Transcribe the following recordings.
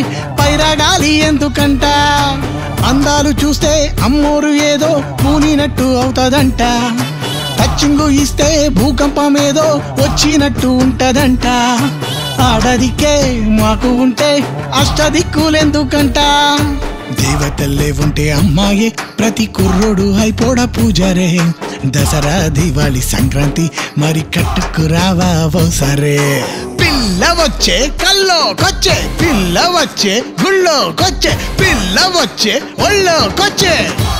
పైరగాలి ఎందుకంట అందాలు చూస్తే అమ్మోరు ఏదో పూనినట్టు అవుతదంట టచ్చింగు ఇస్తే భూకంపం ఏదో వచ్చినట్టు ఉంటదంట ఆడదికే మాకు ఉంటే అష్టదిక్కులెందుకంట దేవతల్లే ఉంటే అమ్మాయే ప్రతి కుర్రోడు అయిపోడ పూజరే దసరా దివాళి సంక్రాంతి మరి కట్టుకు రావా సరే పిల్ల వచ్చే కల్లోకొచ్చే పిల్ల వచ్చే గుళ్ళోకొచ్చే పిల్ల వచ్చే ఒళ్ళోకొచ్చే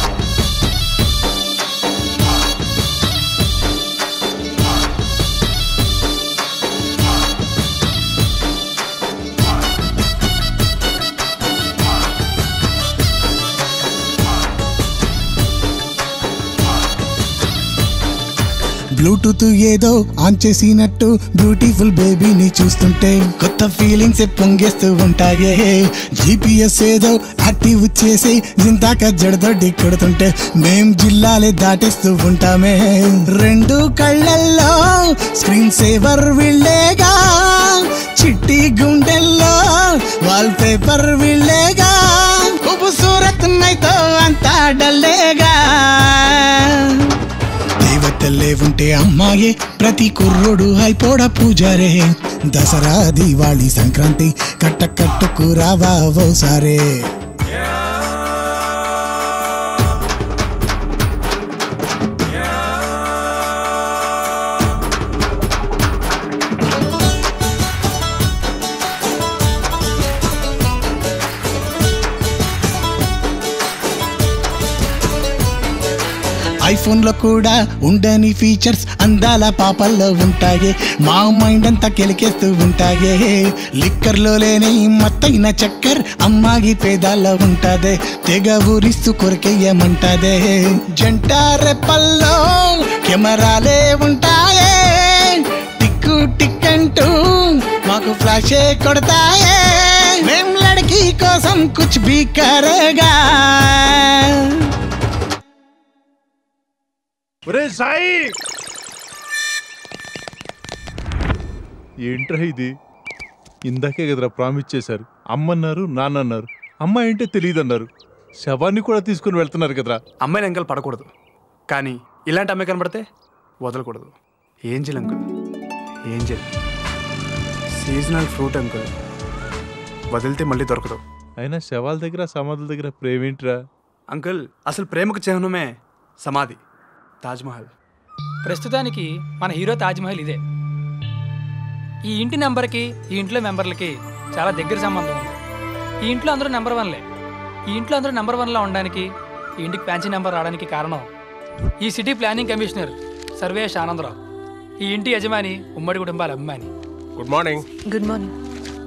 బ్లూటూత్ ఏదో ఆన్ చేసినట్టు బ్యూటిఫుల్ బేబీని చూస్తుంటే కొత్త ఫీలింగ్స్ పొంగేస్తూ ఉంటాయే జీపీఎస్ ఏదో యాక్టివ్ చేసి ఇందాక జడదొడ్డి కొడుతుంటే మేం జిల్లాలే దాటేస్తూ ఉంటామే రెండు కళ్ళల్లో స్క్రీన్ సేవర్ విళ్ళేగా చిట్టి గుండెల్లో వాల్ పేపర్ విళ్ళేగా సూరత్ నైతో అంతా డల్లేగా దేవతల్లే ఉంటే అమ్మాయే ప్రతి కుర్రోడు అయిపోడ పూజారే దసరా దివాళి సంక్రాంతి కట్ట కట్టుకు రావా ఓసారే ఐఫోన్ లో కూడా ఉండని ఫీచర్స్ అందాల పాపల్లో ఉంటాయి మా మైండ్ అంతా కెలికేస్తూ ఉంటాయి లిక్కర్ లో లేని మత్తైన చక్కర్ అమ్మాయి పేదాల్లో ఉంటదే తెగ ఊరిస్తూ కొరికేయమంటదే జంట రెప్పల్లో కెమెరాలే ఉంటాయే టిక్కు టిక్ అంటూ మాకు ఫ్లాషే కొడతాయే మేం లड़की కోసం కుచ్ భీ కరేగా ఒరే సాయి ఏంట్రా ఇది ఇందాకే కదరా ప్రామిస్ చేశారు అమ్మన్నారు నాన్నన్నారు అమ్మాయి అంటే తెలియదు అన్నారు శవాన్ని కూడా తీసుకుని వెళ్తున్నారు కదరా అమ్మాయిని అంకల్ పడకూడదు కానీ ఇలాంటి అమ్మాయి కనబడితే వదలకూడదు angel uncle angel seasonal fruit uncle వదిలితే మళ్ళీ దొరకదు అయినా శవాల దగ్గర సమాధుల దగ్గర ప్రేమేంట్రా అంకుల్ అసలు ప్రేమకు చిహ్నమే సమాధి తాజ్మహల్ ప్రస్తుతానికి మన హీరో తాజ్మహల్ ఇదే ఈ ఇంటి నెంబర్కి ఈ ఇంట్లో మెంబర్లకి చాలా దగ్గర సంబంధం ఉంది ఈ ఇంట్లో అందరూ నెంబర్ వన్లే ఈ ఇంట్లో అందరూ నెంబర్ వన్లో ఉండడానికి ఈ ఇంటికి ఫ్యాన్సీ నెంబర్ రావడానికి కారణం ఈ city planning commissioner Sarvesh Anandarao ఈ ఇంటి యజమాని ఉమ్మడి కుటుంబాల అభిమాని గుడ్ మార్నింగ్ గుడ్ మార్నింగ్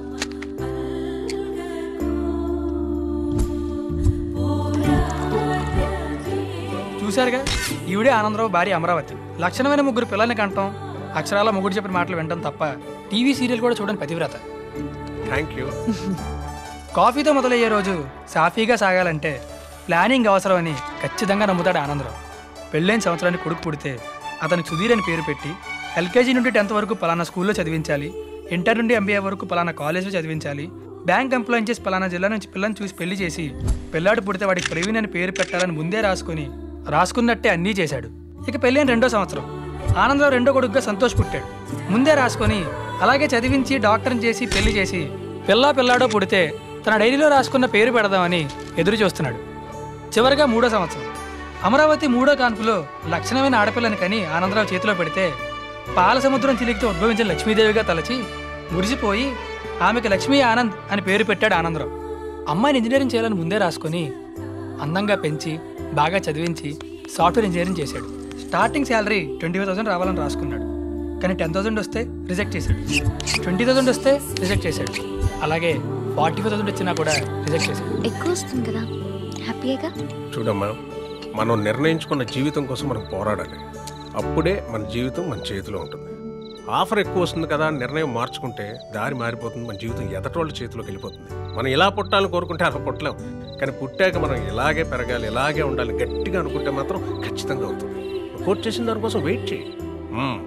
చూశారుగా ఈవిడే ఆనందరావు భార్య అమరావతి లక్షణమైన ముగ్గురు పిల్లల్ని కంటాం అక్షరాల ముగ్గురు చెప్పిన మాటలు వినటం తప్ప టీవీ సీరియల్ కూడా చూడని పతివ్రత థ్యాంక్ యూ కాఫీతో మొదలయ్యే రోజు సాఫీగా సాగాలంటే ప్లానింగ్ అవసరమని ఖచ్చితంగా నమ్ముతాడు ఆనందరావు పెళ్ళైన సంవత్సరానికి కొడుకు పుడితే అతనికి సుధీర్ అని పేరు పెట్టి ఎల్కేజీ నుండి టెన్త్ వరకు పలానా స్కూల్లో చదివించాలి ఇంటర్ నుండి ఎంబీఏ వరకు పలానా కాలేజ్లో చదివించాలి బ్యాంక్ ఎంప్లాయ్ చేసి పలానా జిల్లా నుంచి పిల్లని చూసి పెళ్లి చేసి పిల్లాడు పుడితే వాడికి ప్రవీణ్ అని పేరు పెట్టాలని ముందే రాసుకొని రాసుకున్నట్టే అన్నీ చేశాడు ఇక పెళ్ళైన రెండో సంవత్సరం ఆనందరావు రెండో కొడుకుగా సంతోష్ పుట్టాడు ముందే రాసుకొని అలాగే చదివించి డాక్టర్ని చేసి పెళ్లి చేసి పిల్లా పిల్లాడో పుడితే తన డైరీలో రాసుకున్న పేరు పెడదామని ఎదురు చూస్తున్నాడు చివరిగా మూడో సంవత్సరం అమరావతి మూడో కాన్పులో లక్షణమైన ఆడపిల్లని కని ఆనందరావు చేతిలో పెడితే పాల సముద్రం చిలికితో ఉద్భవించిన లక్ష్మీదేవిగా తలచి మురిసిపోయి ఆమెకు లక్ష్మీ ఆనంద్ అని పేరు పెట్టాడు ఆనందరావు అమ్మాయిని ఇంజనీరింగ్ చేయాలని ముందే రాసుకొని అందంగా పెంచి బాగా చదివించి సాఫ్ట్వేర్ ఇంజనీరింగ్ చేశాడు starting salary twenty five thousand రావాలని రాసుకున్నాడు కానీ టెన్ థౌసండ్ వస్తే రిజెక్ట్ చేశాడు ట్వంటీ థౌసండ్ వస్తే రిజెక్ట్ చేశాడు అలాగే ఫార్టీ ఫైవ్ థౌసండ్ వచ్చినా కూడా రిజెక్ట్ చేశాడు ఎక్కువ వస్తుంది కదా హ్యాపీగా చూడమ్మా మనం నిర్ణయించుకున్న జీవితం కోసం మనం పోరాడాలి అప్పుడే మన జీవితం మన చేతిలో ఉంటుంది ఆఫర్ ఎక్కువ వస్తుంది కదా అని నిర్ణయం మార్చుకుంటే దారి మారిపోతుంది మన జీవితం ఎదటోళ్ళ చేతిలోకి వెళ్ళిపోతుంది మనం ఇలా పుట్టాలని కోరుకుంటే అలా పుట్టలేం కానీ పుట్టాక మనం ఇలాగే పెరగాలి ఇలాగే ఉండాలి గట్టిగా అనుకుంటే మాత్రం ఖచ్చితంగా అవుతుంది కోర్టు చేసిన దానికోసం వెయిట్ చేయి మ్మ్.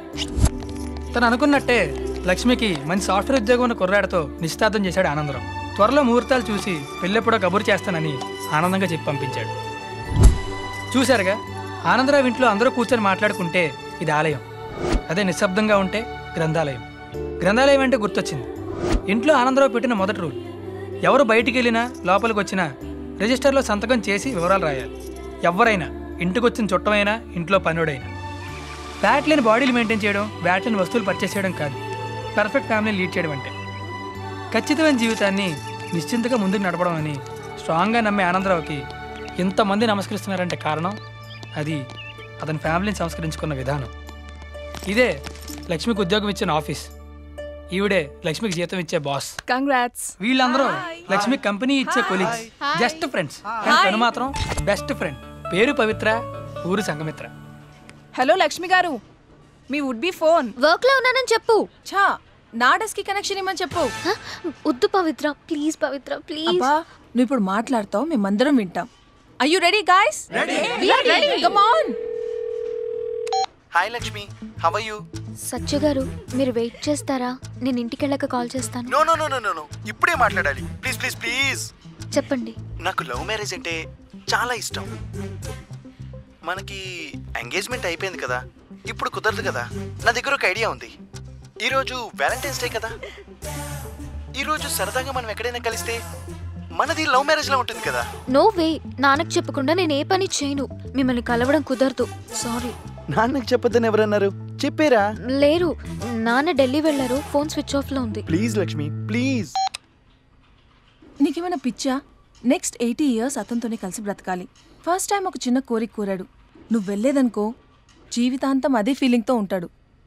తను అనుకున్నట్టే లక్ష్మికి మంచి సాఫ్ట్వేర్ ఉద్యోగం ఉన్న కుర్రాడితో నిశ్చితార్థం చేశాడు ఆనందరావు త్వరలో ముహూర్తాలు చూసి పెళ్ళెప్పుడో కబురు చేస్తానని ఆనందంగా చెప్పి పంపించాడు చూశారుగా ఆనందరావు ఇంట్లో అందరూ కూర్చొని మాట్లాడుకుంటే ఇది ఆలయం అదే నిశ్శబ్దంగా ఉంటే గ్రంథాలయం గ్రంథాలయం అంటే గుర్తొచ్చింది ఇంట్లో ఆనందరావు పెట్టిన మొదటి రూల్ ఎవరు బయటికి వెళ్ళినా లోపలికి వచ్చినా రిజిస్టర్లో సంతకం చేసి వివరాలు రాయాలి ఎవరైనా ఇంటికి వచ్చిన చుట్టమైనా ఇంట్లో పనుడైనా బ్యాట్ లేని బాడీలు మెయింటైన్ చేయడం బ్యాట్ లేని వస్తువులు పర్చేస్ చేయడం కాదు పర్ఫెక్ట్ ఫ్యామిలీని లీడ్ చేయడం అంటే ఖచ్చితమైన జీవితాన్ని నిశ్చింతగా ముందుకు నడపడం అని స్ట్రాంగ్గా నమ్మే ఆనందరావుకి ఇంతమంది నమస్కరిస్తున్నారంటే కారణం అది అతని ఫ్యామిలీని సంస్కరించుకున్న విధానం ఇదే లక్ష్మికి ఉద్యోగం ఇచ్చిన ఆఫీస్ ఈవిడే లక్ష్మికి జీతం ఇచ్చే బాస్ కంగ్రాట్స్ వీళ్ళందరూ లక్ష్మి కంపెనీ ఇచ్చే కొలీగ్స్ జస్ట్ ఫ్రెండ్స్ కానీ తను మాత్రం బెస్ట్ ఫ్రెండ్ పేరు పవిత్ర ఊరు సంగమిత్ర హలో లక్ష్మి గారు మీ వుడ్ బి ఫోన్ వర్క్ లో ఉన్నానని చెప్పు ఛా నా డెస్క్ కి కనెక్షన్ ఇమ్మని చెప్పు హ? వద్దు పవిత్ర ప్లీజ్ పవిత్ర ప్లీజ్ అబ్బా నువ్వు ఇప్పుడు మాట్లాడతావు మేమందరం వింటాం I you ready guys ready come on hi Lakshmi how you Satya garu మీరు వెయిట్ చేస్తారా నేను ఇంటికి వెళ్ళాక కాల్ చేస్తాను no no no no no no ఇప్పుడే మాట్లాడాలి ప్లీజ్ ప్లీజ్ ప్లీజ్ చెప్పండి నాకు లవ్ మ్యారేజ్ అంటే చాలా ఇష్టం మనకి ఎంగేజ్మెంట్ అయిపోయింది కదా ఇప్పుడు కుదరదు కదా నా దగ్గర ఒక ఐడియా ఉంది ఈరోజు వ్యాలంటైన్స్ డే కదా ఈరోజు సరదాగా మనం ఎక్కడైనా కలిస్తే మనది లవ్ మ్యారేజ్లా ఉంటుంది కదా నో వే నాన్నకు చెప్పకుండా నేను ఏ పని చేయను మిమ్మల్ని కలవడం కుదరదు సారీ నాన్నకు చెప్పొద్దని ఎవరన్నారు చెప్పారా లేరు నాన్న ఢిల్లీ వెళ్ళారు ఫోన్ స్విచ్ ఆఫ్ లో ఉంది ప్లీజ్ లక్ష్మి ప్లీజ్ నీకేమైనా పిచ్చా నెక్స్ట్ ఎయిటీ ఇయర్స్ అతనితోనే కలిసి బ్రతకాలి ఫస్ట్ టైం ఒక చిన్న కోరిక కోరాడు నువ్వు వెళ్ళేదనుకో జీవితాంతం అదే ఫీలింగ్తో ఉంటాడు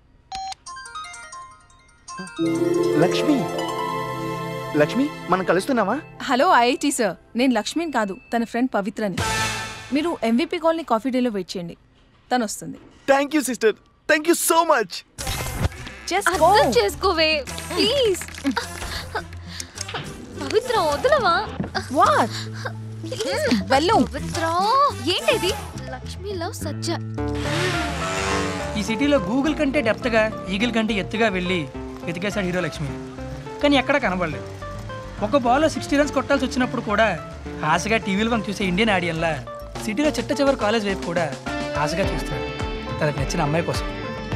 లక్ష్మి లక్ష్మి మనం కలుస్తున్నావా హలో ఐఐటి సార్ నేను లక్ష్మిని కాదు తన ఫ్రెండ్ పవిత్రని మీరు ఎంవిపి కాలనీ కాఫీ డేలో వెయిట్ చేయండి తను వస్తుంది thank you sister thank you so much just go అర్థం చేసుకోవే ప్లీజ్ పవిత్ర వదలవా వాట్ వెళ్ళు పవిత్ర ఏంటిది లక్ష్మి లవ్ సజ్జ ఈ సిటీలో గూగుల్ కంటే డెప్త్గా ఈగిల్ కంటే ఎత్తుగా వెళ్ళి వెతికేశాడు హీరో లక్ష్మి కానీ ఎక్కడా కనబడలేదు ఒక బాల్లో సిక్స్టీ రన్స్ కొట్టాల్సి వచ్చినప్పుడు కూడా ఆశగా టీవీలో మనం చూసే ఇండియన్ ఆడియన్లా సిటీలో చిట్ట చివరి కాలేజ్ వైపు కూడా ఆశగా చూస్తాడు తనకు నచ్చిన అమ్మాయి కోసం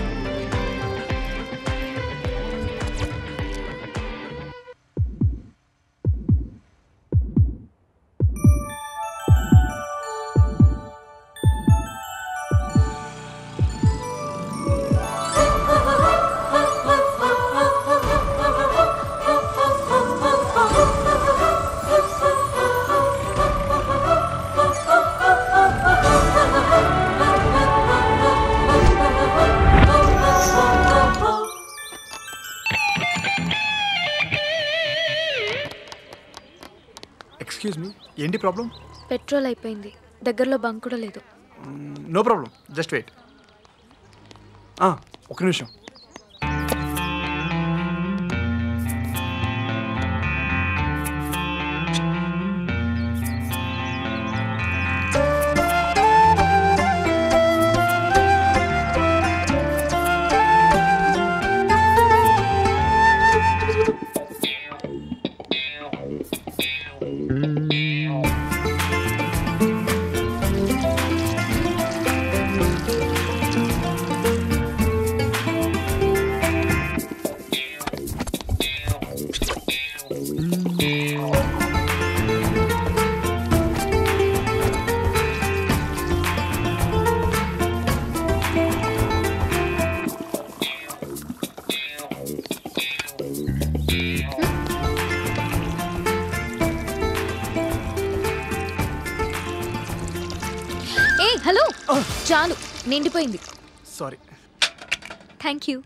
ఎక్స్క్యూజ్ మీ ఏంటి ప్రాబ్లం పెట్రోల్ అయిపోయింది దగ్గరలో బంక్ కూడా లేదు నో ప్రాబ్లం జస్ట్ వెయిట్ ఒక నిమిషం ఏ హలో చాలు నిండిపోయింది సారీ థ్యాంక్ యూ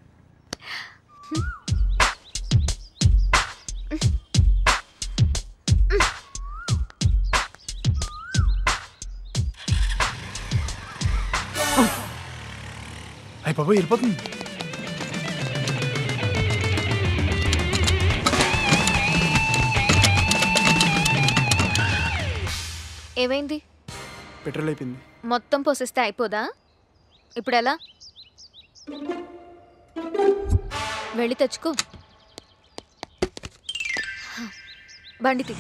అయ్యి బాబు వెళ్ళిపోతుంది ఏమైంది పెట్రోల్ అయిపోయింది మొత్తం పోసేస్తే అయిపోదా ఇప్పుడు ఎలా వెళ్ళి తెచ్చుకో బండితి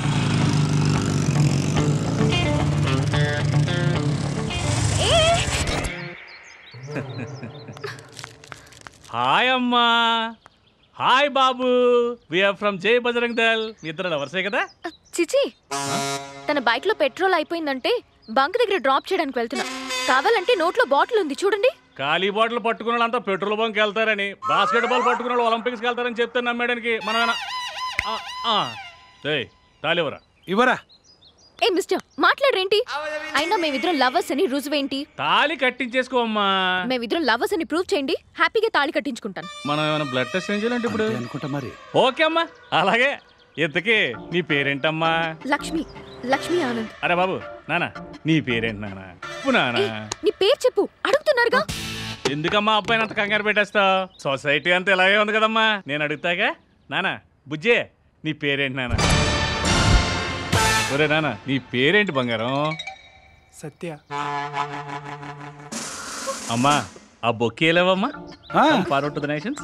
హాయ్ అమ్మా హాయ్ బాబు వీఆర్ ఫ్రమ్ జై బజరంగ్ దల్ మీ ఇద్దరు లవర్సే కదా చిచి తన బైక్ లో పెట్రోల్ అయిపోయిందంటే బంక్ దగ్గర డ్రాప్ చేయడానికి వెళ్తున్నా కావాలంటే నోట్లో బాటిల్ ఉంది చూడండి ఖాళీ బాటిల్ పట్టుకున్న వాళ్ళంతా పెట్రోల్ బంక్ వెళ్తారని బాస్కెట్ బాల్ పట్టుకున్న వాళ్ళు ఒలింపిక్స్కి వెళ్తారని చెప్తే నమ్మేయడానికి మనమేనా ఆ, ఆ. ఏయ్ తాలివరా ఇవ్వరా ఏ మిస్టర్ మాట్లాడరేంటి అయినా మేమిద్దరం లవర్స్ అని రుజువేంటి తాలి కట్టించేసుకో అమ్మా మేమిద్దరం లవర్స్ అని ప్రూవ్ చేయండి హ్యాపీగా తాళి కట్టించుకుంటాను మనం ఏమైనా బ్లడ్ టెస్ట్ ఏం చేయాలంటే ఇప్పుడు అనుకుంటా మరి ఓకే అమ్మా అలాగే ఇంతకీ నీ పేరేంటమ్మా లక్ష్మి లక్ష్మి ఆనంద్ అరే బాబు నానా నీ పేరేంటి నానా ఉప్పు నానా ఏ, నీ పేరు చెప్పు అడుగుతున్నారుగా ఎందుకమ్మా అబ్బాయిని అంత కంగారు పెట్టేస్తావు సొసైటీ అంతా ఇలాగే ఉంది కదమ్మా నేను అడుగుతాగా నానా బుజ్జే నీ పేరేంటి నానా ఒరే నానా నీ పేరేంటి బంగారం సత్య అమ్మా ఆ బొక్కేలేవమ్మా forward to the nations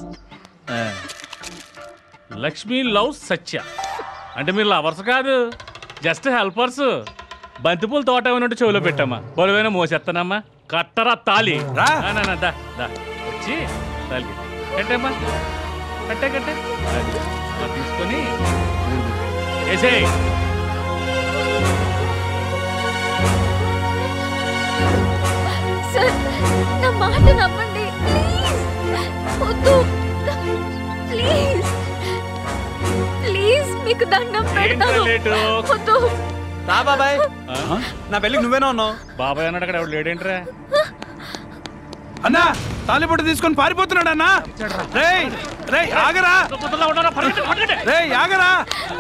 Lakshmi love Satya అంటే మీరు లవర్స్ కాదు జస్ట్ హెల్పర్స్ బంతిపూల తోట ఉన్నట్టు చెవిలో పెట్టమ్మా పొలవైన మోసేస్తానమ్మా కట్టరా తాలి రా. నా, నా, నా, దా దా వచ్చి తాలి కట్టమ్మా కట్టే కట్టే అది. అలా తీసుకొని వేసేయ్ సార్ నా మాట నమ్మండి ప్లీజ్ వద్దు ప్లీజ్ ప్లీజ్ మీకు దండం పెడతాను లేటు? వద్దు రా బాబాయ్ ఆ? నా పెళ్ళికి నువ్వేనా ఉన్నావు బాబాయ్ అన్నాడు అక్కడ ఎవడు లేడేంట్రా అన్నా తాలిపొట్టు తీసుకొని పారిపోతున్నాడు అన్నా రేయ్ రేయ్ ఆగరా పొద్దున్న ఉన్నారా? పరిగెత్తండి, పరిగెత్తండి. రేయ్ ఆగరా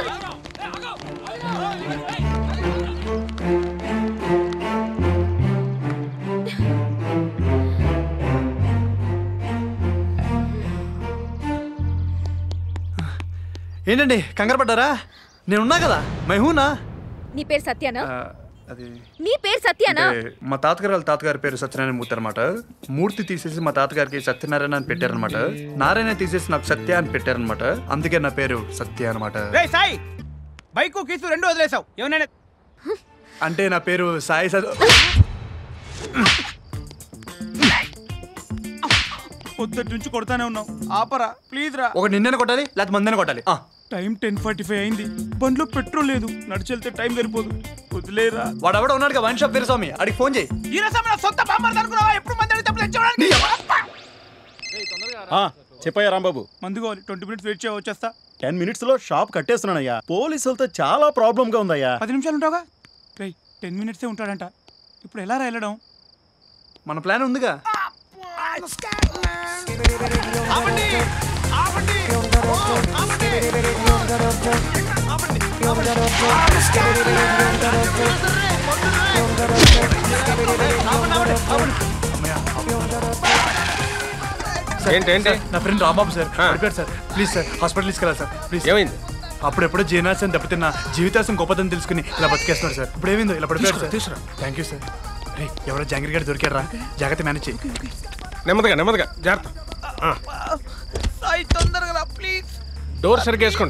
ఏంటండి కంగారు పడ్డారా నేనున్నా కదా మైహూనా నీ పేరు సత్యానా అది నీ పేరు సత్యానా అంటే మా తాతగారు వాళ్ళ తాతగారి పేరు సత్యనారాయణ మూర్తి అనమాట మూర్తి తీసేసి మా తాతగారికి సత్యనారాయణ అని పెట్టారనమాట నారాయణ తీసేసి నాకు సత్య అని పెట్టారనమాట అందుకే నా పేరు సత్య అనమాట రే సాయి బైక్ కీసు రెండు వదిలేసావు ఏమైనా అంటే నా పేరు సాయి స- పొద్దుటి నుంచి కొడతానే ఉన్నావు ఆపరా ప్లీజ్ రా ఒకటి నిన్ననే కొట్టాలి లేకపోతే మందనే కొట్టాలి ఆ, టైం టెన్ ఫార్టీ ఫైవ్ అయింది బండిలో పెట్రోల్ లేదు నడిచెళ్తే టైం సరిపోదు వదిలేరా వాడు ఎవడో ఉన్నాడు వన్ షాప్ వీరస్వామి అడిగి ఫోన్ చేయి ఈ రసం నా సొంత బామ్మర్ది అనుకున్నావా ఎప్పుడు మంది అడిగితే అప్పుడు తెచ్చేవాడిని. చెప్పయ్యా రాంబాబు మందు కావాలి ట్వంటీ మినిట్స్ వెయిట్ చేయ వచ్చేస్తా టెన్ మినిట్స్ లో షాప్ కట్టేస్తున్నానయ్యా పోలీసులతో చాలా ప్రాబ్లం గా ఉందయ్యా పది నిమిషాలు ఉంటావుగా రే టెన్ మినిట్సే ఉంటాడంట ఇప్పుడు ఎలా రా వెళ్ళడం మన ప్లాన్ ఉందిగా ఏంటి ఏంటి నా ఫ్రెండ్ రాంబాబు సార్ ఆ. పడిపోయాడు సార్ ప్లీజ్ సార్ హాస్పిటల్ తీసుకెళ్ళాలి సార్ ప్లీజ్ ఏమైంది అప్పుడెప్పుడో జీనాశం దెబ్బతిన్న జీవితాశం గొప్పదని తెలుసుకుని ఇలా బతికేస్తున్నాడు సార్ ఇప్పుడు ఏమైందో ఇలా పడిపోయాడు సార్ తీసుకురా. థ్యాంక్ యూ సార్ రే ఎవరో జాంగిరి గారు దొరికారా జాగ్రత్త మేనేజ్ చేయి నెమ్మదిగా నెమ్మదిగా జాగ్రత్త ఆ, సాయి తొందరగా రా ప్లీజ్ డోర్ సరిగ్గా వేసుకోండి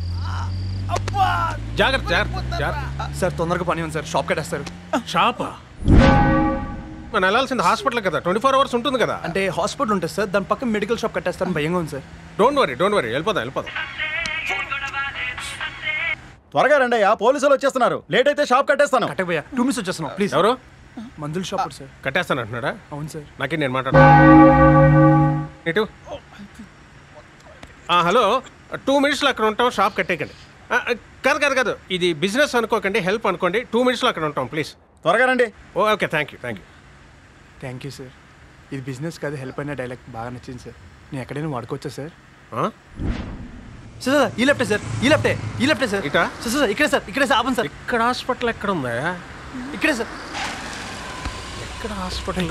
జాగ్రత్త జాగ్రత్త జాగ్రత్త సార్ తొందరగా పని ఉంది సార్ షాప్ కట్టేస్తారు షాపా మనం వెళ్ళాల్సింది హాస్పిటల్ కదా ట్వంటీ ఫోర్ అవర్స్ ఉంటుంది కదా అంటే హాస్పిటల్ ఉంటుంది సార్ దాని పక్కన మెడికల్ షాప్ కట్టేస్తారని భయంగా ఉంది sir don't worry don't worry వెళ్ళిపోదాం వెళ్ళిపోదాం త్వరగా రండి అయ్యా పోలీసులు వచ్చేస్తున్నారు లేట్ అయితే షాప్ కట్టేస్తాను కట్టకపోయా టూ మినిట్స్ వచ్చేస్తున్నాం ప్లీజ్ ఎవరు మందుల షాప్ సార్ కట్టేస్తాను అంటున్నాడా అవును సార్ నాకే నేను మాట్లాడు ఇటు ఆ, హలో టూ మినిట్స్లో అక్కడ ఉంటాం షాప్ కట్టేయకండి ఆ, ఆ, కాదు కాదు కాదు ఇది బిజినెస్ అనుకోకండి హెల్ప్ అనుకోండి టూ మినిట్స్లో అక్కడ ఉంటాం ప్లీజ్ త్వరగా రండి okay thank you thank you thank you sir ఇది బిజినెస్ కాదు హెల్ప్ అయిన డైలాగ్ బాగా నచ్చింది సార్ నేను ఎక్కడైనా వాడుకోవచ్చా సార్ సార్ సార్ ఈ లెఫ్టే సార్ ఈ లెఫ్టే ఈ లెఫ్టే సార్ ఇటా? సార్ సార్ ఇక్కడే సార్ ఇక్కడే సార్ ఆపండి సార్ ఇక్కడ హాస్పిటల్ ఎక్కడ ఉందా ఇక్కడే సార్ ఇక్కడ హాస్పిటల్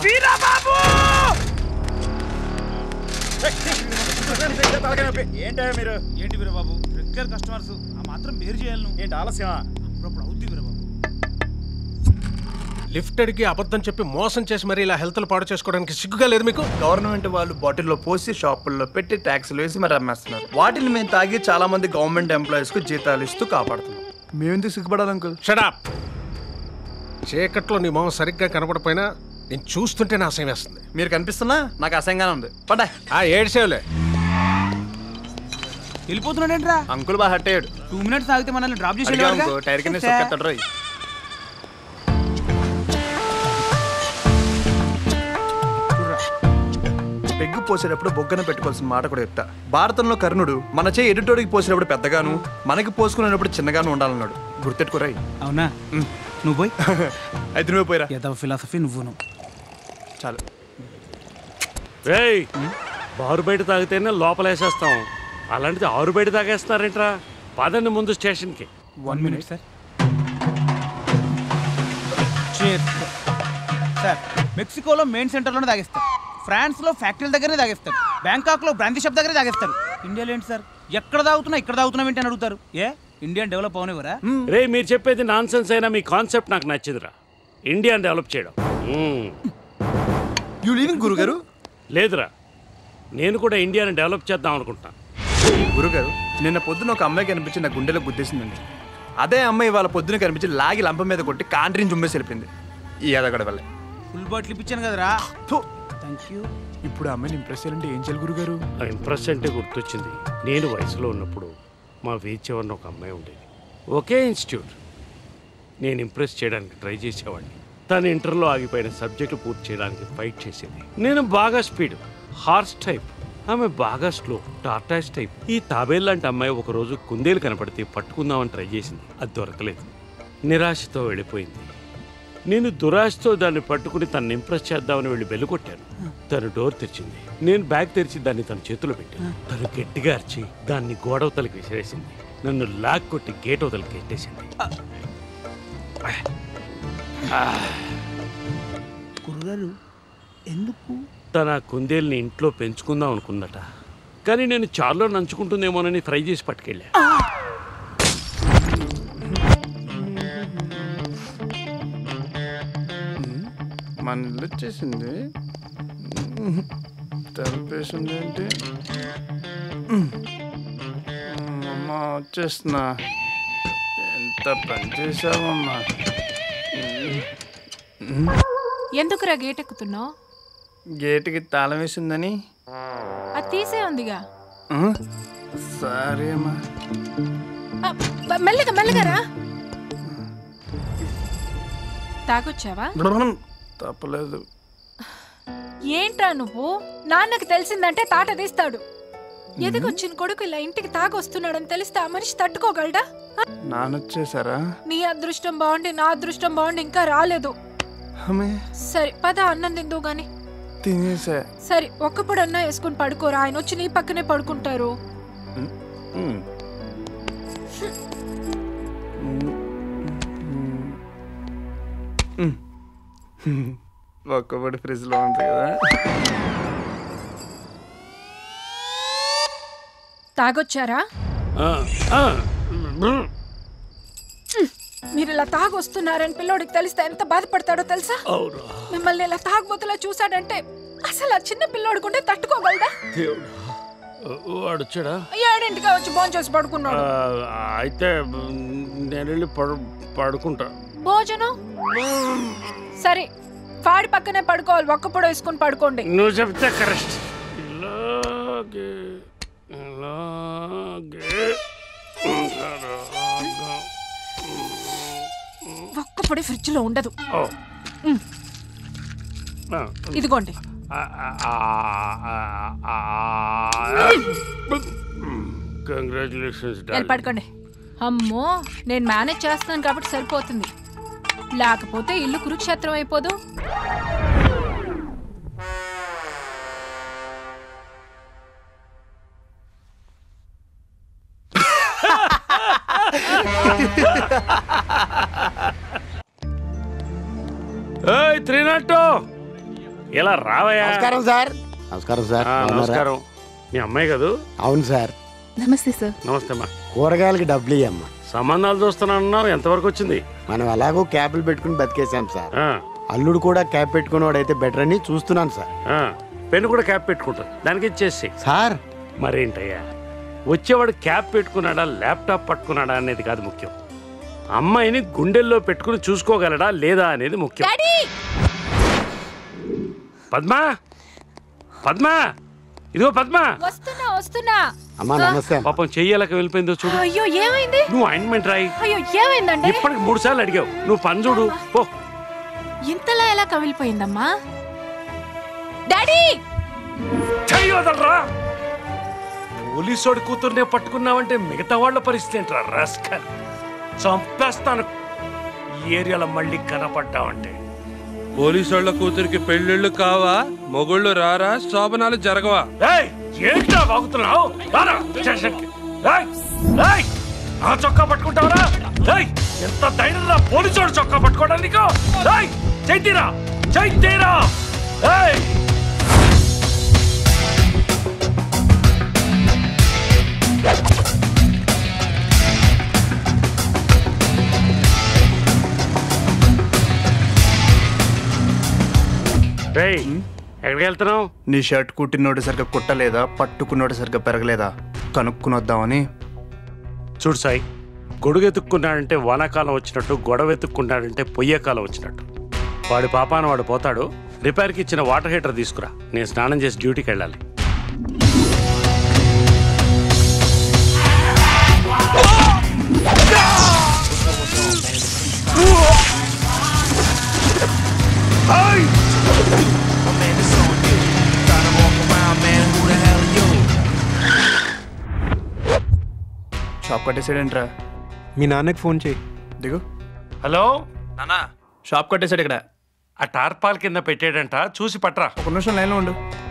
ఏంటయ్యా మీరు ఏంటి వీరబాబు రెగ్యులర్ కస్టమర్స్ ఆ మాత్రం బేరు చేయాలి నువ్వు ఏంటి ఆలస్యమా అప్పుడప్పుడు అవుద్ది వీరబాబు లిఫ్ట్ అడిగి అబద్ధం చెప్పి మోసం చేసి మరి ఇలా హెల్త్లు పాడు చేసుకోవడానికి సిగ్గుగా లేదు మీకు గవర్నమెంట్ వాళ్ళు బాటిల్లో పోసి షాపుల్లో పెట్టి ట్యాక్సులు వేసి మరి అమ్మేస్తున్నారు వాటిని మేము తాగి చాలా మంది గవర్నమెంట్ ఎంప్లాయీస్ కు జీతాలు ఇస్తూ కాపాడుతున్నాం మేమెందుకు సిగ్గుపడాలి అంకుల్ షడాప్ చీకట్లో నీ మొహం సరిగ్గా కనపడపోయినా నేను చూస్తుంటే నా అసహ్యం వేస్తుంది మీరు కనిపిస్తున్నా నాకు అసహ్యంగానే ఉంది పడ్డా ఆ ఏడ్చేవులే వెళ్ళిపోతున్నాడేంట్రా అంకుల్ బాగా హట్ అయ్యాడు టూ మినిట్స్ ఆగితే మనల్ని డ్రాప్ చేసి అడిగా వెళ్ళేవాడుగా? అనుకో, టైర్ కింద సొక్కేస్తాడు రోయ్ పెగ్గు పోసేటప్పుడు బొగ్గన పెట్టుకోవాల్సిన మాట కూడా చెప్తా భారతంలో కర్ణుడు మన చేయి ఎదుటోడికి పోసేటప్పుడు పెద్దగాను మనకి పోసుకునేటప్పుడు చిన్నగాను ఉండాలన్నాడు గుర్తెట్టుకోరాయి అవునా నువ్వు పోయి అయితే నువ్వే పోయిరా ఏదో ఫిలాసఫీ నువ్వును చాలు రేయ్ బారు బయట తాగితేనే లోపలేసేస్తాం అలాంటిది ఆరు బయట తాగేస్తారేంట్రా పదండి ముందు స్టేషన్కి వన్ మినిట్ సార్ సార్ మెక్సికోలో మెయిన్ సెంటర్లోనే తాగేస్తారు ఫ్రాన్స్లో ఫ్యాక్టరీల దగ్గరనే తాగేస్తారు బ్యాంకాక్లో బ్రాంతి షాప్ దగ్గరే తాగేస్తారు ఇండియాలో ఏంటి సార్ ఎక్కడ తాగుతున్నా ఇక్కడ తాగుతున్నాం ఏంటి అని అడుగుతారు ఏ ఇండియన్ డెవలప్ అవనివరా రే మీరు చెప్పేది నాన్ సెన్స్ అయినా మీ కాన్సెప్ట్ నాకు నచ్చిందిరా ఇండియాని డెవలప్ చేయడం మ్మ్. యూ లీవింగ్ గురుగారు లేదురా నేను కూడా ఇండియాని డెవలప్ చేద్దాం అనుకుంటున్నాను గురుగారు నిన్న పొద్దున ఒక అమ్మాయి కనిపించి నా గుండెలో గుద్దేసిందండి అదే అమ్మాయి వాళ్ళ పొద్దున కనిపించి లాగి లంప మీద కొట్టి కాంట్రీని చుమ్మేసి వెళ్ళిపోయింది ఈ అదగడ వల్లే ఫుల్ బాటిల్ ఇప్పించాను కదరా థ్యాంక్ యూ ఇప్పుడు ఆ అమ్మాయిని ఇంప్రెస్ చేయాలంటే ఏం చేయాలి గురుగారు ఆ ఇంప్రెస్ అంటే గుర్తొచ్చింది నేను వయసులో ఉన్నప్పుడు మా వీధి చివరిన ఒక అమ్మాయి ఉండేది ఒకే ఇన్స్టిట్యూట్ నేను ఇంప్రెస్ చేయడానికి ట్రై చేసేవాడిని తను ఇంటర్లో ఆగిపోయిన సబ్జెక్టు పూర్తి చేయడానికి ఫైట్ చేసేది నేను బాగా స్పీడ్ హార్స్ టైప్ ఆమె బాగా స్లో టార్టాస్ టైప్ ఈ తాబేల్ లాంటి అమ్మాయి ఒకరోజు కుందేలు కనపడితే పట్టుకుందామని ట్రై చేసింది అది దొరకలేదు నిరాశతో వెళ్ళిపోయింది నేను దురాశతో దాన్ని పట్టుకుని తనని ఇంప్రెస్ చేద్దామని వెళ్ళి వెళ్ళుకొట్టాను తను డోర్ తెరిచింది నేను బ్యాగ్ తెరిచి దాన్ని తన చేతిలో పెట్టాను తను గట్టిగా అరిచి దాన్ని గోడవతలకి విసిరేసింది నన్ను లాక్ కొట్టి గేట్ అవతలకి ఎట్టేసింది గురుగారు ఎందుకు తన ఆ కుందేల్ని ఇంట్లో పెంచుకుందాం అనుకుందట కానీ నేను చారులో నంచుకుంటుందేమోనని ఫ్రై చేసి పట్టుకెళ్ళా మన ఇల్లు వచ్చేసింది తలపేసింది ఏంటి అమ్మ వచ్చేస్తున్నా ఎంత పని చేసావమ్మా ఎందుకురా గేట్ ఎక్కుతున్నావు గేటుకి తాళం వేసిందని అది తీసే ఉందిగా సరే అమ్మా ఆ, బ- మెల్లగా మెల్లగా రా తాగొచ్చావా తప్పలేదు ఏంట్రా నువ్వు నాన్నకు తెలిసిందంటే తాట తీస్తాడు ఎదిగొచ్చిన కొడుకు ఇలా ఇంటికి తాగొస్తున్నాడని తెలిస్తే ఆ మనిషి తట్టుకోగలడా ఆ, నాన్న వచ్చేసారా నీ అదృష్టం బాగుండి నా అదృష్టం బాగుండి ఇంకా రాలేదు అమ్మే సరే పద అన్నం తిందువు గాని తినేసా సరే ఒక్కప్పుడన్నా వేసుకుని పడుకోరా ఆయన వచ్చి నీ పక్కనే పడుకుంటారు మ్మ్. మ్మ్. ఒక్కబడి ఫ్రిడ్జ్లో ఉంది కదా తాగొచ్చారా ఆ, ఆ, మీరు ఇలా తాగొస్తున్నారని పిల్లోడికి తెలిస్తే ఎంత బాధపడతాడో తెలుసా అవును మిమ్మల్ని ఇలా తాగుబోతులా చూసాడంటే అసలు ఆ చిన్న పిల్లోడుకుంటే తట్టుకోగలదా దేవుడు వాడు వచ్చాడా ఏడింటిగా వచ్చి భోంచేసి చేసి పడుకున్నాడు ఆ, అయితే నేను వెళ్ళి పడు పడుకుంటా భోజనం సరే ఫాడి పక్కనే పడుకోవాలి ఒక్కప్పుడు వేసుకుని పడుకోండి నువ్వు చెప్తే కరెక్ట్ ఇలాగే ఇలాగే ఒక్కపొడి ఫ్రిడ్జ్ లో ఉండదు ఓ. ఉమ్, ఆ, ఇదిగోండి ఆ, ఆ, ఆ, ఆ, కంగ్రాచులేషన్స్ వెళ్ళి పడుకోండి అమ్మో నేను మేనేజ్ చేస్తున్నాను కాబట్టి సరిపోతుంది లేకపోతే ఇల్లు కురుక్షేత్రం అయిపోదు ఏయ్ త్రినట్టు ఇలా రావయ్యా నమస్కారం సార్ నమస్కారం సార్ ఆ, బాగున్నారా? నమస్కారం మీ అమ్మాయి కదూ అవును సార్ నమస్తే సార్ నమస్తే అమ్మా కూరగాయలకి డబ్బులు ఇయ్యమ్మా సంబంధాలు చూస్తున్నానన్నావు ఎంతవరకు వచ్చింది మనం ఎలాగో క్యాపులు పెట్టుకుని బతికేసాం సార్ అల్లుడు కూడా క్యాప్ పెట్టుకునేవాడైతే బెటర్ అని చూస్తున్నాను సార్ ఆ, పెన్ను కూడా క్యాప్ పెట్టుకుంటారు దానికి ఇచ్చేసి సార్ మరేంటయ్యా వచ్చేవాడు క్యాప్ పెట్టుకున్నాడా ల్యాప్టాప్ పట్టుకున్నాడా అనేది కాదు ముఖ్యం అమ్మాయిని గుండెల్లో పెట్టుకుని చూసుకోగలడా లేదా అనేది ముఖ్యం డాడీ పద్మా పద్మా ఇదిగో పద్మా వస్తున్నా వస్తున్నా అమ్మా నమస్తే పాపం చెయ్యలకి వెళ్ళిపోయిందో చూడు అయ్యో ఏమైంది నువ్వు ఆయింట్మెంట్ రాయి అయ్యో ఏమైందండి ఇప్పటికి మూడు సార్లు అడిగావు నువ్వు పని చూడు పో ఇంతలా ఎలా కవిలిపోయిందమ్మా డాడీ చెయ్యి వదలరా పోలీసోడి కూతుర్నే పట్టుకున్నావంటే మిగతా వాళ్ళ పరిస్థితి ఏంట్రా రస్కల్ చంపేస్తాను ఈ ఏరియాలో మళ్ళీ కనపడ్డావంటే పోలీసోళ్ళ కూతురికి పెళ్ళిళ్ళు కావా మొగుళ్ళు రారా శోభనాలు జరగవా ఏయ్ ఏంటా వాగుతున్నావు రారా స్టేషన్కి ఏయ్ ఏయ్ నా చొక్కా పట్టుకుంటావరా ఏయ్ ఎంత ధైర్యం రా పోలీసోడు చొక్కా పట్టుకోవడం నీకు ఏయ్ చైతీరా చైతీరా ఏయ్ రేయ్ ఎక్కడికి వెళ్తున్నావు నీ షర్ట్ కుట్టినోడు సరిగ్గా కుట్టలేదా పట్టుకున్నోడు సరిగ్గా పెరగలేదా కనుక్కుని వద్దామని చూడు సాయి గొడుగు ఎత్తుక్కున్నాడంటే వానాకాలం వచ్చినట్టు గొడవ ఎత్తుక్కున్నాడంటే పొయ్యే కాలం వచ్చినట్టు వాడి పాపాన వాడు పోతాడు రిపేర్కి ఇచ్చిన వాటర్ హీటర్ తీసుకురా నేను స్నానం చేసి డ్యూటీకి వెళ్ళాలి షాప్ కట్టేసాడేంట్రా మీ నాన్నకి ఫోన్ చేయి దిగు హలో నానా షాప్ కట్టేసాడు ఇక్కడ ఆ టార్పాల్ కింద పెట్టాడంట చూసి పట్రా ఒక నిమిషం లైన్లో ఉండు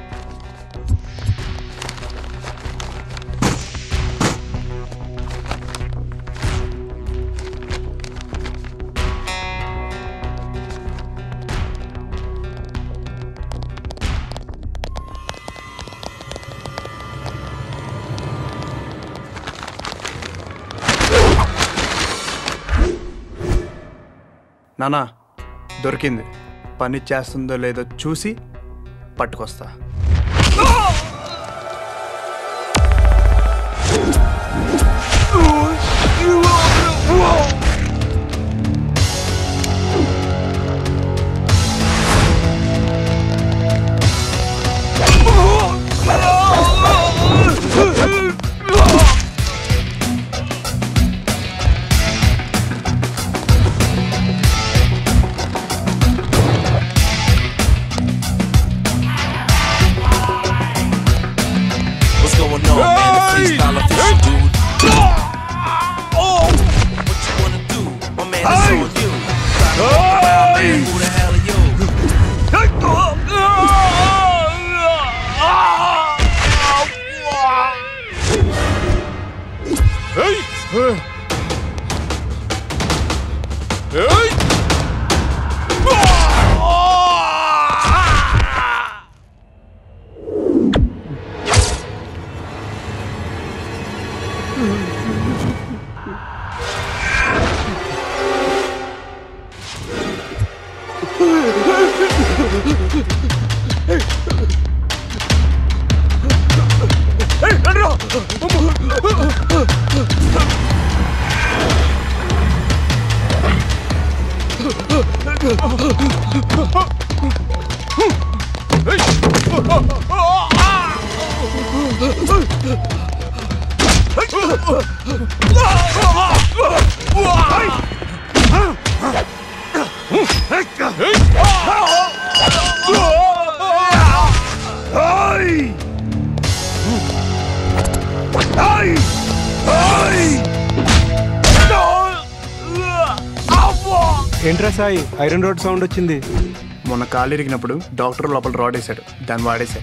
నానా దొరికింది పని చేస్తుందో లేదో చూసి పట్టుకొస్తా What's going on, man? The freestyle official dude. What you wanna do? My man, it's on you. Tryna walk around, man. Who the hell are you? ఏంట్రా సాయి ఐరన్ రోడ్ సౌండ్ వచ్చింది మొన్న కాలు ఇరిగినప్పుడు డాక్టర్ లోపల రాడ్ వేశాడు దాన్ని వాడేసా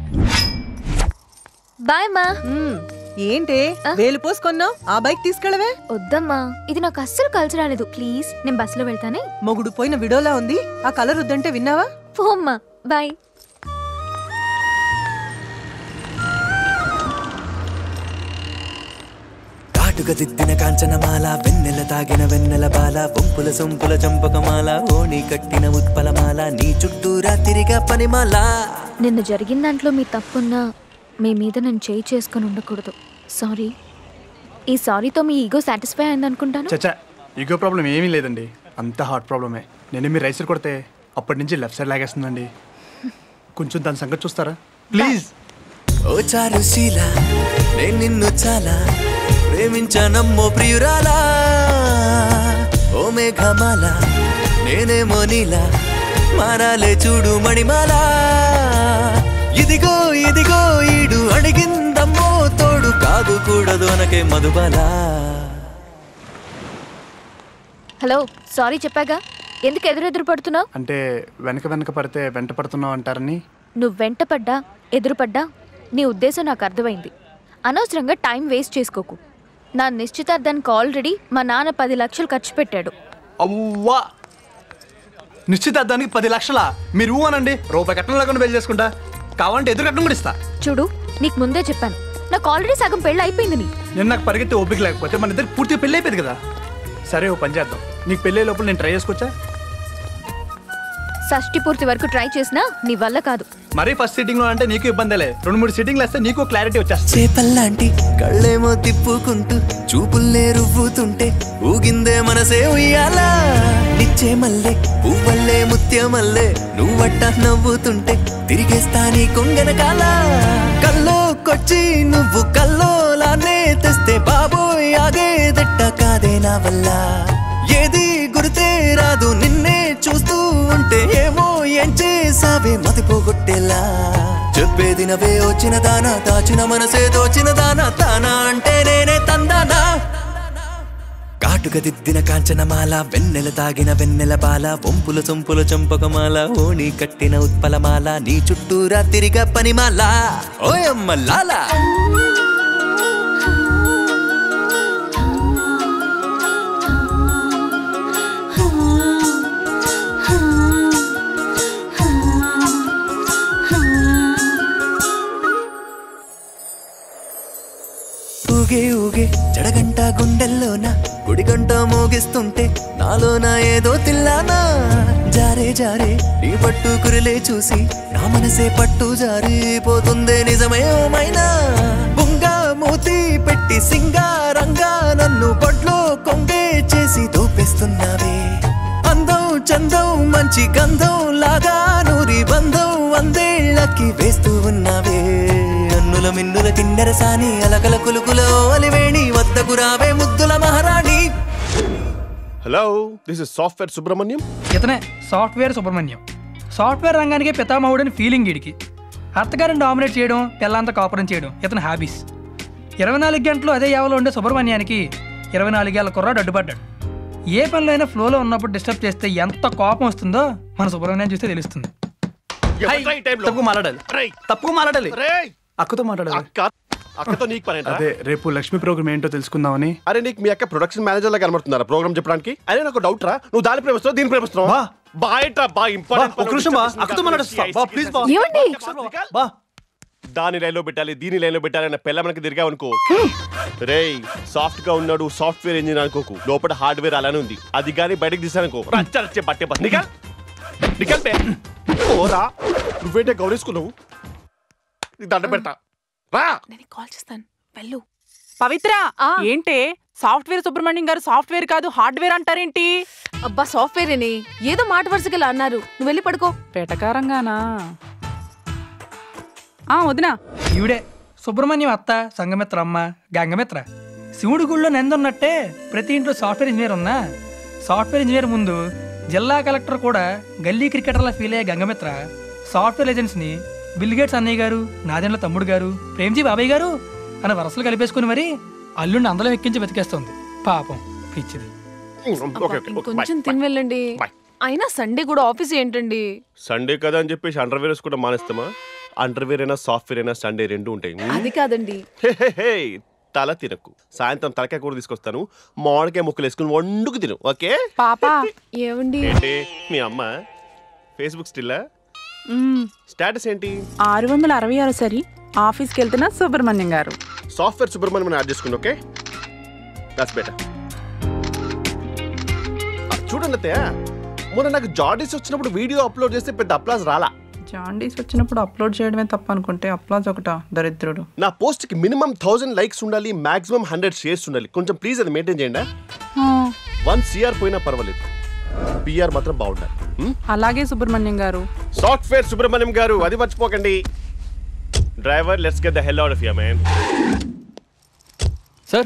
bye మా ఏంటి వేలు పోసుకున్నావు ఆ బైక్ తీసుకెళ్ళవే వద్దమ్మా ఇది నాకు అస్సలు కలిసి రాలేదు ప్లీజ్ నేను బస్సులో వెళ్తానే మొగుడు పోయిన విడోలా ఉంది ఆ కలర్ వద్దంటే విన్నావా పోమ్మా బాయ్ కాటుక దిద్దిన కాంచనమాల వెన్నెల తాగిన వెన్నెల బాల వంపుల సొంపుల చంపకమాల ఓణి కట్టిన ఉత్పలమాల నీ చుట్టూరా తిరిగా పనిమాల నిన్న జరిగిన దాంట్లో మీ తప్పున్నా మీ మీద నేను చేయి చేసుకొని ఉండకూడదు సారీ ఈ సారీతో మీ ఈగో సాటిస్ఫై అయింది అనుకుంటాను చచ్చా ఈగో ప్రాబ్లం ఏమీ లేదండి అంత హార్ట్ ప్రాబ్లమే నేను మీరు రైసర్ కొడితే అప్పటి నుంచి లెఫ్ట్ సైడ్ లాగేస్తుందండి కొంచెం దాని సంగతి చూస్తారా ప్లీజ్ ఓ చారు శీల నేను నిన్ను చాలా ప్రేమించానమ్మో ప్రియురాలా ఓ మేఘమాల నేనేమో నీలా మారాలే చూడు మణిమాల ఇదిగో ఇదిగో ఈడు అడిగిందమ్మో తోడు కాదుకూడదు అనకే మధుబాల హలో సారీ చెప్పాగా ఎందుకు ఎదురెదురు పడుతున్నావు అంటే వెనక వెనక పడితే వెంట పడుతున్నావు అంటారని నువ్వు వెంట పడ్డా ఎదురుపడ్డా నీ ఉద్దేశం నాకు అర్థమైంది అనవసరంగా టైం వేస్ట్ చేసుకోకు నా నిశ్చితార్థానికి ఆల్రెడీ మా నాన్న పది లక్షలు ఖర్చు పెట్టాడు అవ్వా నిశ్చితార్థానికి పది లక్షలా మీరు ఊ అనండి రూపాయి కట్టడం లేకుండా పెళ్లి చేసుకుంటా కావాలంటే ఎదురు కట్టడం కూడా ఇస్తా చూడు నీకు ముందే చెప్పాను నాకు ఆల్రెడీ సగం పెళ్ళి అయిపోయింది నీ నేను నాకు పరిగెత్తే ఓపిక లేకపోతే మన ఇద్దరు పూర్తిగా పెళ్ళి అయిపోయింది కదా సరే ఓ పని చేద్దాం నీకు పెళ్ళే లోపల నేను ట్రై చేసుకోవచ్చా షష్టి పూర్తి వరకు ట్రై చేసినా నీ వల్ల కాదు మరీ ఫస్ట్ సిట్టింగ్ లో అంటే నీకు ఇబ్బందిలే రెండు మూడు సిట్టింగ్లు వేస్తే నీకు క్లారిటీ వచ్చేస్తుంది చేపల్లాంటి కళ్ళేమో తిప్పుకుంటూ చూపుల్లే రువ్వుతుంటే ఊగిందే మనసే ఉయ్యాలా నిచ్చే మల్లె పువ్వల్లే ముత్యమల్లే నువ్వట్ట నవ్వుతుంటే తిరిగేస్తా నీ కొంగనకాల కల్లోకొచ్చి నువ్వు కల్లోలానే తెస్తే బాబోయ్ ఆగేదట్ట కాదే నా వల్ల ఏది గురితే రాదు నిన్నే చూస్తూ ఉంటే ఏమో ఏం చేసావే మతిపోగొట్టేలా చెప్పేది నవే వచ్చిన దానా దాచిన మనసే దోచిన దానా తానా అంటే నేనే తందానా కాటుక దిద్దిన కాంచనమాల వెన్నెల తాగిన వెన్నెల బాల వంపుల చొంపుల చంపకమాల ఓణి కట్టిన ఉత్పలమాల నీ చుట్టూరా తిరిగా పనిమాల ఓయమ్మ లాలా ఊగే ఊగే జడగంట గుండెల్లోన గుడిగంట మోగిస్తుంటే నాలోన ఏదో తిల్లానా జారే జారే నీ పట్టు కురిలే చూసి నా మనసే పట్టు జారిపోతుందే నిజమేమైనా బుంగా మూతి పెట్టి సింగారంగా నన్ను పట్లో కొంగే చేసి దోపేస్తున్నావే అందం చందం మంచి గంధం లాగా నూరి బంధం వందేళ్లకి వేస్తూ ఉన్నావే అన్నుల మిన్నుల కిన్నెర సాని అలకల కులుకుల అలివేణి వద్దకు రావే ముద్దుల మహారాణి hello this is software Subrahmanyam ఇతనే సాఫ్ట్వేర్ సుబ్రహ్మణ్యం సాఫ్ట్వేర్ రంగానికి పితామహుడని ఫీలింగ్ వీడికి అత్తగారిని డామినేట్ చేయడం పిల్లంతా కాపురం చేయడం ఇతని హ్యాబీస్ ఇరవై నాలుగు గంటలు అదే యావలో ఉండే సుబ్రహ్మణ్యానికి ఇరవై నాలుగేళ్ల కుర్రాడు అడ్డుపడ్డాడు ఏ పనిలో అయినా ఫ్లోలో ఉన్నప్పుడు డిస్టర్బ్ చేస్తే ఎంత కోపం వస్తుందో మన సుబ్రహ్మణ్యం చూస్తే తెలుస్తుంది తప్పుకు మాట్లాడాలి తప్పుకు మాట్లాడాలి అక్కతో మాట్లాడాలి అక్కతో నీకు పని ఏంట్రా? అదే రేపు లక్ష్మి ప్రోగ్రామ్ ఏంటో తెలుసుకుందామని అరే నీకు మీ అక్క ప్రొడక్షన్ మేనేజర్ లా కనబడుతున్నారా ప్రోగ్రామ్ చెప్పడానికి అరే నాకు డౌట్ రా నువ్వు దాని ప్రేమిస్తున్నావు దీని ప్రేమిస్తున్నావు బా ఏంట్రా బా ఇంపార్టెంట్ బా, ఒక్క నిమిషం బా, అక్కతో మాట్లాడొస్తా. బా, ప్లీజ్ బా. ఏమండి? బా దాని లైన్లో పెట్టాలి దీని లైన్లో పెట్టాలి అన్న పిల్ల మనకి తిరిగావు అనుకో రేయ్ సాఫ్ట్ గా ఉన్నాడు సాఫ్ట్వేర్ ఇంజనీర్ అనుకోకు లోపల హార్డ్వేర్ అలానే ఉంది అది కానీ బయటకు తీసానుకో రచ్చ రచ్చే బట్టే బస్ నికల్ నికల్ బే ఓరా నువ్వేంటే గౌరవించుకున్నావు నీకు దండ పెడతా రా నేను కాల్ చేస్తాను వెళ్ళు పవిత్ర ఏంటే సాఫ్ట్వేర్ సుబ్రహ్మణ్యం గారు సాఫ్ట్వేర్ కాదు హార్డ్వేర్ అంటారేంటి అబ్బా సాఫ్ట్వేర్ అని ఏదో మాట వరుసగా అన్నారు నువ్వు వెళ్ళి పడుకో పెటకారంగానా ఆ వదినా ఈవిడే సుబ్రహ్మణ్యం అత్త సంగమిత్ర అమ్మ గంగమిత్ర శివుడి గుళ్ళో నెందున్నట్టే ప్రతి ఇంట్లో సాఫ్ట్వేర్ ఇంజనీర్ ఉన్నా సాఫ్ట్వేర్ ఇంజనీర్ ముందు జిల్లా కలెక్టర్ కూడా గల్లీ క్రికెటర్లా ఫీల్ అయ్యే గంగమిత్ర సాఫ్ట్వేర్ ఏజెంట్స్ని బిల్ గేట్స్ అన్నయ్య గారు నాదెండ్ల తమ్ముడు గారు ప్రేమ్జీ బాబాయ్ గారు అని వరసలు కలిపేసుకుని మరి అల్లుడిని అందరం ఎక్కించి బతికేస్తోంది పాపం పిచ్చిది కొంచెం తిని వెళ్ళండి అయినా సండే కూడా ఆఫీస్ ఏంటండి సండే కదా అని చెప్పేసి అండర్వేర్ వేసుకోవడం మానేస్తామా అండర్వేర్ అయినా సాఫ్ట్వేర్ అయినా సండే రెండు ఉంటాయి అది కాదండి హే, హే, హే, తల తినకు సాయంత్రం తలకాయ కూర తీసుకొస్తాను మామిడికాయ ముక్కలు వేసుకుని వండుకు తిను ఓకే పాపా ఏమండి ఏంటి మీ అమ్మ ఫేస్బుక్ స్టిల్లా స్టేటస్ ఏంటి ఆరు వందల అరవై ఆరు సరి ఆఫీస్కి వెళ్తున్న సుబ్రహ్మణ్యం గారు సాఫ్ట్వేర్ సుబ్రహ్మణ్యం యాడ్ చేసుకోండి ఓకే దట్స్ బెటర్ చూడండి అత్తయ్య మొన్న నాకు జాడీస్ వచ్చినప్పుడు వీడియో అప్లోడ్ చేస్తే పెద్ద అప్లాస్ రాలా జాండీస్ వచ్చినప్పుడు అప్లోడ్ చేయడమే తప్ప అనుకుంటే అప్లాజ్ ఒకటా దరిద్రుడు నా పోస్ట్ కి మినిమం థౌసండ్ లైక్స్ ఉండాలి మాక్సిమం హండ్రెడ్ షేర్స్ ఉండాలి కొంచెం ప్లీజ్ అది మెయింటైన్ చేయండి వన్ సిఆర్ పోయినా పర్వాలేదు పిఆర్ మాత్రం బాగుండాలి హ్మ్? అలాగే సుబ్రహ్మణ్యం గారు సాఫ్ట్వేర్ సుబ్రహ్మణ్యం గారు అది మర్చిపోకండి driver let's get the hell out of your man sir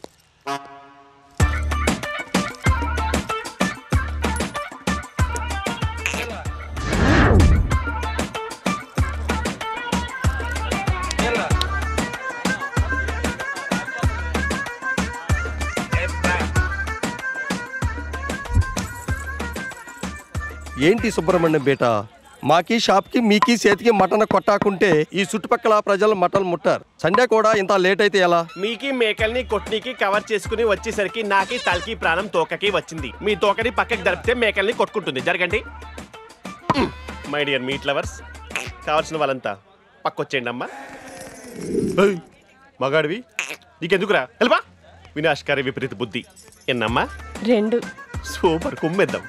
ఏంటి సుబ్రహ్మణ్యం బేట మాకి షాప్కి మీకి చేతికి మటన్ కొట్టాకుంటే ఈ చుట్టుపక్కల ప్రజలు మటన్ ముట్టారు సండే కూడా ఇంత లేట్ అయితే ఎలా మీకి మేకల్ని కొట్నికి కవర్ చేసుకుని వచ్చేసరికి నాకి తలకి ప్రాణం తోకకి వచ్చింది మీ తోకని పక్కకి జరిపితే మేకల్ని కొట్టుకుంటుంది జరగండి మై డియర్ మీట్ లవర్స్ కావాల్సిన వాళ్ళంతా పక్కొచ్చేయండి అమ్మా ఏయ్, మగాడివి నీకెందుకురా వెళ్ళబా వినాశకారి విపరీత బుద్ధి ఎన్నమ్మా రెండు సూపర్ కుమ్మేద్దాం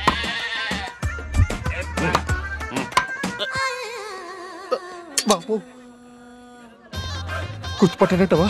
బాబు గుర్తుపట్టినట్టవా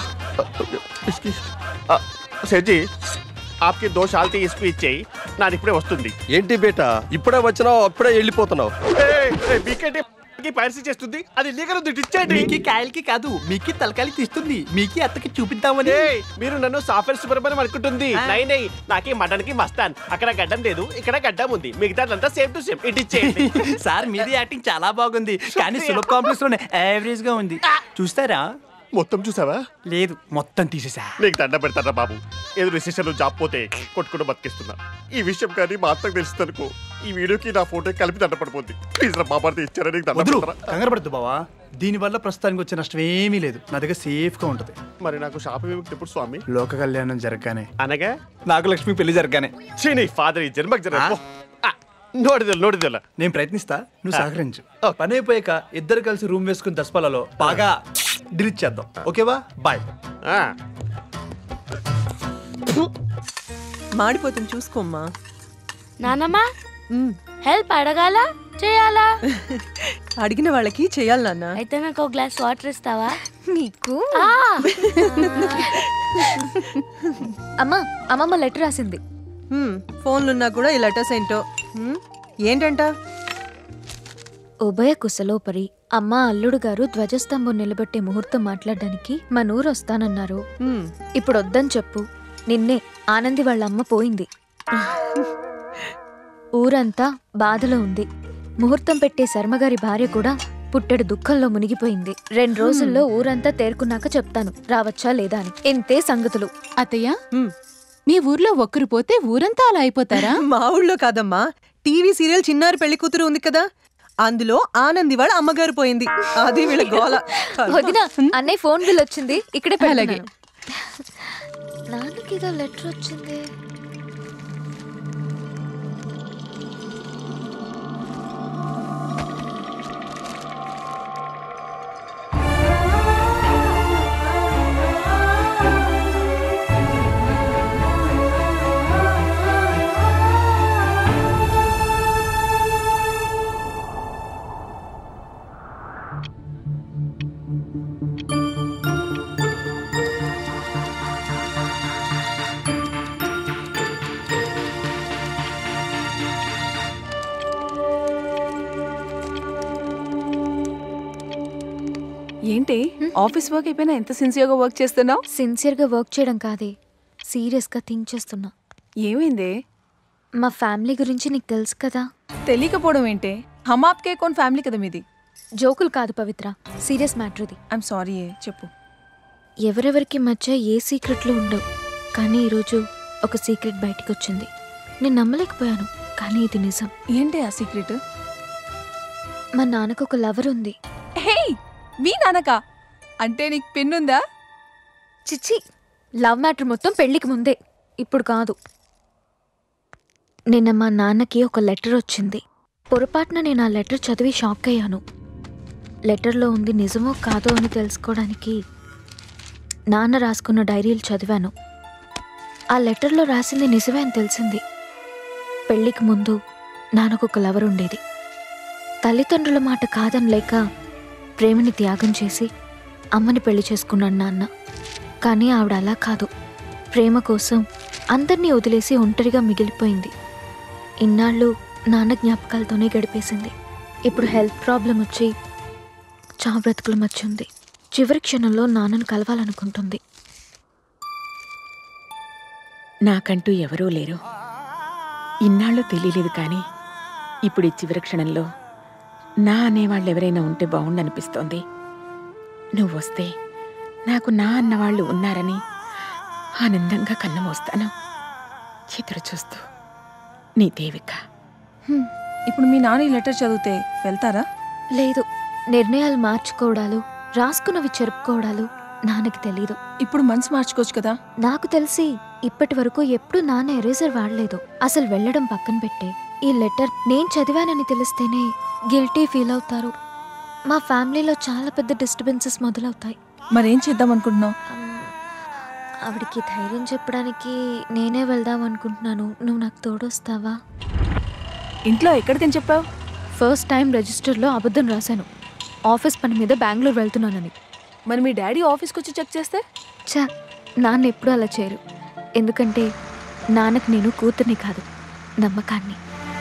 సెడ్జీ ఆప్కి దో శాల్తీ ఇస్పీ ఇచ్చేయి నాది ఇప్పుడే వస్తుంది ఏంటి బేట ఇప్పుడే వచ్చినావు అప్పుడే వెళ్ళిపోతున్నావు మీకంటే పైరసీ చేస్తుంది అది లీగల్ ఉంది ఇచ్చేయండి మీకి కాయలకి కాదు మీకి తలకాయలకి తీస్తుంది మీకి అత్తకి చూపిద్దామని ఏయ్, మీరు నన్ను సాఫ్ట్వేర్ సుబ్రహ్మణ్యం అనుకుంటుంది నై నై నాకి మటన్ కి మస్తాన్ అక్కడ గడ్డం లేదు ఇక్కడ గడ్డం ఉంది మిగతాదంతా సేమ్ టు సేమ్ ఇటు ఇచ్చేయండి సార్ మీది యాక్టింగ్ చాలా బాగుంది కానీ సులభ కాంప్లెక్స్ లోనే యావరేజ్ గా ఉంది చూస్తారా మొత్తం చూసావా లేదు మొత్తం తీసేసా నీకు దండ పెడతారా బాబు ఏదో రిసెషన్ జాబ్ పోతే కొట్టుకుంటూ బతికిస్తున్నా ఈ విషయం కానీ మా అత్తకు తెలుస్తుంది అనుకో ఈ వీడియోకి నా ఫోటో కలిపి దండ పడిపోద్ది ప్లీజ్ రా బాబార్ది ఇచ్చారా నీకు దండ వదులు పెడతారా కంగారు పడద్దు బావా దీనివల్ల ప్రస్తుతానికి వచ్చే నష్టం ఏమీ లేదు నా దగ్గర సేఫ్ గా ఉంటది మరి నాకు శాపం ఏమిటి ఎప్పుడు స్వామి లోక కళ్యాణం జరగగానే అనగా నాకు లక్ష్మి పెళ్లి జరగగానే చీ నీ ఫాదర్ ఈ జన్మకు జరగ నోడిదెల నోడిదెల నేను ప్రయత్నిస్తా నువ్వు సహకరించు పని అయిపోయాక ఇద్దరు కలిసి రూమ్ వేసుకుని దసపల్లలో బాగా డిలీట్ చేద్దాం ఓకేవా బాయ్ మాడిపోతుంది చూసుకోమ్మా నానమ్మా హెల్ప్ అడగాల చేయాలా అడిగిన వాళ్ళకి చేయాలి నాన్న అయితే నాకు ఒక గ్లాస్ వాటర్ ఇస్తావా నీకు అమ్మా అమ్మమ్మ లెటర్ రాసింది ఫోన్లున్నా కూడా ఈ లెటర్స్ ఏంటో హ్మ్, ఏంటంట ఉభయ కుశలోపరి అమ్మ అల్లుడు గారు ధ్వజస్తంభం నిలబెట్టే ముహూర్తం మాట్లాడడానికి మన ఊరు వస్తానన్నారు ఇప్పుడు వద్దని చెప్పు నిన్నే ఆనంది వాళ్ళ అమ్మ పోయింది ఊరంతా బాధలో ఉంది ముహూర్తం పెట్టే శర్మగారి భార్య కూడా పుట్టెడు దుఃఖంలో మునిగిపోయింది రెండు రోజుల్లో ఊరంతా తేరుకున్నాక చెప్తాను రావచ్చా లేదా అని ఇంతే సంగతులు అత్తయ్య మీ ఊర్లో ఒక్కరు పోతే ఊరంతా అలా అయిపోతారా మా ఊళ్ళో కాదమ్మా టీవీ సీరియల్ చిన్నారి పెళ్లి కూతురు ఉంది కదా అందులో ఆనంది వాళ్ళ అమ్మగారు పోయింది అది వీళ్ళ గోల వదిన అన్నయ్య ఫోన్ బిల్ వచ్చింది ఇక్కడే అలాగే. పెడుతున్నాను నాన్నకి ఏదో లెటర్ వచ్చింది ఏంటి ఆఫీస్ వర్క్ అయిపోయినా ఎంత సిన్సియర్గా వర్క్ చేస్తున్నావు సిన్సియర్గా వర్క్ చేయడం కాదే సీరియస్గా థింక్ చేస్తున్నా ఏమైంది మా ఫ్యామిలీ గురించి నీకు తెలుసు కదా తెలియకపోవడం ఏంటి హమ్ ఆప్కే కోన్ ఫ్యామిలీ కదా మీది జోకులు కాదు పవిత్ర సీరియస్ మ్యాటర్ ఇది ఐఎమ్ సారీ చెప్పు ఎవరెవరికి మధ్య ఏ సీక్రెట్లు ఉండవు కానీ ఈరోజు ఒక సీక్రెట్ బయటికి వచ్చింది నేను నమ్మలేకపోయాను కానీ ఇది నిజం ఏంటి ఆ సీక్రెట్ మా నాన్నకు ఒక లవర్ ఉంది హే మీ నాన్నక అంటే నీకు పెన్నుందా చిచ్చి లవ్ మ్యాటర్ మొత్తం పెళ్లికి ముందే ఇప్పుడు కాదు నిన్న మా నాన్నకి ఒక లెటర్ వచ్చింది పొరపాటున నేను ఆ లెటర్ చదివి షాక్ అయ్యాను లెటర్లో ఉంది నిజమో కాదో అని తెలుసుకోవడానికి నాన్న రాసుకున్న డైరీలు చదివాను ఆ లెటర్లో రాసింది నిజమే అని తెలిసింది పెళ్లికి ముందు నాన్నకు ఒక లవర్ ఉండేది తల్లిదండ్రుల మాట కాదని లేక ప్రేమని త్యాగం చేసి అమ్మని పెళ్లి చేసుకున్నాడు నాన్న కానీ ఆవిడ అలా కాదు ప్రేమ కోసం అందరినీ వదిలేసి ఒంటరిగా మిగిలిపోయింది ఇన్నాళ్ళు నాన్న జ్ఞాపకాలతోనే గడిపేసింది ఇప్పుడు హెల్త్ ప్రాబ్లం వచ్చి చావు బ్రతుకుల మధ్య ఉంది చివరి క్షణంలో నాన్నను కలవాలనుకుంటుంది నాకంటూ ఎవరూ లేరు ఇన్నాళ్ళు తెలియలేదు కానీ ఇప్పుడు ఈ చివరి క్షణంలో నా అనేవాళ్ళు ఎవరైనా ఉంటే బాగుండనిపిస్తోంది నువ్వు వస్తే నాకు నా అన్నవాళ్ళు ఉన్నారని ఆనందంగా కన్ను మోస్తాను ఎదురు చూస్తూ నీ దేవిక హ్మ్. ఇప్పుడు మీ నాన్న ఈ లెటర్ చదివితే వెళ్తారా లేదు నిర్ణయాలు మార్చుకోవడాలు రాసుకున్నవి చెరుపుకోవడాలు నాన్నకి తెలీదు ఇప్పుడు మనసు మార్చుకోవచ్చు కదా నాకు తెలిసి ఇప్పటి వరకు ఎప్పుడు నాన్న ఎరేజర్ వాడలేదు అసలు వెళ్ళడం పక్కన పెట్టే ఈ లెటర్ నేను చదివానని తెలిస్తేనే గిల్టీ ఫీల్ అవుతారు మా ఫ్యామిలీలో చాలా పెద్ద డిస్టర్బెన్సెస్ మొదలవుతాయి మరేం చేద్దాం అనుకుంటున్నావు ఆవిడకి ధైర్యం చెప్పడానికి నేనే వెళ్దాం అనుకుంటున్నాను నువ్వు నాకు తోడొస్తావా ఇంట్లో ఎక్కడికని చెప్పావు ఫస్ట్ టైం రిజిస్టర్లో అబద్ధం రాశాను ఆఫీస్ పని మీద బెంగళూరు వెళ్తున్నానని మరి మీ డాడీ ఆఫీస్కి వచ్చి చెక్ చేస్తే చా నాన్న ఎప్పుడూ అలా చేయరు ఎందుకంటే నాన్నకు నేను కూతుర్ని కాదు నమ్మకాన్ని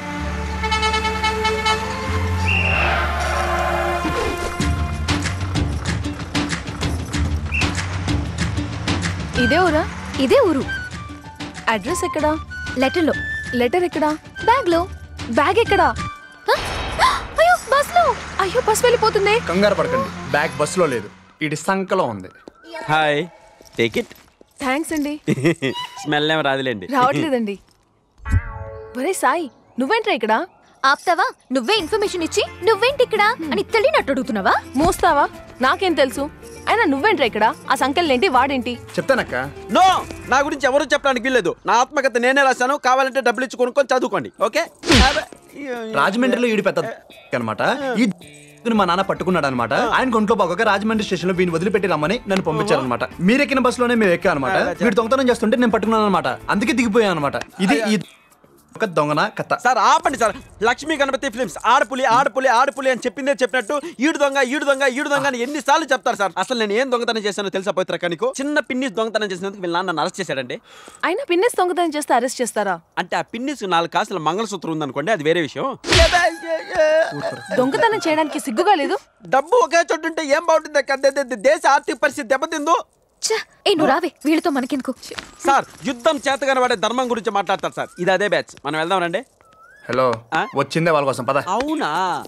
ఇదే ఊరా ఇదే ఊరు అడ్రస్ ఎక్కడా లెటర్లో లెటర్ ఎక్కడా బ్యాగ్లో బ్యాగ్ ఎక్కడా హ? అయ్యో బస్లో అయ్యో బస్ వెళ్ళిపోతుంది కంగారు పడకండి బ్యాగ్ బస్సులో లేదు ఇటు సంకలో ఉంది హాయ్ టేక్ ఇట్ థ్యాంక్స్ అండి స్మెల్ ఏం రాదులేండి రావట్లేదండి ఒరే సాయి నువ్వేంట్రా ఇక్కడ ఆప్తావా నువ్వే ఇన్ఫర్మేషన్ ఇచ్చి నువ్వేంటి ఇక్కడ అని తెలియనట్టు అడుగుతున్నావా మూస్తావా నాకేం తెలుసు అయినా నువ్వేంట్రా ఇక్కడ ఆ సంకెళ్ళేంటి వాడేంటి చెప్తానక్క నో నా గురించి ఎవరు చెప్పడానికి వీల్లేదు నా ఆత్మకథ నేనే రాశాను కావాలంటే డబ్బులు ఇచ్చి కొనుక్కొని చదువుకోండి ఓకే రాజమండ్రిలో ఈడు పెద్ద అనమాట ఈ ని మా నాన్న పట్టుకున్నాడు అనమాట ఆయన ఒంట్లో బాగోక రాజమండ్రి స్టేషన్ లో వీడిని వదిలిపెట్టి రమ్మని నన్ను పంపించారనమాట మీరు ఎక్కిన బస్సులోనే మేము ఎక్కా అనమాట వీడు దొంగతనం చేస్తుంటే నేను పట్టుకున్నాను అనమాట అందుకే దిగిపోయాను అనమాట ఇది ఈ ఒక దొంగన కథ సార్ ఆపండి సార్ లక్ష్మీ గణపతి ఫిల్మ్స్ ఆడపులి ఆడపులి ఆడపులి అని చెప్పిందే చెప్పినట్టు ఈడు దొంగ ఈడు దొంగ ఈడు దొంగ అని ఎన్నిసార్లు చెప్తారు సార్ అసలు నేను ఏం దొంగతనం చేశానో తెలుసా పోయిత్ర నీకు చిన్న పిన్నిస్ దొంగతనం చేసినందుకు వీళ్ళ నాన్న అరెస్ట్ చేశాడండి అయినా పిన్నెస్ దొంగతనం చేస్తే అరెస్ట్ చేస్తారా అంటే ఆ పిన్నిస్ నాలుగు కాసుల మంగళసూత్రం ఉందనుకోండి అది వేరే విషయం దొంగతనం చేయడానికి సిగ్గుగా లేదు డబ్బు ఒకే చోటు ఉంటే ఏం బాగుంటుంది అక్క? దే- దే- దే- దేశ ఆర్థిక పరిస్థితి దెబ్బతిందో ఏ నువ్వు రావే వీళ్ళతో మనకెందుకు సార్ యుద్ధం చేతగానే వాడే ధర్మం గురించి మాట్లాడతారు సార్ ఇది అదే బ్యాచ్ మనం వెళ్దాం రండి హలో వచ్చిందే వాళ్ళ కోసం పద అవునా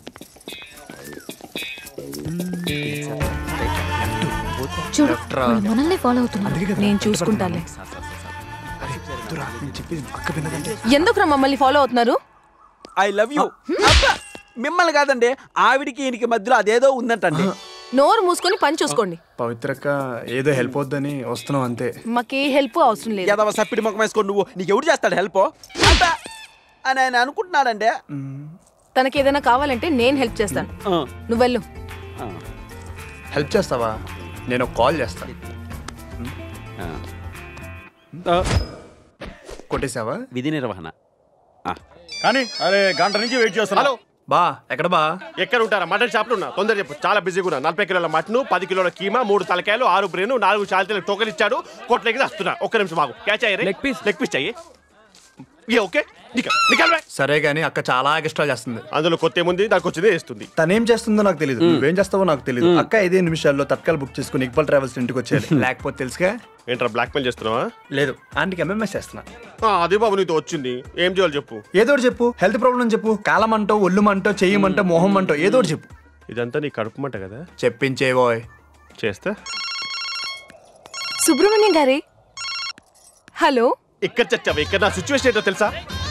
చూడు Left రా. వాళ్ళు మనల్ని ఫాలో అవుతున్నారు నేను చూసుకుంటానులే ఎందుకురా మమ్మల్ని ఫాలో అవుతున్నారు ఐ లవ్ యూ మిమ్మల్ని కాదండి ఆవిడికి ఈయనకి మధ్యలో అదేదో ఉందంటండి నోరు మూసుకొని పని చూసుకోండి పవిత్రక్క ఏదో హెల్ప్ అవుద్దని వస్తున్నాం అంతే మాకే హెల్ప్ అవసరం లేదు ఏదవ సప్పిడి ముఖం వేసుకోండి నువ్వు నీకు ఎవడు చేస్తాడు హెల్ప్ అని ఆయన అనుకుంటున్నాడండి తనకి ఏదైనా కావాలంటే నేను హెల్ప్ చేస్తాను నువ్వు వెళ్ళు హెల్ప్ చేస్తావా నేను ఒక కాల్ చేస్తా కొట్టేసావా విధి నిర్వహణ కానీ అరే గంట నుంచి వెయిట్ చేస్తున్నా హలో బా ఎక్కడ బా ఎక్కడ ఉంటారా మటన్ షాప్లో ఉన్నా తొందర చెప్పు చాలా బిజీగా ఉన్నా నలభై కిలోల మటన్ పది కిలోల కీమా మూడు తలకాయలు ఆరు బ్రేను నాలుగు చాలితీల టోకెన్ ఇచ్చాడు కొట్లకి వస్తున్నా ఒక్క నిమిషం మాకు క్యాచ్ అయ్యారు లెగ్ పీస్ లెగ్ పీస్ చెయ్యి ఏ ఓకే నికల్ నికల్ బే. సరే గానీ అక్క చాలా ఎక్స్ట్రా చేస్తుంది అందులో కొత్త ఏముంది దానికి వచ్చిందే ఇస్తుంది తనేం చేస్తుందో నాకు తెలియదు మ్మ్. నువ్వేం చేస్తావో నాకు తెలియదు మ్మ్. అక్క ఐదే నిమిషాల్లో తత్కాల్ బుక్ చేసుకుని ఇక్బల్ ట్రావెల్స్ ఇంటికి వచ్చేయాలి లేకపోతే తెలుసుగా ఏంట్రా బ్లాక్ మెయిల్ చేస్తున్నావా లేదు ఆంటీకి ఎంఎంఎస్ చేస్తున్నా ఆ, అదే బాబు నీతో వచ్చింది ఏం చేయాలి చెప్పు ఏదో ఒకటి చెప్పు హెల్త్ ప్రాబ్లం చెప్పు కాలం అంటో ఒళ్ళు మంటో చెయ్యమంటో మొహం అంటో ఏదో ఒకటి చెప్పు ఇదంతా నీ కడుపుమంట కదా చెప్పించేవోయ్ చేస్తా సుబ్రహ్మణ్యం గారే హలో ఇక్కడ చచ్చావు ఇక్కడ నా సిచ్యువేషన్ ఏంటో తెలుసా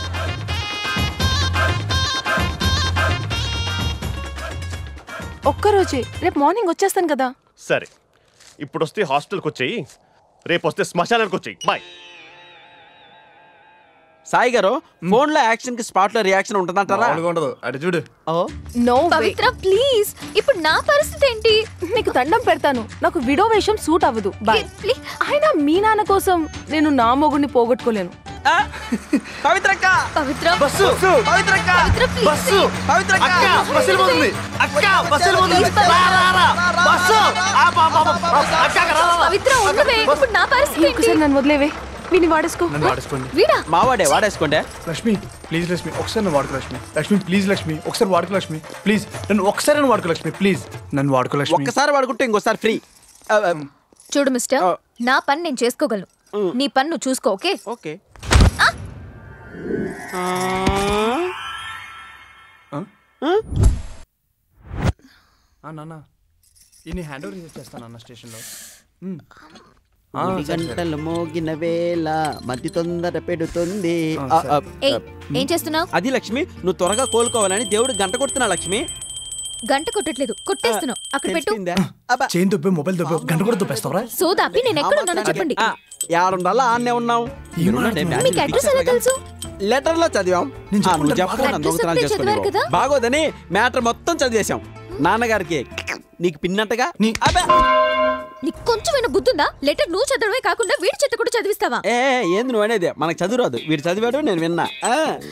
ఒక్కరోజే రేపు మార్నింగ్ వచ్చేస్తాను కదా సరే ఇప్పుడు వస్తే హాస్టల్కి వచ్చేయి రేపు వస్తే శ్మశానానికి వచ్చేయి బాయ్ సాయి గారు ఫోన్ లో యాక్షన్ కి స్పాట్ లో రియాక్షన్ ఉంటుందంటారా మామూలుగా ఉండదు అటు చూడు నో పవిత్ర ప్లీజ్ ఇప్పుడు నా పరిస్థితి ఏంటి నీకు దండం పెడతాను నాకు విడో వేషం సూట్ అవ్వదు బాయ్ అయినా మీ నాన్న కోసం నేను నా మొగుడిని పోగొట్టుకోలేను పవిత్రక్క పవిత్ర బస్సు పవిత్రక్క పవిత్ర please. బస్సు పవిత్రక్క అక్క, బస్సు వెళ్ళిపోతుంది. అక్క బస్సు వెళ్ళిపోతుంది. Please, రా, రా, రా. బస్సు ఆపు, ఆపు, ఆపు. అక్క, రా, రా, రా. పవిత్ర ఉండవే ఇప్పుడు నా పరిస్థితి ఏంటి ఒకసారి నన్ను వదిలేవే వీని వాడేసుకో నన్ను వాడేసుకోండి వీడా మావాడే వాడేసుకోండి లక్ష్మి ప్లీజ్ లక్ష్మి ఒకసారి నన్ను వాడుకో లక్ష్మి లక్ష్మి ప్లీజ్ లక్ష్మి ఒకసారి వాడుకో లక్ష్మి ప్లీజ్ నన్ను ఒకసారి నన్ను వాడుకో లక్ష్మి ప్లీజ్ నన్ను వాడుకో లక్ష్మి ఒక్కసారి వాడుకుంటే ఇంకోసారి ఫ్రీ చూడు మిస్టర్ నా పని నేను చేసుకోగలను నీ పని నువ్వు చూసుకో ఓకే ఓకే ఆ, నాన్న ఈ హ్యాండ్ ఓవర్ చేస్తాను అన్న స్టేషన్లో మ్. ఆ, మూడు సరే, సరే. గంటలు మోగిన వేళ మధ్య తొందర పెడుతుంది ఆ, ఆ, సరే. ఆ, ఏయ్ ఏం చేస్తున్నావు అది లక్ష్మి నువ్వు త్వరగా కోలుకోవాలని దేవుడు గంట కొడుతున్నా లక్ష్మి గంట కొట్టట్లేదు కొట్టేస్తున్నావు అక్కడ పెట్టు చేయి దుబ్బే మొబైల్ దుబ్బే గంట కూడా దుబ్బేస్తావరా సోదాపి నేను ఎక్కడ ఉన్నానో చెప్పండి యాడుండాలా ఆన్నే ఉన్నాం మీకు అడ్రస్ ఎలా తెలుసు లెటర్ లో చదివాం ఆ, నువ్వు చెప్పు, నన్ను అడ్రస్ దొంగతనాలు ఒకటే చేసుకుని చదివారు కదా? బాగోదని మ్యాటర్ మొత్తం చదివేశాం నాన్నగారికి నీకు పిన్నట్టుగా అబ్బే నీకు కొంచెమైనా బుద్ధుందా లెటర్ నువ్వు చదవడమే కాకుండా వీడి చెత్త కూడా చదివిస్తావా ఏ ఏ, ఏంది నువ్వు అనేది మనకు చదువు రాదు వీడు చదివాడు నేను విన్నా ఆ.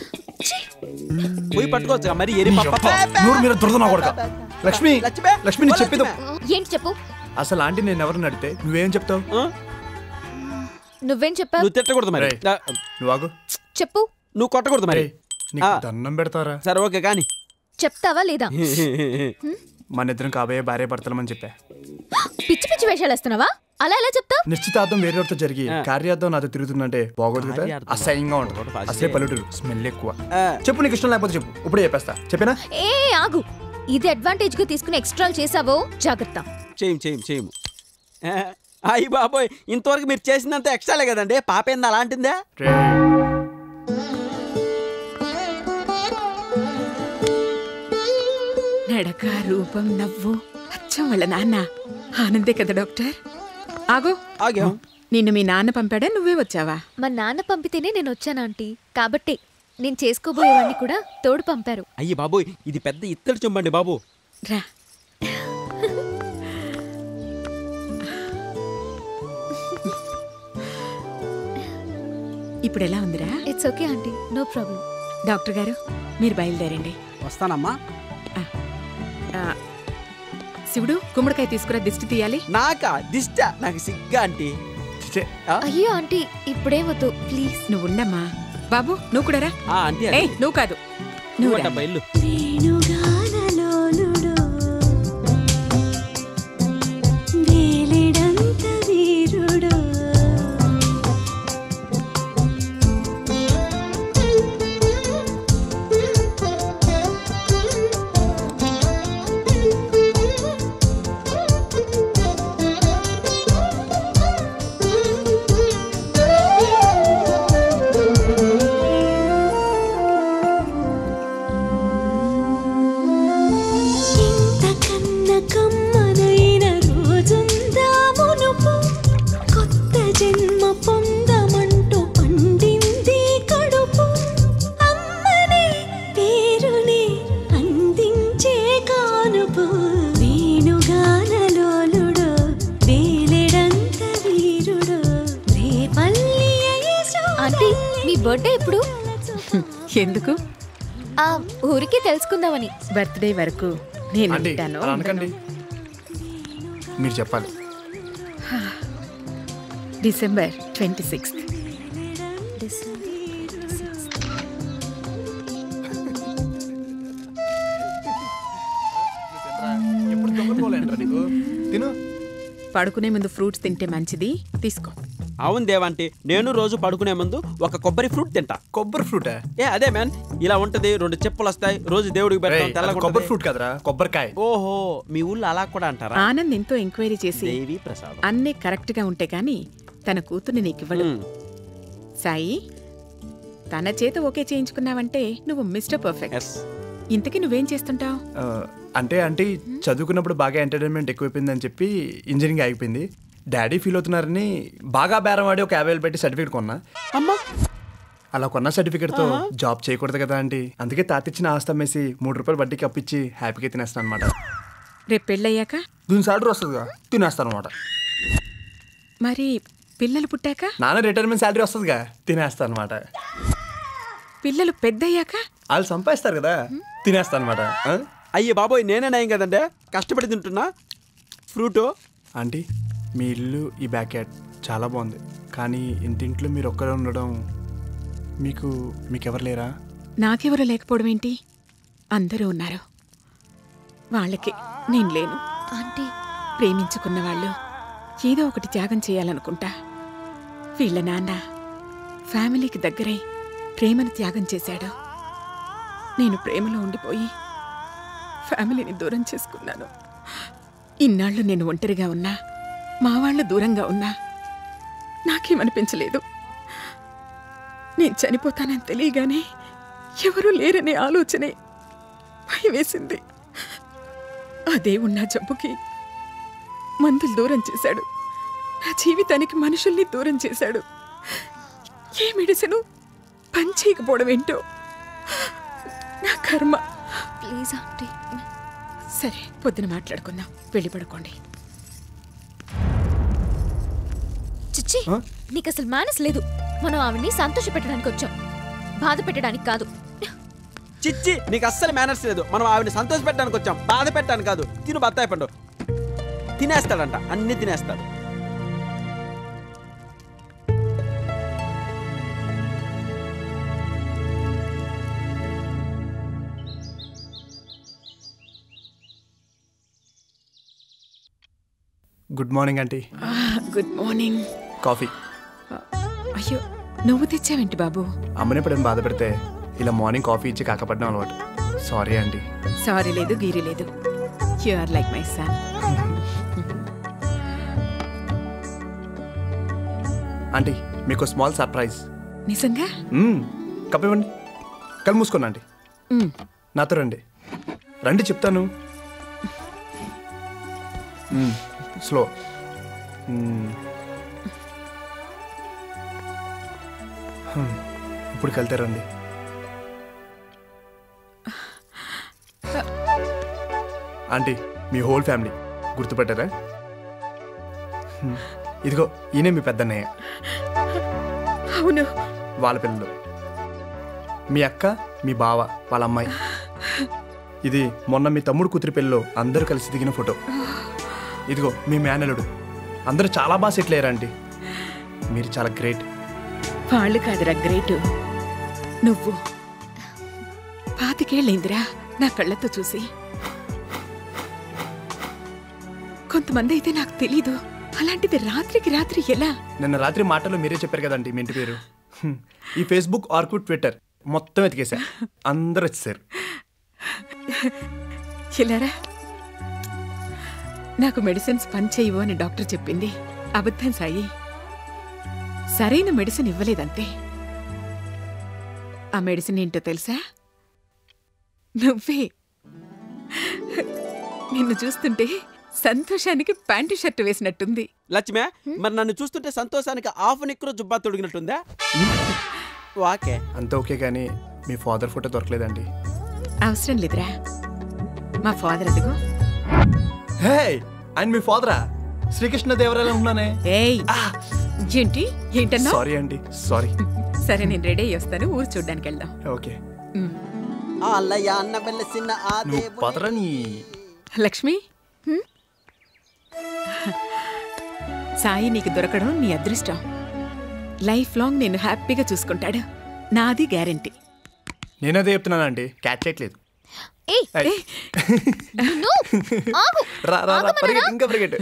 పోయి పట్టుకోవచ్చు మరి ఎరి పప్ప నూరు మీద దురద నా కొడక లక్ష్మి లక్ష్మి నీకు చెప్పేది ఏంటి చెప్పు అసలు ఆంటీ నేను ఎవరిని అడిగితే నువ్వేం చెప్తావు నువ్వేం చెప్పావు నువ్వు తిట్టకూడదు మరి రేయ్, నువ్వు ఆగు చెప్పు నువ్వు కొట్టకూడదు మరి నీకు ఆ. దండం పెడతారా సరే ఓకే కానీ చెప్తావా లేదా మన ఇద్దరం కాబోయే భార్య భర్తలమని చెప్పా పిచ్చి పిచ్చి వేషాలు వేస్తున్నావా అలా ఎలా చెప్తావు నిశ్చితార్థం వేరేతో జరిగి కార్యార్థం నాతో తిరుగుతుందంటే బాగోదు కదా కార్యార్థం. అసహ్యంగా ఉంటుంది అసలే పల్లెటూరు స్మెల్ ఎక్కువ చెప్పు నీకు ఇష్టం లేకపోతే చెప్పు ఇప్పుడే చెప్పేస్తా చెప్పినా ఏ ఆగు ఇది అడ్వాంటేజ్ గా తీసుకుని ఎక్స్ట్రాల్ చేసావో జాగ్రత్త చేయం చేయం చేయము అయ్యి బాబోయ్ ఇంతవరకు మీరు చేసినంత ఎక్స్ట్రాలే కదండి పాప ఏంది అలాంటిందే నడక రూపం నవ్వు అచ్చం వాళ్ళ నాన్న ఆనందే కదా డాక్టర్ ఆగో ఆగా నిన్ను మీ నాన్న పంపాడా నువ్వే వచ్చావా మా నాన్న పంపితేనే నేను వచ్చాను ఆంటీ కాబట్టి నేను చేసుకోబోయేవాడిని కూడా తోడు పంపారు అయ్యి బాబోయ్ ఇది పెద్ద ఇత్తడి చెంబండి బాబు రా ఇప్పుడు ఎలా ఉందిరా it's okay aunty no problem doctor garu మీరు బయలుదేరండి వస్తానమ్మా శివుడు గుమ్మడికాయ తీసుకురా దిష్టి తీయాలి నాకా దిష్ట నాకు సిగ్గా ఆంటీ అయ్యో ఆంటీ ఇప్పుడేం వద్దు ప్లీజ్ నువ్వు ఉండమ్మా బాబు నువ్వు కూడా రా ఆ, ఆంటీ ఏయ్, నువ్వు కాదు నువ్వు రా. బయలు వేలిడంత వీరుడు ఇంతకన్న కమ్మనైన రోజుందా మునుపు కొత్త జన్మ పొందమంటూ పండింది కడుపు అమ్మనే పేరునే అందించే కానుపు వేణుగానలోలుడు వేలెడంత వీరుడు రేపల్లి ఆంటీ మీ బర్త్డే ఎప్పుడు ఎందుకు ఆ ఊరికి తెలుసుకుందామని బర్త్డే వరకు నేను ఆంటీ ఉంటాను అలా అనకండి మీరు చెప్పాలి డిసెంబర్ ట్వంటీ సిక్స్త్ ఎప్పుడు దొంగపోలేంట్రా నీకు తిను పడుకునే ముందు ఫ్రూట్స్ తింటే మంచిది తీసుకో అవును దేవాంటి నేను రోజు పడుకునే ముందు ఒక కొబ్బరి ఫ్రూట్ తింటా కొబ్బరి ఫ్రూట్ ఏ అదే మ్యాన్ ఇలా ఉంటది రెండు చెప్పులు వస్తాయి రోజు దేవుడికి పెడతాం తెల్లగా కొబ్బరి ఉంటది. ఫ్రూట్ కదరా కొబ్బరికాయ ఓహో మీ ఊళ్ళో అలా కూడా అంటారా ఆనంద్ ఎంతో ఎంక్వైరీ చేసి దేవి ప్రసాదం అన్నీ కరెక్ట్ గా ఉంటే గాని తన కూతుర్ని నీకివ్వడు సాయి తన చేత ఓకే చేయించుకున్నావంటే నువ్వు మిస్టర్ పర్ఫెక్ట్ ఇంతకీ నువ్వేం చేస్తుంటావు ఆ, అంటే అంటే చదువుకున్నప్పుడు బాగా ఎంటర్టైన్మెంట్ ఎక్కువైపోయిందని చెప్పి ఇంజనీరింగ్ ఆగిపోయింది డాడీ ఫీల్ అవుతున్నారని బాగా బేరం ఆడి ఒక యాభై వేలు పెట్టి సర్టిఫికేట్ కొన్నా అమ్మా అలా కొన్న సర్టిఫికేట్తో ఆహా. జాబ్ చేయకూడదు కదా ఆంటీ అందుకే తాత ఇచ్చిన ఆస్తి అమ్మేసి మూడు రూపాయలు వడ్డీకి అప్పిచ్చి హ్యాపీగా తినేస్తాను అనమాట రేపు పెళ్ళయ్యాక దీని సాలరీ వస్తుందిగా తినేస్తాను అనమాట మరి పిల్లలు పుట్టాక నాన్న రిటైర్మెంట్ శాలరీ వస్తుందిగా తినేస్తాను అనమాట పిల్లలు పెద్దయ్యాక వాళ్ళు సంపాదిస్తారు కదా తినేస్తాను అనమాట అయ్యే బాబోయ్ నేనే నయం కదండి కష్టపడి తింటున్నా ఫ్రూటు ఆంటీ మీ ఇల్లు ఈ బ్యాక్ యార్డ్ చాలా బాగుంది కానీ ఇంటింట్లో మీరు ఒక్కరే ఉండడం మీకు మీకెవరు లేరా నాకెవరు లేకపోవడం ఏంటి అందరూ ఉన్నారు వాళ్ళకి నేను లేను ఆంటీ ప్రేమించుకున్న వాళ్ళు ఏదో ఒకటి త్యాగం చేయాలనుకుంటా వీళ్ళ నాన్న ఫ్యామిలీకి దగ్గరై ప్రేమను త్యాగం చేశాడు నేను ప్రేమలో ఉండిపోయి ఫ్యామిలీని దూరం చేసుకున్నాను ఇన్నాళ్ళు నేను ఒంటరిగా ఉన్నా మా వాళ్ళు దూరంగా ఉన్నా నాకేమనిపించలేదు నేను చనిపోతానని తెలియగానే ఎవరూ లేరనే ఆలోచనే భయం వేసింది ఆ దేవుడు నా జబ్బుకి మందులు దూరం చేశాడు నా జీవితానికి మనుషుల్ని దూరం చేశాడు ఏ మెడిసిన్ పనిచేయకపోవడం ఏంటో నా కర్మ ప్లీజ్ ఆంటీ సరే పొద్దున మాట్లాడుకుందాం వెళ్ళి పడుకోండి చిచ్చి నీకు అసలు మేనస్ లేదు మనం ఆవిడ్ని సంతోష పెట్టడానికి వచ్చాం బాధ పెట్టడానికి కాదు చిచ్చి నీకు అస్సలు మేనర్స్ లేదు మనం ఆవిడని సంతోష పెట్టడానికి వచ్చాం బాధ పెట్టడానికి కాదు తిను బత్తాయి పండు తినేస్తాడంట అన్ని తినేస్తాడు good morning aunty good morning coffee అయ్యో నువ్వు తెచ్చావేంటి బాబు అమ్మని ఎప్పుడైనా బాధ పెడితే ఇలా మార్నింగ్ కాఫీ ఇచ్చి కాకపడడం అలవాటు సారీ ఆంటీ సారీ లేదు గీరి లేదు you are like my son aunty మీకు స్మాల్ సర్ప్రైజ్ నిజంగా కప్ ఇవ్వండి కళ్ళు మూసుకోండి ఆంటీ మ్మ్. నాతో రండి రండి చెప్తాను మ్మ్. స్లో మ్మ్. హ్మ్. ఇప్పుడు కలితే రండి ఆంటీ మీ హోల్ ఫ్యామిలీ గుర్తుపెట్టారా హ్మ్. ఇదిగో ఈయనే మీ పెద్దన్నయ్య అవును వాళ్ళ పిల్లలు మీ అక్క మీ బావ వాళ్ళ అమ్మాయి ఇది మొన్న మీ తమ్ముడు కూతురి పెళ్ళిలో అందరూ కలిసి దిగిన ఫోటో ఇదిగో మీ మేనలుడు అందరూ చాలా బాగా సెటిల్ అయ్యారండి మీరు చాలా గ్రేట్ వాళ్ళు కాదురా గ్రేటు నువ్వు పాతికేళ్ళైందిరా నా కళ్ళతో చూసి కొంతమంది అయితే నాకు తెలీదు అలాంటిది రాత్రికి రాత్రి ఎలా నిన్న రాత్రి మాటలో మీరే చెప్పారు కదండి మీ ఇంటి పేరు హ్మ్. ఈ ఫేస్బుక్ ఆర్కుట్ ట్విట్టర్ మొత్తం ఎతికేసా అందరూ వచ్చేసారు ఇలారా నాకు మెడిసిన్స్ పనిచేయవు అని డాక్టర్ చెప్పింది అబద్ధం సాయి సరైన మెడిసిన్ ఇవ్వలేదంతే ఆ మెడిసిన్ ఏంటో తెలుసా నువ్వే నిన్ను చూస్తుంటే సంతోషానికి ప్యాంటు షర్ట్ వేసినట్టుంది లక్ష్మే మరి నన్ను చూస్తుంటే సంతోషానికి హాఫ్ నిక్కురు జుబ్బా తొడిగినట్టుందా వాకే అంత ఓకే కానీ మీ ఫాదర్ ఫోటో దొరకలేదండి అవసరం లేదురా మా ఫాదర్ అదిగో హే ఆయన మీ ఫాదరా శ్రీకృష్ణ దేవరాయలు ఉన్నానే ఏయ్ ఏంటి ఏంటన్నా సారీ అండి సారీ సరే నేను రెడీ అయ్యి వస్తాను ఊరు చూడ్డానికి వెళ్దాం ఓకే అల్లయ్య అన్న వెల్లసిన ఆ నువ్వు పదరా నీ లక్ష్మి హ్మ్? సాయి నీకు దొరకడం నీ అదృష్టం లైఫ్ లాంగ్ నేను హ్యాపీగా చూసుకుంటాడు నాది గ్యారంటీ నేనదే చెప్తున్నానండి క్యాచ్ చేయట్లేదు ఏయ్ ఏయ్. నిన్ను ఆగు రా రా రా ఆగమనరా? పరిగెట్టు ఇంకా పరిగెట్టు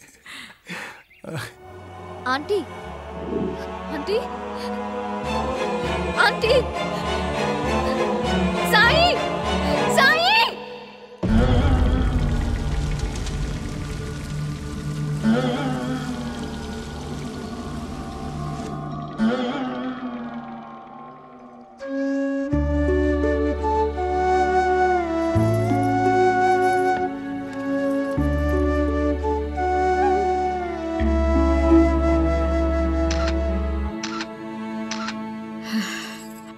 aunty aunty aunty Sai Sai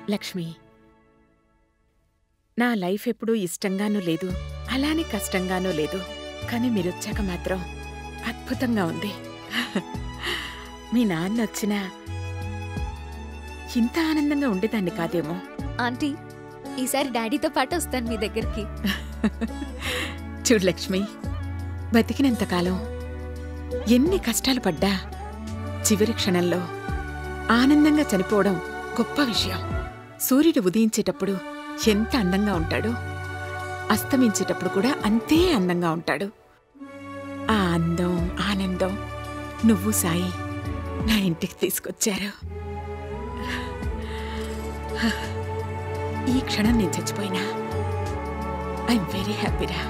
Lakshmi నా లైఫ్ ఎప్పుడూ ఇష్టంగానూ లేదు అలానే కష్టంగానూ లేదు కానీ మీరొచ్చాక మాత్రం అద్భుతంగా ఉంది మీ నాన్న వచ్చినా ఇంత ఆనందంగా ఉండేదాన్ని కాదేమో ఆంటీ ఈసారి డాడీతో పాటు వస్తాను మీ దగ్గరికి చూడు లక్ష్మి బతికినంతకాలం ఎన్ని కష్టాలు పడ్డా చివరి క్షణంలో ఆనందంగా చనిపోవడం గొప్ప విషయం సూర్యుడు ఉదయించేటప్పుడు ఎంత అందంగా ఉంటాడో అస్తమించేటప్పుడు కూడా అంతే అందంగా ఉంటాడు ఆ అందం ఆనందం నువ్వు సాయి నా ఇంటికి తీసుకొచ్చారు ఈ క్షణం నేను చచ్చిపోయినా ఐఎమ్ వెరీ హ్యాపీరా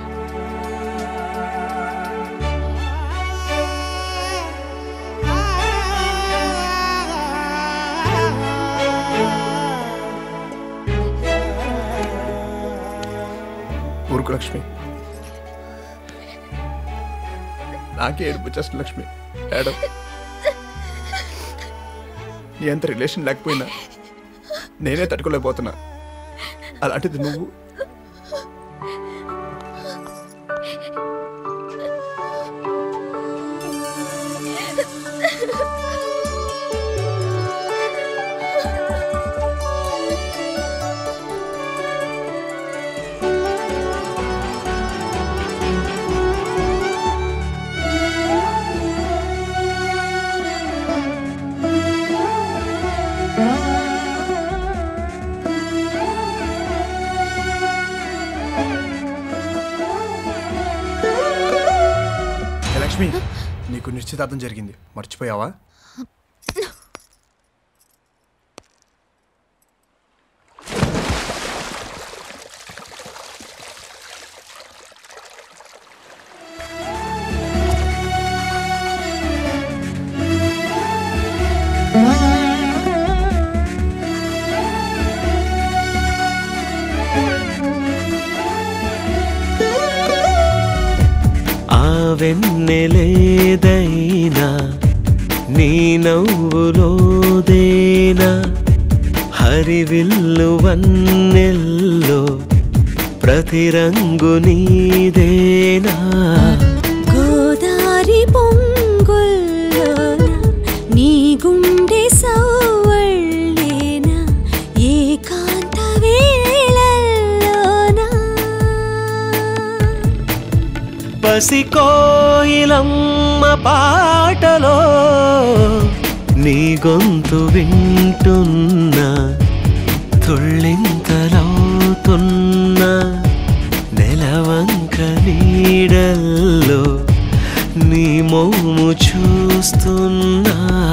ఊరుకు లక్ష్మి నాకే ఏడుపు జస్ట్ లక్ష్మి ఏడవ నీ అంత రిలేషన్ లేకపోయినా నేనే తట్టుకోలేకపోతున్నా అలాంటిది నువ్వు ఏ లక్ష్మి నీకు నిశ్చితార్థం జరిగింది మర్చిపోయావా ఆ వెన్నెలేదైనా నీ నవ్వులోదేనా హరివిల్లు వన్నెల్లో ప్రతి రంగు నీదేనా గోదారి పొంగుల్లోన నీ గుండె సౌవళ్ళేన ఏకాంత వేళల్లోన పసికోయిలమ్మ పాటలో నీ గొంతు వింటున్నా తుళ్ళింతలవుతున్న నెలవంక నీడల్లో నీ మోము చూస్తున్నా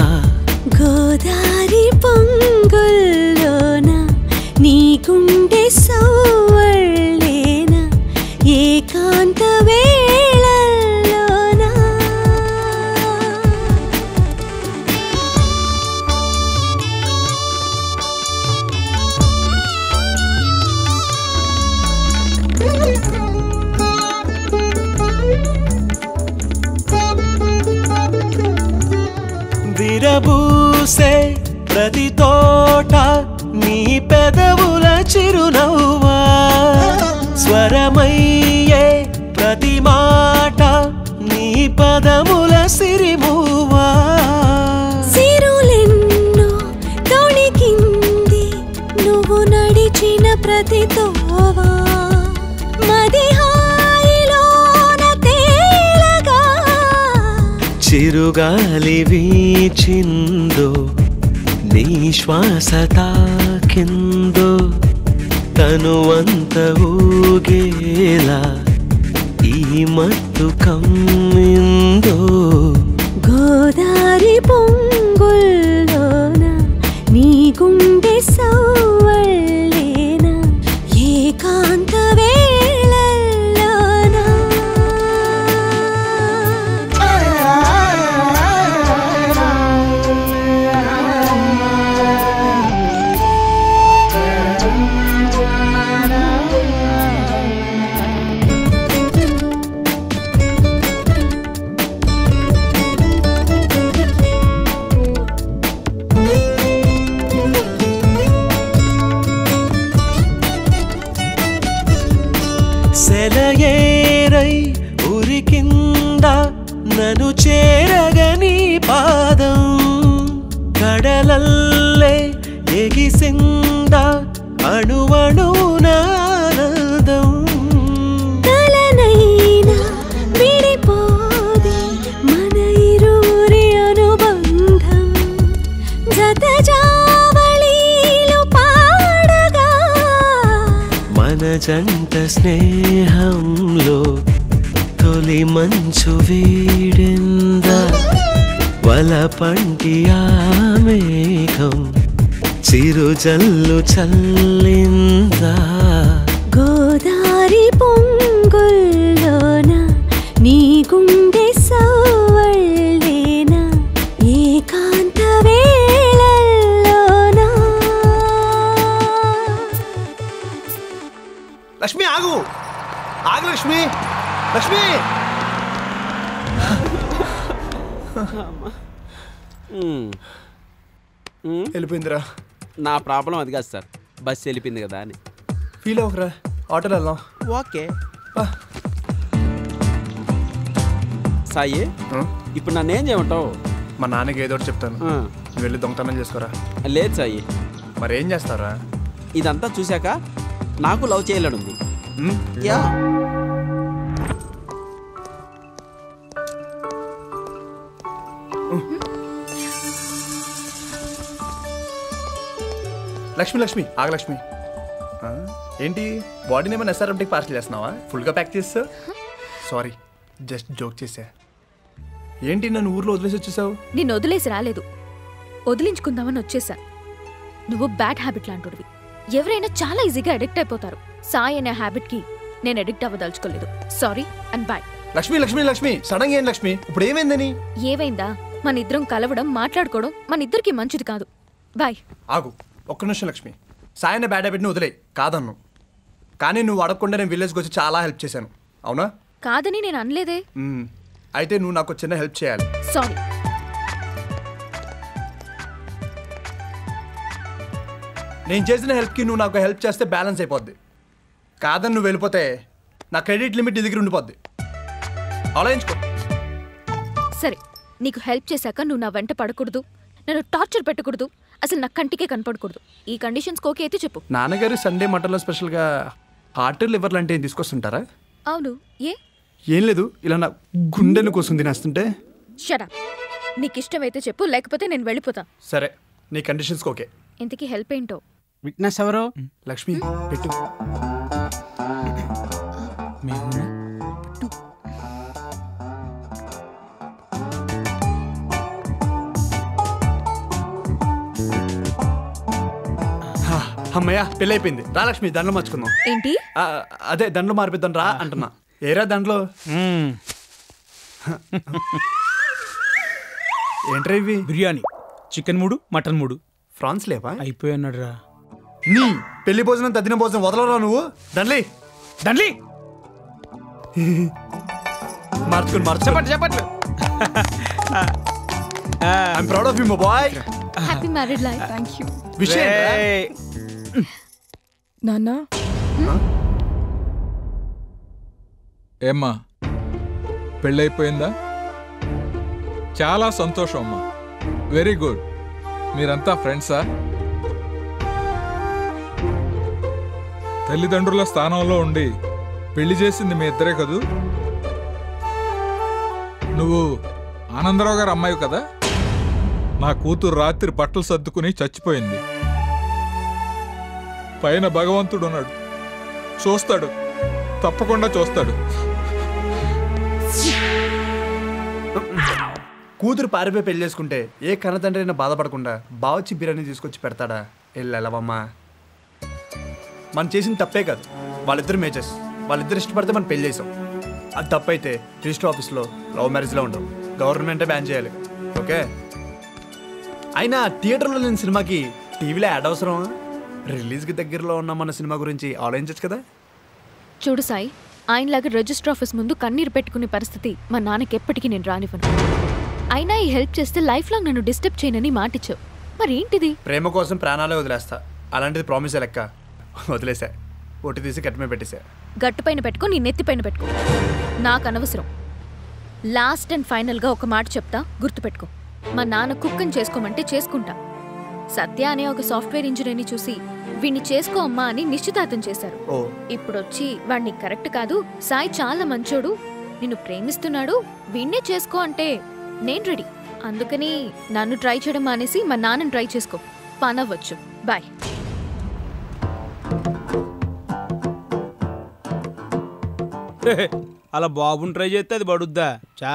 గోదారి పొంగుల్లోన నీ గుండె సౌవళ్ళేన ఏకాంత వేళల్లోన విరబూసే ప్రతి తోట నీ పెదవుల చిరునవ్వా స్వరమయ్యే ప్రతి మాట నీ పదముల సిరిమువా సిరులెన్నో తొణికింది నువ్వు నడిచిన ప్రతి తోవా మది హాయిలోన తేలగా చిరుగాలి వీచిందో నీ శ్వాస తాకిందో తనువంత ఊగేలా ఈ మత్తు కమ్మిందో గోదారి పొంగుల్లోన నీ గుండె సౌవళ్ళేన ఏకాంత వేళల్లోన సెలయేరై ఉరికింద నన్ను చేరగని పాదం కడలల్లే ఎగిసింద అణువణునాదం కలనైనా విడిపోదే మన ఇరువురి అనుబంధం జత జావళీలు పాడగా మన జంట స్నేహంలో తొలి మంచు వీడిందా వల పంటి ఆ మేఘం చిరుజల్లు చల్లిందా గోదారి పొంగుల్లోన నీ గుండె సవ్వళ్ళేనా ఏకాంత వేళల్లోనా లక్ష్మి ఆగు ఆగు లక్ష్మి లక్ష్మి వెళ్ళిపోయిందిరా నా ప్రాబ్లం అది కాదు సార్ బస్ వెళ్ళిపోయింది కదా అని ఫీల్ అవ్వకరా ఆటోలో వెళ్దాం ఓకే సాయి ఇప్పుడు నన్ను ఏం చేయమంటావు మా నాన్నకి ఏదో ఒకటి చెప్తాను నువ్వు వెళ్ళి దొంగతనం చేసుకోరా లేదు సాయి మరి ఏం చేస్తారా ఇదంతా చూశాక నాకు లవ్ చేయాలని ఉంది యా లక్ష్మి లక్ష్మి ఆగ లక్ష్మి ఆ, ఏంటి బాడీని ఏమైనా ఎస్ఆర్ఎంటీకి పార్సల్ చేస్తున్నావా ఫుల్గా ప్యాక్ చేస్తా సారీ జస్ట్ జోక్ చేసా ఏంటి నన్ను ఊర్లో వదిలేసి వచ్చేసావు నిన్ను వదిలేసి రాలేదు వదిలించుకుందామని వచ్చేసా నువ్వు బ్యాడ్ హ్యాబిట్ లాంటివి ఎవరైనా చాలా ఈజీగా అడిక్ట్ అయిపోతారు సాయి అనే హ్యాబిట్కి నేను అడిక్ట్ అవ్వదలుచుకోలేదు sorry and bye Lakshmi Lakshmi Lakshmi sudden గా ఏం లక్ష్మి ఇప్పుడు ఏమైందని ఏవైందా మన ఇద్దరం కలవడం మాట్లాడుకోవడం మన ఇద్దరికి మంచిది కాదు బాయ్ ఆగు ఒక్క నిమిషం లక్ష్మి సాయన బ్యాడ్ హ్యాబిట్ని వదిలే కాదన్ను కానీ నువ్వు అడగకుండా నేను విలేజ్కి వచ్చి చాలా హెల్ప్ చేశాను అవునా కాదని నేను అనలేదే మ్మ్. అయితే నువ్వు నాకు చిన్న హెల్ప్ చేయాలి సారీ నేను చేసిన హెల్ప్కి నువ్వు నాకు హెల్ప్ చేస్తే బ్యాలెన్స్ అయిపోద్ది కాదని నువ్వు వెళ్ళిపోతే నా క్రెడిట్ లిమిట్ నీ దగ్గర ఉండిపోద్ది ఆలోచించుకో సరే నీకు హెల్ప్ చేశాక నువ్వు నా వెంట పడకూడదు నన్ను టార్చర్ పెట్టకూడదు అసలు నా కంటికే కనపడకూడదు ఈ కండిషన్స్ ఓకే అయితే చెప్పు నాన్నగారు సండే మటన్లో స్పెషల్గా హార్ట్ లివర్ లాంటివి తీసుకొస్తుంటారా అవును ఏ ఏం లేదు ఇలా నా గుండెను కోసం తినేస్తుంటే షడా నీకు ఇష్టమైతే చెప్పు లేకపోతే నేను వెళ్ళిపోతా సరే నీ కండిషన్స్కి ఓకే ఇంతకీ హెల్ప్ ఏంటో విట్నెస్ ఎవరు లక్ష్మి పెట్టు హా, అమ్మయ్య పెళ్ళి అయిపోయింది రా లక్ష్మి దండలు మార్చుకుందాం ఏంటి ఆ, అదే దండలు మార్పిద్దాం రా అంటున్నా ఏరా దండలు ఏంట్రా ఇవి బిర్యానీ చికెన్ మూడు మటన్ మూడు ఫ్రాన్స్ లేవా అయిపోయి రా నీ పెళ్లి భోజనం తద్దిన భోజనం వదలరా నువ్వు దండ్లి దండ్లి మార్చుకుని మార్చు చెప్పండి చెప్పండి I'm proud of you my boy happy married life thank you విషయం నాన్న ఏమ్మా పెళ్ళైపోయిందా చాలా సంతోషం అమ్మా వెరీ గుడ్ మీరంతా ఫ్రెండ్సా తల్లిదండ్రుల స్థానంలో ఉండి పెళ్లి చేసింది మీ ఇద్దరే కదూ నువ్వు ఆనందరావు గారు అమ్మాయి కదా నా కూతురు రాత్రి బట్టలు సర్దుకుని చచ్చిపోయింది పైన భగవంతుడు ఉన్నాడు చూస్తాడు తప్పకుండా చూస్తాడు కూతురు పారిపోయి పెళ్లి చేసుకుంటే ఏ కన్నతండ్రి అయినా బాధపడకుండా బావచ్చి బిర్యానీ తీసుకొచ్చి పెడతాడా వెళ్ళవమ్మా మనం చేసిన తప్పే కాదు వాళ్ళిద్దరు మేజర్స్ వాళ్ళిద్దరు ఇష్టపడితే మనం పెళ్లి చేసాం అది తప్పైతే రిజిస్టర్ ఆఫీస్లో లవ్ మ్యారేజ్లో ఉండవు గవర్నమెంటే బ్యాన్ చేయాలి ఓకే అయినా థియేటర్లో లేని సినిమాకి టీవీలో యాడ్ అవసరమా రిలీజ్కి దగ్గరలో ఉన్న మన సినిమా గురించి ఆలోచించచ్చు కదా చూడు సాయి ఆయనలాగా రిజిస్టర్ ఆఫీస్ ముందు కన్నీరు పెట్టుకునే పరిస్థితి మా నాన్నకి ఎప్పటికీ నేను రానివ్వను అయినా ఈ హెల్ప్ చేస్తే లైఫ్ లాంగ్ నన్ను డిస్టర్బ్ చేయనని మాటిచ్చావు మరి ఏంటిది ప్రేమ కోసం ప్రాణాలే వదిలేస్తా అలాంటిది ప్రామిసే లెక్క వదిలేసా పొట్టి తీసి కట్టిమే పెట్టేశా గట్టు పైన పెట్టుకో నీ నెత్తి పైన పెట్టుకో నాకు అనవసరం లాస్ట్ అండ్ ఫైనల్గా ఒక మాట చెప్తా గుర్తుపెట్టుకో మా నాన్న కుక్కని చేసుకోమంటే చేసుకుంటా సత్య అనే ఒక సాఫ్ట్వేర్ ఇంజనీర్ని చూసి వీణ్ణి చేసుకో అమ్మా అని నిశ్చితార్థం చేశారు ఓ ఇప్పుడు వచ్చి వాడిని కరెక్ట్ కాదు సాయి చాలా మంచోడు నిన్ను ప్రేమిస్తున్నాడు వీణ్ణే చేసుకో అంటే నేను రెడీ అందుకని నన్ను ట్రై చేయడం మానేసి మా నాన్నని ట్రై చేసుకో పనవ్వచ్చు బాయ్ అలా బాబుని ట్రై చేస్తే అది పడుద్దా చా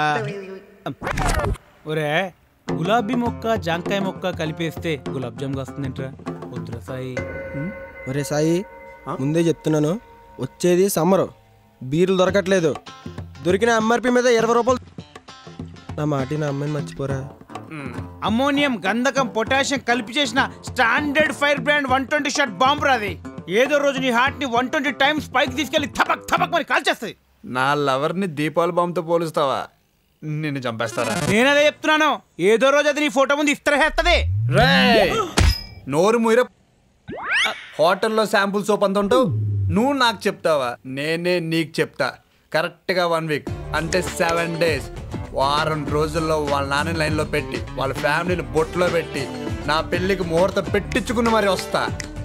ఒరే గులాబీ మొక్క జాంకాయ మొక్క కలిపేస్తే గులాబ్ జామ్గా వస్తుందేంట్రా వద్దురా సాయి ఒరే సాయి ముందే చెప్తున్నాను వచ్చేది సమ్మరు బీర్లు దొరకట్లేదు దొరికిన ఎంఆర్పి మీద ఇరవై రూపాయలు నా మాటి నా అమ్మాయిని మర్చిపోరా అమ్మోనియం గంధకం పొటాషియం కలిపి చేసిన standard fire brand one twenty shot bomb రాది ఏదో రోజు నీ హార్ట్ ని వన్ ట్వంటీ టైమ్స్ పైకి తీసుకెళ్లి థపక్ థపక్ మరి కాల్చేస్తాయి నా లవర్ని దీపావళి బాంబుతో పోలుస్తావా నిన్ను చంపేస్తారా నేనదే చెప్తున్నాను ఏదో రోజు అది నీ ఫోటో ముందు ఇస్త్రహేస్తది రేయ్! నోరు ముయిర హోటల్లో శాంపుల్ సోప్ అంత ఉంటావు నువ్వు నాకు చెప్తావా నేనే నీకు చెప్తా కరెక్ట్గా వన్ వీక్ అంటే సెవెన్ డేస్ వారం రోజుల్లో వాళ్ళ నాన్న లైన్లో పెట్టి వాళ్ళ ఫ్యామిలీని బొట్లో పెట్టి నా పెళ్ళికి ముహూర్తం పెట్టించుకుని మరి వస్తా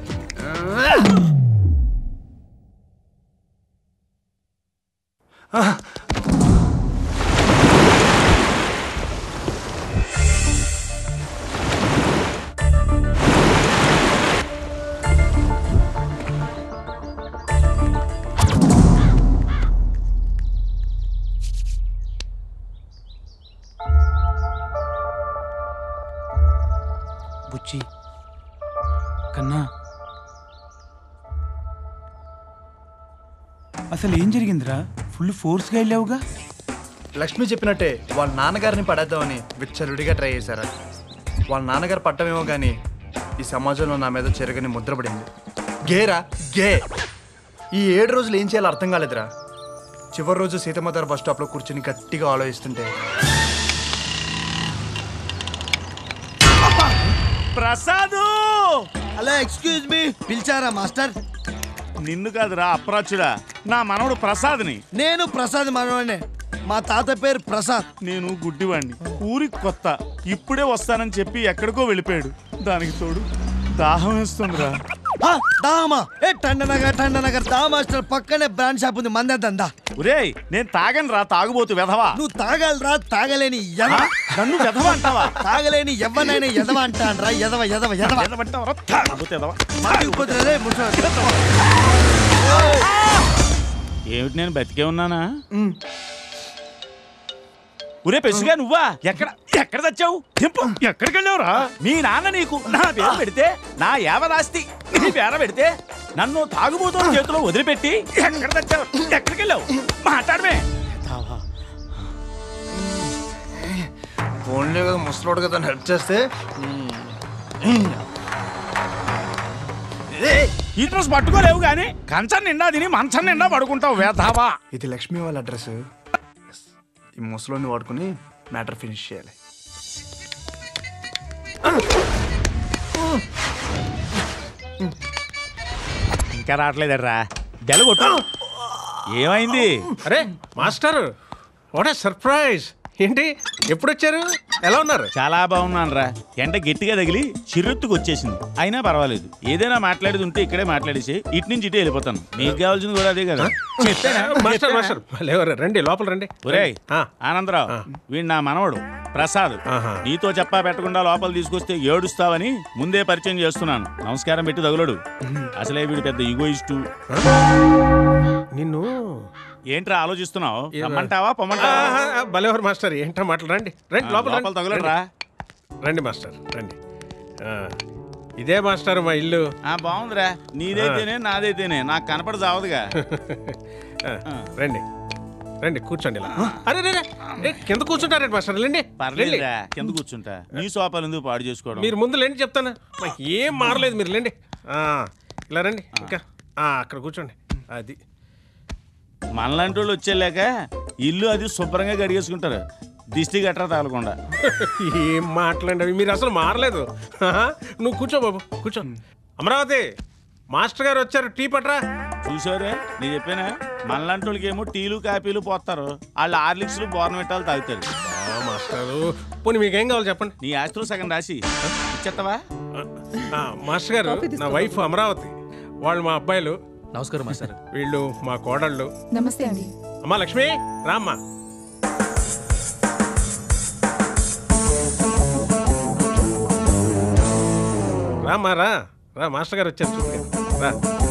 బుచ్చి కన్నా అసలు ఏం జరిగిందిరా ఫుల్ ఫోర్స్గా వెళ్ళావుగా లక్ష్మి చెప్పినట్టే వాళ్ళ నాన్నగారిని పడేద్దామని విచ్చలుడిగా ట్రై చేశారా వాళ్ళ నాన్నగారు పట్టమేమో కానీ ఈ సమాజంలో నా మీద చెరగని ముద్రపడింది గేరా గే ఈ ఏడు రోజులు ఏం చేయాలో అర్థం కాలేదురా చివరి రోజు సీతమ్మధార బస్ స్టాప్లో కూర్చుని గట్టిగా ఆలోచిస్తుంటే ప్రసాదు హలో ఎక్స్క్యూజ్ మీ పిలిచారా మాస్టర్ నిన్ను కాదురా అప్రాచుడా నా మనవడు ప్రసాద్ని నేను ప్రసాద్ మనవాడినే మా తాత పేరు ప్రసాద్ నేను గుడ్డివాణ్ణి ఊరికి కొత్త ఇప్పుడే వస్తానని చెప్పి ఎక్కడికో వెళ్ళిపోయాడు దానికి తోడు దాహం వేస్తుందిరా ఆ, దామా ఏ టండనగర్ టండనగర్ దా మాస్టర్ పక్కనే బ్రాండ్ షాప్ ఉంది మందే దందా ఒరేయ్ నేను తాగను రా తాగుబోతు వెధవా నువ్వు తాగలరా తాగలేని ఎదవ ఆ? నన్ను వెధవ అంటావా? తాగలేని ఎవ్వనైనా ఎదవ అంటానరా ఎదవ ఎదవ ఎదవ ఎదవంటావరా? తాగుబోతు ఎదవ. మాటిపోతున్నా రే ముసలి ఏమిటి నేను బతికే ఉన్నానా ఒరే పెసుగా నువ్వా ఎక్కడ ఎక్కడ తెచ్చావు దింపు ఎక్కడికి వెళ్ళావురా మీ నాన్న నీకు నా పేరు పెడితే నా యావదాస్తి నీ పేర పెడితే నన్ను తాగుబోతున్న చేతిలో వదిలిపెట్టి ఎక్కడ తెచ్చావు ఎక్కడికి వెళ్ళావు మాట్లాడమే ఓన్లీ కదా ముసలోడు కదా హెల్ప్ చేస్తే ఈ డ్రెస్ పట్టుకోలేవు కానీ కంచం నిండా తిని మంచం నిండా పడుకుంటావు వేధావా ఇది లక్ష్మి వాళ్ళ అడ్రస్ ఈ ముసలోని వాడుకుని మ్యాటర్ ఫినిష్ చేయాలి ఇంకా రావట్లేదర్రా బెల కొట్టు ఏమైంది అరే మాస్టర్ వాట్ సర్ప్రైజ్ ఏంటి ఎప్పుడు వచ్చారు ఎలా ఉన్నారు చాలా బాగున్నాను రా ఎండ గట్టిగా తగిలి చిరుత్తుకు వచ్చేసింది అయినా పర్వాలేదు ఏదైనా మాట్లాడేది ఉంటే ఇక్కడే మాట్లాడేసి ఇటు నుంచి ఇటే వెళ్ళిపోతాను మీకు కావాల్సింది కూడా అదే కదా చెప్పానా? మాస్టర్ చెప్పానా? మాస్టర్ లేవరు రండి లోపల రండి ఒరేయ్ ఆ. ఆనందరావు వీడు నా మనవడు ప్రసాద్ నీతో చెప్పా పెట్టకుండా లోపల తీసుకొస్తే ఏడుస్తావని ముందే పరిచయం చేస్తున్నాను నమస్కారం పెట్టి తగులడు అసలే వీడు పెద్ద ఈగోయిస్టు నిన్ను ఏంట్రా ఆలోచిస్తున్నావు రమ్మంటావా పొమ్మంటావా ఆహా, భలేవారు మాస్టర్ ఏంటో మాటలు రండి రండి ఆ, లోపల లోపల రండి. తగులరా? రండి. రండి మాస్టర్ రండి ఆ, ఇదే మాస్టర్ మా ఇల్లు ఆ బాగుందిరా నీదైతేనే నాదైతేనే నాకు కనపడ చావదుగా ఆ, రండి రండి కూర్చోండి ఇలా అరే రే, రే. ఏ, కింద కూర్చుంటారండి మాస్టర్ రండి రండి. పర్లేదురా కింద కూర్చుంటా నీ సోపాలు ఎందుకు పాడు చేసుకోవడం మీరు ముందు లేండి చెప్తాను మాకు ఏం మారలేదు మీరు లేండి ఆ, ఇలా రండి ఇంకా ఆ, అక్కడ కూర్చోండి అది మనలాంటి వాళ్ళు వచ్చేలాక ఇల్లు అది శుభ్రంగా గడిగేసుకుంటారు దిష్టి గట్రా తగలకుండా ఏం మాట్లాడండి అవి మీరు అసలు మారలేదు ఆహా, నువ్వు కూర్చో బాబు కూర్చో అమరావతి మాస్టర్ గారు వచ్చారు టీ పట్రా చూసారే నేను చెప్పానా మనలాంటి వాళ్ళకి ఏమో టీలు కాపీలు పోస్తారు వాళ్ళు హార్లిక్స్లు బోర్నవిట్టాలు తాగుతారు మాస్టారు పోనీ మీకేం కావాలి చెప్పండి నీ ఆస్తులు సగం రాసి ఇచ్చేస్తావా ఆ, మాస్టర్ గారు కాఫీ తీసుకో. నా వైఫ్ అమరావతి వాళ్ళు మా అబ్బాయిలు నమస్కారం మాస్టర్ వీళ్ళు మా కోడళ్ళు నమస్తే అండి అమ్మా లక్ష్మి రామ్మా రామ్మా రా రా మాస్టర్ గారు వచ్చారు చూడు రా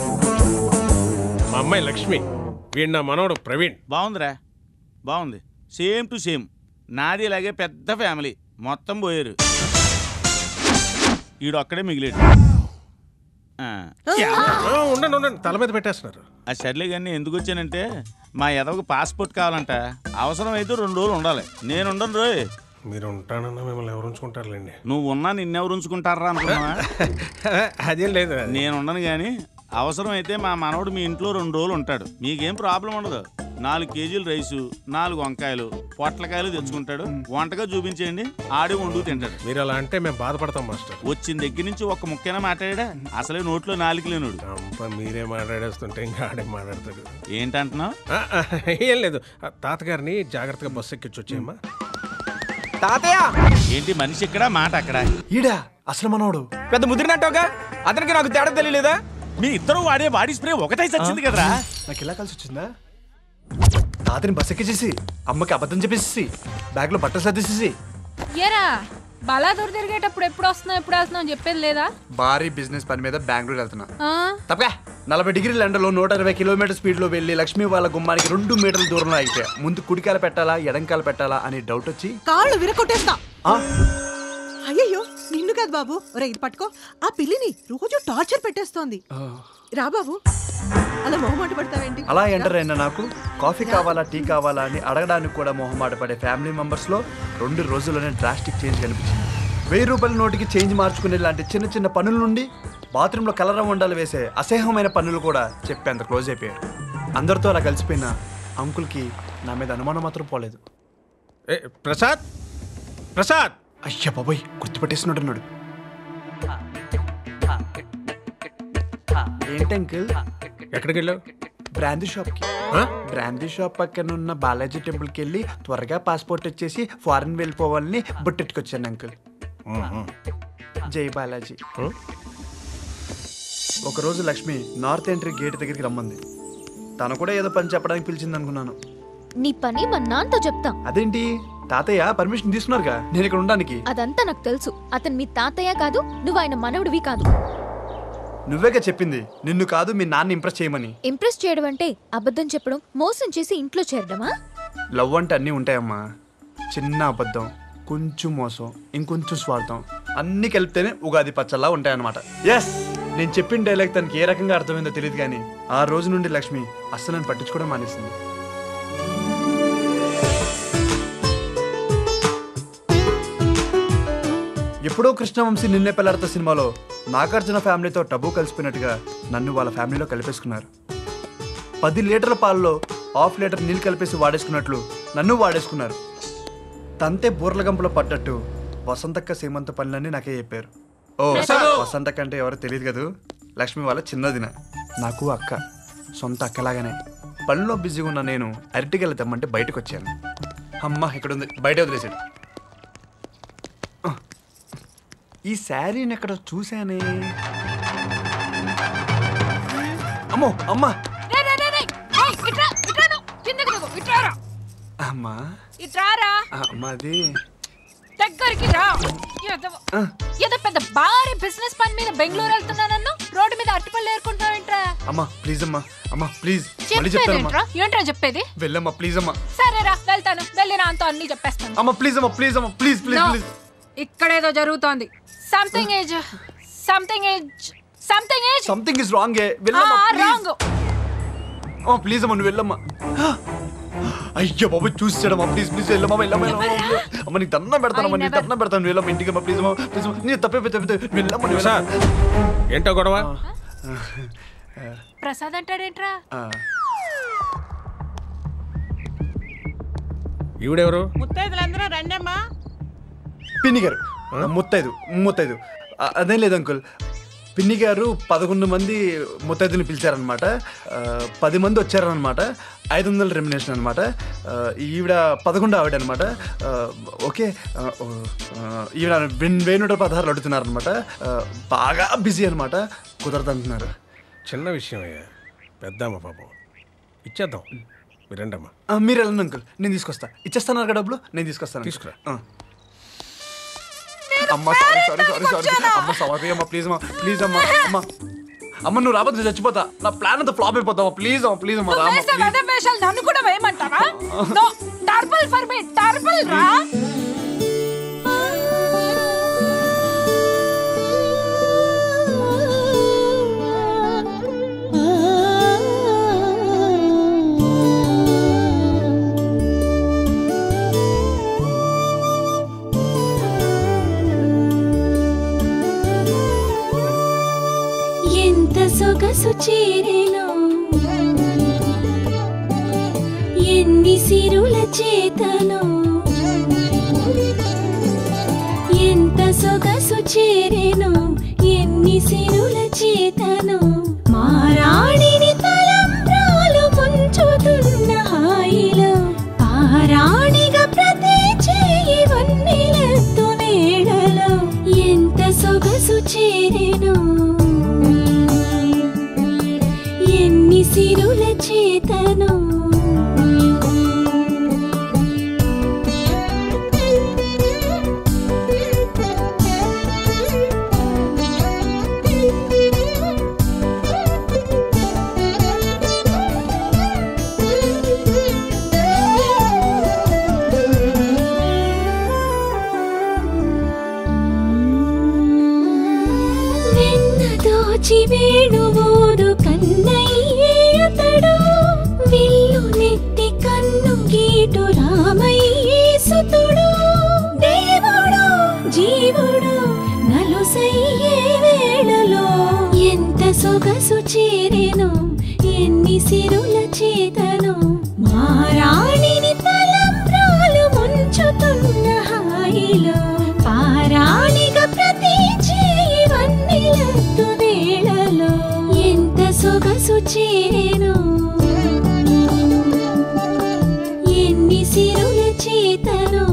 మా అమ్మాయి లక్ష్మి వీడు నా మనవడు ప్రవీణ్ బాగుందిరా బాగుంది సేమ్ టు సేమ్ నాది ఇలాగే పెద్ద ఫ్యామిలీ మొత్తం పోయారు ఈడు ఒక్కడే మిగిలేడు ఆ. ఆ, ఉండండి ఉండండి తల మీద పెట్టేస్తున్నారు ఆ సర్లే కానీ ఎందుకు వచ్చానంటే మా ఎదవకు పాస్పోర్ట్ కావాలంట అవసరం అయితే రెండు రోజులు ఉండాలి నేను ఉండను రోయ్ మీరు ఉంటానన్నా మిమ్మల్ని ఎవరు ఉంచుకుంటారులేండి నువ్వు ఉన్నా నిన్నెవరు ఉంచుకుంటారా అనుకున్నావా అదేం లేదు నేను ఉండను కానీ అవసరం అయితే మా మనవడు మీ ఇంట్లో రెండు రోజులు ఉంటాడు మీకేం ప్రాబ్లం ఉండదు నాలుగు కేజీలు రైసు నాలుగు వంకాయలు పొట్లకాయలు తెచ్చుకుంటాడు వంటగా చూపించేయండి ఆడి వండు తింటాడు మీరు అలా అంటే మేము బాధపడతాం మాస్టర్ వచ్చిన దగ్గర నుంచి ఒక్క ముక్కైనా మాట్లాడా అసలే నోట్లో నాలుగు లేనుడు అబ్బా, మీరే మాట్లాడేస్తుంటే ఇంకా ఆడే మాట్లాడతాడు ఏంటంటున్నావు ఆ, ఆ, ఏం లేదు ఆ, తాతగారిని జాగ్రత్తగా బస్సు ఎక్కించి వచ్చేయమ్మా తాతయ్య ఏంటి మనిషి ఇక్కడ మాట అక్కడ ఈడా అసలు మనోడు పెద్ద ముదిరినట్టుగా అతనికి నాకు తేడా తెలియలేదా మీ ఇద్దరు వాడే బాడీ స్ప్రే ఒకటే చచ్చింది కదరా నాకు ఇలా కలిసి వచ్చిందా తాతని బస్ ఎక్కించేసి అమ్మకి అబద్ధం చెప్పేసి బ్యాగ్ లో బట్టలు సర్దేసేసి ఏరా బలాదూర్ తిరిగేటప్పుడు ఎప్పుడు వస్తున్నావు ఎప్పుడు వస్తున్నావు అని చెప్పేది లేదా భారీ బిజినెస్ పని మీద బెంగళూరు వెళ్తున్నా ఆ? తప్పగా నలభై డిగ్రీల ఎండలో నూట ఇరవై కిలోమీటర్ స్పీడ్ లో వెళ్ళి లక్ష్మీ వాళ్ళ గుమ్మానికి రెండు మీటర్ల దూరంలో అయిపోయా ముందు కుడికాల పెట్టాలా ఎడంకాల పెట్టాలా అని డౌట్ వచ్చి కాళ్ళు విరకొట్టేస్తా ఆ, అయ్యయ్యో నిన్ను కాదు బాబు ఒరే ఇది పట్టుకో ఆ పిల్లిని రోజు టార్చర్ పెట్టేస్తోంది రా బాబు అలా మొహమాట పడతావేంటి అలా ఎంటర్ అయిన నాకు కాఫీ కావాలా టీ కావాలా అని అడగడానికి కూడా మొహమాట పడే ఫ్యామిలీ మెంబర్స్ లో రెండు రోజుల్లోనే డ్రాస్టిక్ చేంజ్ కనిపించింది వెయ్యి రూపాయల నోటికి చేంజ్ మార్చుకునే లాంటి చిన్న చిన్న పనుల నుండి బాత్రూంలో కలరం వండలు వేసే అసహ్యమైన పనులు కూడా చెప్పేంత క్లోజ్ అయిపోయారు అందరితో అలా కలిసిపోయిన అంకుల్కి నా మీద అనుమానం మాత్రం పోలేదు ఏ, ప్రసాద్ ప్రసాద్ అయ్యా బాబోయ్ గుర్తుపెట్టేసినట్టున్నాడు ఏంటి అంకుల్ ఎక్కడికి వెళ్ళావు బ్రాందీ షాప్కి బ్రాందీ షాప్ పక్కన ఉన్న బాలాజీ టెంపుల్కి వెళ్ళి త్వరగా పాస్పోర్ట్ వచ్చేసి ఫారెన్ వెళ్ళిపోవాలని బుట్టెట్టుకొచ్చాను అంకుల్ జై బాలాజీ ఒకరోజు లక్ష్మి నార్త్ ఎంట్రీ గేట్ దగ్గరికి రమ్మంది తను కూడా ఏదో పని చెప్పడానికి పిలిచింది అనుకున్నాను నీ పని మా నాన్నతో చెప్తా అదేంటి తాతయ్య పర్మిషన్ తీసుకున్నారుగా నేను ఇక్కడ ఉండడానికి అదంతా నాకు తెలుసు అతను మీ తాతయ్య కాదు నువ్వు ఆయన మనవడివి కాదు నువ్వేగా చెప్పింది నిన్ను కాదు మీ నాన్న ఇంప్రెస్ చేయమని ఇంప్రెస్ చేయడం అంటే అబద్ధం చెప్పడం మోసం చేసి ఇంట్లో చేరడమా లవ్ అంటే అన్నీ ఉంటాయమ్మా చిన్న అబద్ధం కొంచెం మోసం ఇంకొంచెం స్వార్థం అన్నీ కలిపితేనే ఉగాది పచ్చల్లా ఉంటాయన్నమాట ఎస్ నేను చెప్పిన డైలాగ్ తనకి ఏ రకంగా అర్థమైందో తెలియదు కానీ ఆ రోజు నుండి లక్ష్మి అస్సలు నన్ను పట్టించుకోవడం మానేసింది ఎప్పుడో కృష్ణవంశీ నిన్నే పెళ్లాడతా సినిమాలో నాగార్జున ఫ్యామిలీతో టబు కలిసిపోయినట్టుగా నన్ను వాళ్ళ ఫ్యామిలీలో కలిపేసుకున్నారు పది లీటర్ల పాలలో హాఫ్ లీటర్ నీళ్ళు కలిపేసి వాడేసుకున్నట్లు నన్ను వాడేసుకున్నారు తంతే బూర్ల గంపలో పడ్డట్టు వసంతక్క సీమంత పనులన్నీ నాకే చెప్పారు ఓ వసంతక్క అంటే ఎవరో తెలియదు కదూ లక్ష్మి వాళ్ళ చిన్నదిన నాకు అక్క సొంత అక్కలాగానే పనిలో బిజీగా ఉన్న నేను అరటిగల తెమ్మంటే బయటకు వచ్చాను అమ్మ ఇక్కడ ఉంది బయట వదిలేసాడు ఈ శారీని ఎక్కడ చూశానే అమ్మో అమ్మా రే, రే, రే, రే. ఏయ్, ఇట్రా, ఇట్రా నువ్వు. కిందకి దిగు, ఇట్రారా. అమ్మా ఇట్రారా. అమ్మది దగ్గరికి రా ఏదో ఏదో పెద్ద భారీ బిజినెస్ పని మీద బెంగళూరు వెళ్తున్నానన్ను రోడ్డు మీద అట్టుపళ్ళు ఏరుకుంటావేంట్రా అమ్మా ప్లీజ్ అమ్మా అమ్మా ప్లీజ్ మళ్ళీ చెప్తానమ్మా చెప్పేదేంట్రా ఏంట్రా చెప్పేది వెళ్ళమ్మా ప్లీజ్ అమ్మా సరేరా వెళ్తాను వెళ్ళి నాతో అన్ని చెప్పేస్తాను అమ్మా ప్లీజ్ అమ్మా ప్లీజ్ అమ్మా ప్లీజ్ ప్లీజ్ No. ప్లీజ్ ఇక్కడేదో జరుగుతోంది something age something age something age something is wrong ఏ వెళ్ళమ్మా ప్లీజ్ రాంగ్ అమ్మా ప్లీజ్ అమ్మా నువ్వు వెళ్ళమ్మా అయ్యో బాబు చూసాడమ్మా ప్లీజ్ ప్లీజ్ వెళ్ళమ్మా వెళ్ళమ్మా వెళ్ళమ్మా. అమ్మ నీకు దండం పెడతానమ్మా నీకు దండం పెడతాను నువ్వు వెళ్ళమ్మా ఇంటికి అమ్మా ప్లీజ్ అమ్మా ప్లీజ్ అమ్మా నీ తప్పే తప్పే వెళ్ళమ్మా నువ్వు వెళ్ళమ్మా. ఏంటో గొడవ ప్రసాద్ అంటాడేంట్రా ఆ, ఈవిడెవరు ముత్తైదులందరూ రండమ్మా పిన్ని గారు ముత్తైదు ముత్తైదు ఆ, అదేం లేదు అంకుల్ పిన్ని గారు పదకొండు మంది ముత్తైదుని పిలిచారనమాట ఆ, పది మంది వచ్చారనమాట ఐదు వందల రెమినేషన్ అనమాట ఈవిడ పదకొండు ఆవిడ అనమాట ఓకే ఆ, ఓ, ఆ, ఈవిడ వెన్ వెయ్యి నూట పదహారులు అడుగుతున్నారనమాట బాగా బిజీ అనమాట కుదరదు అంటున్నారు చిన్న విషయం అయ్యా పెద్దమ్మ పాపం ఇచ్చేద్దాం మీరండమ్మా ఆ, మీరు వెళ్ళండి అంకుల్ నేను తీసుకొస్తా ఇచ్చేస్తాను కదా డబ్బులు నేను తీసుకొస్తాను తీసుకురా. ఆ. అమ్మ సారీ సారీ సారీ సారీ అమ్మ సారీ అమ్మ ప్లీజ్ అమ్మ ప్లీజ్ అమ్మ అమ్మ అమ్మ నువ్వు రాబోతే నేను చచ్చిపోతా నా ప్లాన్ అంతా ఫ్లాప్ అయిపోతావా ప్లీజ్ అమ్మ ప్లీజ్ అమ్మ రామ్మ వేసే వెధ వేషాలు నన్ను కూడా వేయమంటావా నో టర్బల్ ఫర్ మీ టర్బల్ రా ఎంత సొగసు చేరేలో ఎన్ని సిరుల చేతలో ఎంత సొగసు చేరేను ఎన్ని సిరుల చేతను మారాణిని తలంబ్రాలు ముంచుతున్న హాయిలో పారాణిగా ప్రతి చేయి వన్నెలెత్తు వేళలో ఎంత సొగసు చేరేను ఎన్ని సిరుల చేతను వెన్న దోచి వేణువోదు కన్నయ్యేతడు విల్లు నెత్తి కన్ను గీటు రామయ్యే సుతుడు దేవుడు జీవుడు నలుసయ్యే వేళలో ఎంత సొగసు చేరెను ఎన్ని సిరుల చేతను మారాణిని తలంబ్రాలు ముంచుతున్న హాయిలో పారాణిగా ప్రతి చేయి వన్నెలత్తు వేళలో ఎంత సొగసు చేరెను ఎన్ని సిరుల చేతను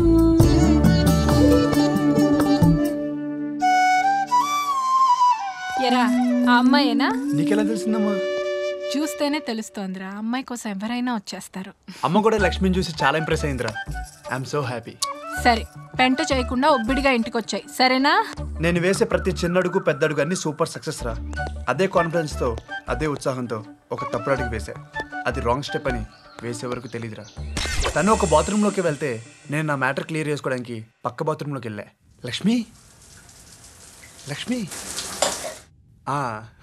ఎరా ఆ అమ్మాయేనా నీకెలా తెలిసిందమ్మా చూస్తేనే తెలుస్తోందిరా ఆ అమ్మాయి కోసం ఎవరైనా వచ్చేస్తారు అమ్మ కూడా లక్ష్మిని చూసి చాలా ఇంప్రెస్ అయిందిరా ఐఎమ్ సో హ్యాపీ సరే పెంట చేయకుండా ఒబ్బిడిగా ఇంటికి వచ్చాయి సరేనా నేను వేసే ప్రతి చిన్న అడుగు పెద్ద అడుగు అన్ని సూపర్ సక్సెస్ రా అదే కాన్ఫిడెన్స్తో అదే ఉత్సాహంతో ఒక తప్పుడు అడుగు వేసా అది రాంగ్ స్టెప్ అని వేసే వరకు తెలియదురా తను ఒక బాత్రూంలోకి వెళ్తే నేను నా మ్యాటర్ క్లియర్ చేసుకోవడానికి పక్క బాత్రూంలోకి వెళ్ళా లక్ష్మి లక్ష్మి ఆ.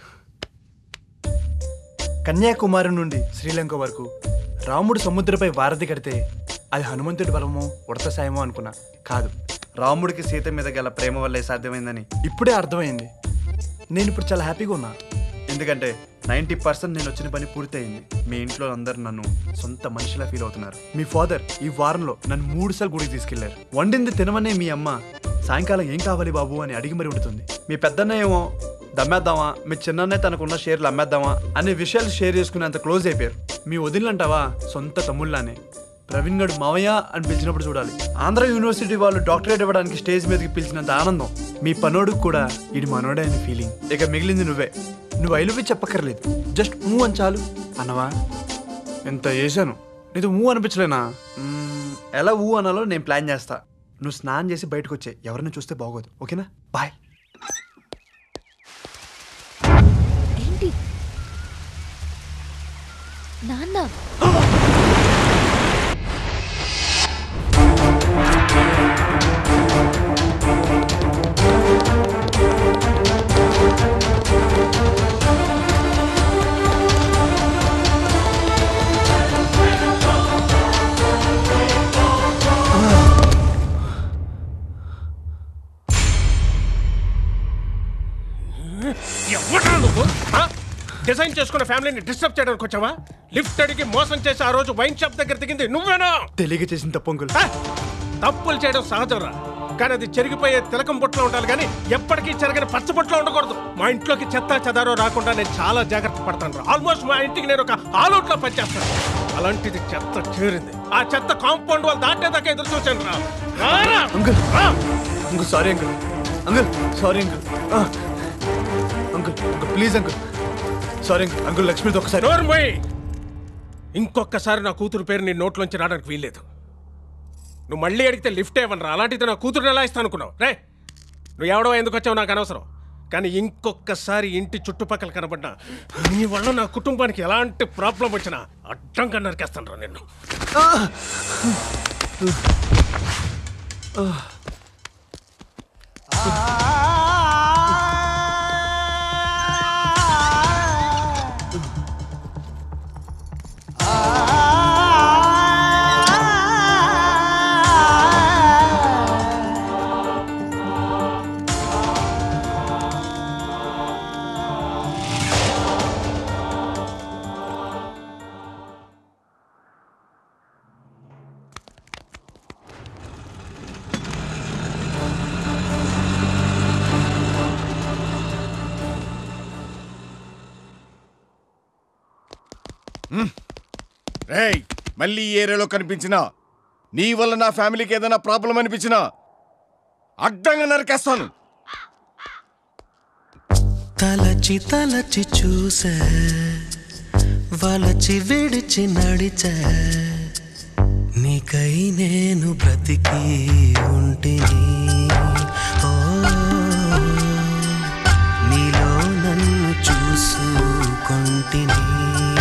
కన్యాకుమారి నుండి శ్రీలంక వరకు రాముడు సముద్రపై వారధి కడితే అది హనుమంతుడి బలమో ఉడత సాయమో అనుకున్నా కాదు రాముడికి సీత మీద గల ప్రేమ వల్లే సాధ్యమైందని ఇప్పుడే అర్థమైంది నేను ఇప్పుడు చాలా హ్యాపీగా ఉన్నా ఎందుకంటే నైంటీ పర్సెంట్ నేను వచ్చిన పని పూర్తయింది మీ ఇంట్లో అందరు నన్ను సొంత మనిషిలా ఫీల్ అవుతున్నారు మీ ఫాదర్ ఈ వారంలో నన్ను మూడు సార్లు గుడికి తీసుకెళ్లారు వండింది తినమనే మీ అమ్మ సాయంకాలం ఏం కావాలి బాబు అని అడిగి మరి ఉంటుంది మీ పెద్దన్న ఏమో దమ్మేద్దామా మీ చిన్నన్నే తనకున్న షేర్లు అమ్మేద్దామా అనే విషయాలు షేర్ చేసుకునేంత క్లోజ్ అయిపోయారు మీ వదిలినంటావా సొంత తమ్ముళ్ళనే ప్రవీణ్ గడు మావయ్య అని పిలిచినప్పుడు చూడాలి ఆంధ్ర యూనివర్సిటీ వాళ్ళు డాక్టరేట్ ఇవ్వడానికి స్టేజ్ మీదకి పిలిచినంత ఆనందం మీ పనోడుకు కూడా ఇది మనోడే అనే ఫీలింగ్ ఇక మిగిలింది నువ్వే నువ్వు ఐలువి చెప్పక్కర్లేదు జస్ట్ ఊ అని చాలు అన్నవా ఎంత చేశాను నీతో ఊ అనిపించలేనా మ్మ్, ఎలా ఊ అనాలో నేను ప్లాన్ చేస్తా నువ్వు స్నానం చేసి బయటకు వచ్చే ఎవరిని చూస్తే బాగోదు ఓకేనా బాయ్ ఏంటి నాన్న ఎవడ్రా నువ్వు ఆ? డిజైన్ చేసుకున్న ఫ్యామిలీని డిస్టర్బ్ చేయడానికి వచ్చావా లిఫ్ట్ అడిగి మోసం చేసి ఆ రోజు వైన్ షాప్ దగ్గర దిగింది నువ్వేనా తెలియక చేసిన తప్పు అంకుల్ తప్పులు చేయడం సహజంరా కానీ అది చెరిగిపోయే తిలకం బొట్లో ఉండాలి కానీ ఎప్పటికీ చెరగని పచ్చ బొట్లో ఉండకూడదు మా ఇంట్లోకి చెత్త చెదారో రాకుండా నేను చాలా జాగ్రత్త పడతాను ఆల్మోస్ట్ మా ఇంటికి నేను ఒక ఆల్అౌట్ లో పనిచేస్తాను అలాంటిది చెత్త చేరింది ఆ చెత్త కాంపౌండ్ వాళ్ళు దాటేదాకా ఎదురు చూశాను రా రారా. రా. Uncle sorry uncle uncle sorry uncle uncle uncle please uncle sorry uncle uncle లక్ష్మితో ఒకసారి డోర్ మూయ్. ఇంకొకసారి నా కూతురు పేరు నీ నోట్లోంచి రావడానికి వీల్లేదు నువ్వు మళ్ళీ అడిగితే లిఫ్ట్ ఇవ్వనరా అలాంటిది నా కూతురు ఎలా ఇస్తాను అనుకున్నావు రే నువ్వు ఎవడో ఎందుకు వచ్చావు నాకు అనవసరం కానీ ఇంకొకసారి ఇంటి చుట్టుపక్కల కనబడ్డా నీ వల్ల నా కుటుంబానికి ఎలాంటి ప్రాబ్లం వచ్చినా అడ్డంగా నరికేస్తాను రా నిన్ను రేయ్ మళ్ళీ ఈ ఏరియాలో కనిపించినా నీ వల్ల నా ఫ్యామిలీకి ఏదైనా ప్రాబ్లం అనిపించినా అడ్డంగా నరికేస్తాను తలచి తలచి చూసే వలచి విడిచి నడిచే నీకై నేను బ్రతికి ఉంటిని ఓ నీలో నన్ను చూసుకొంటిని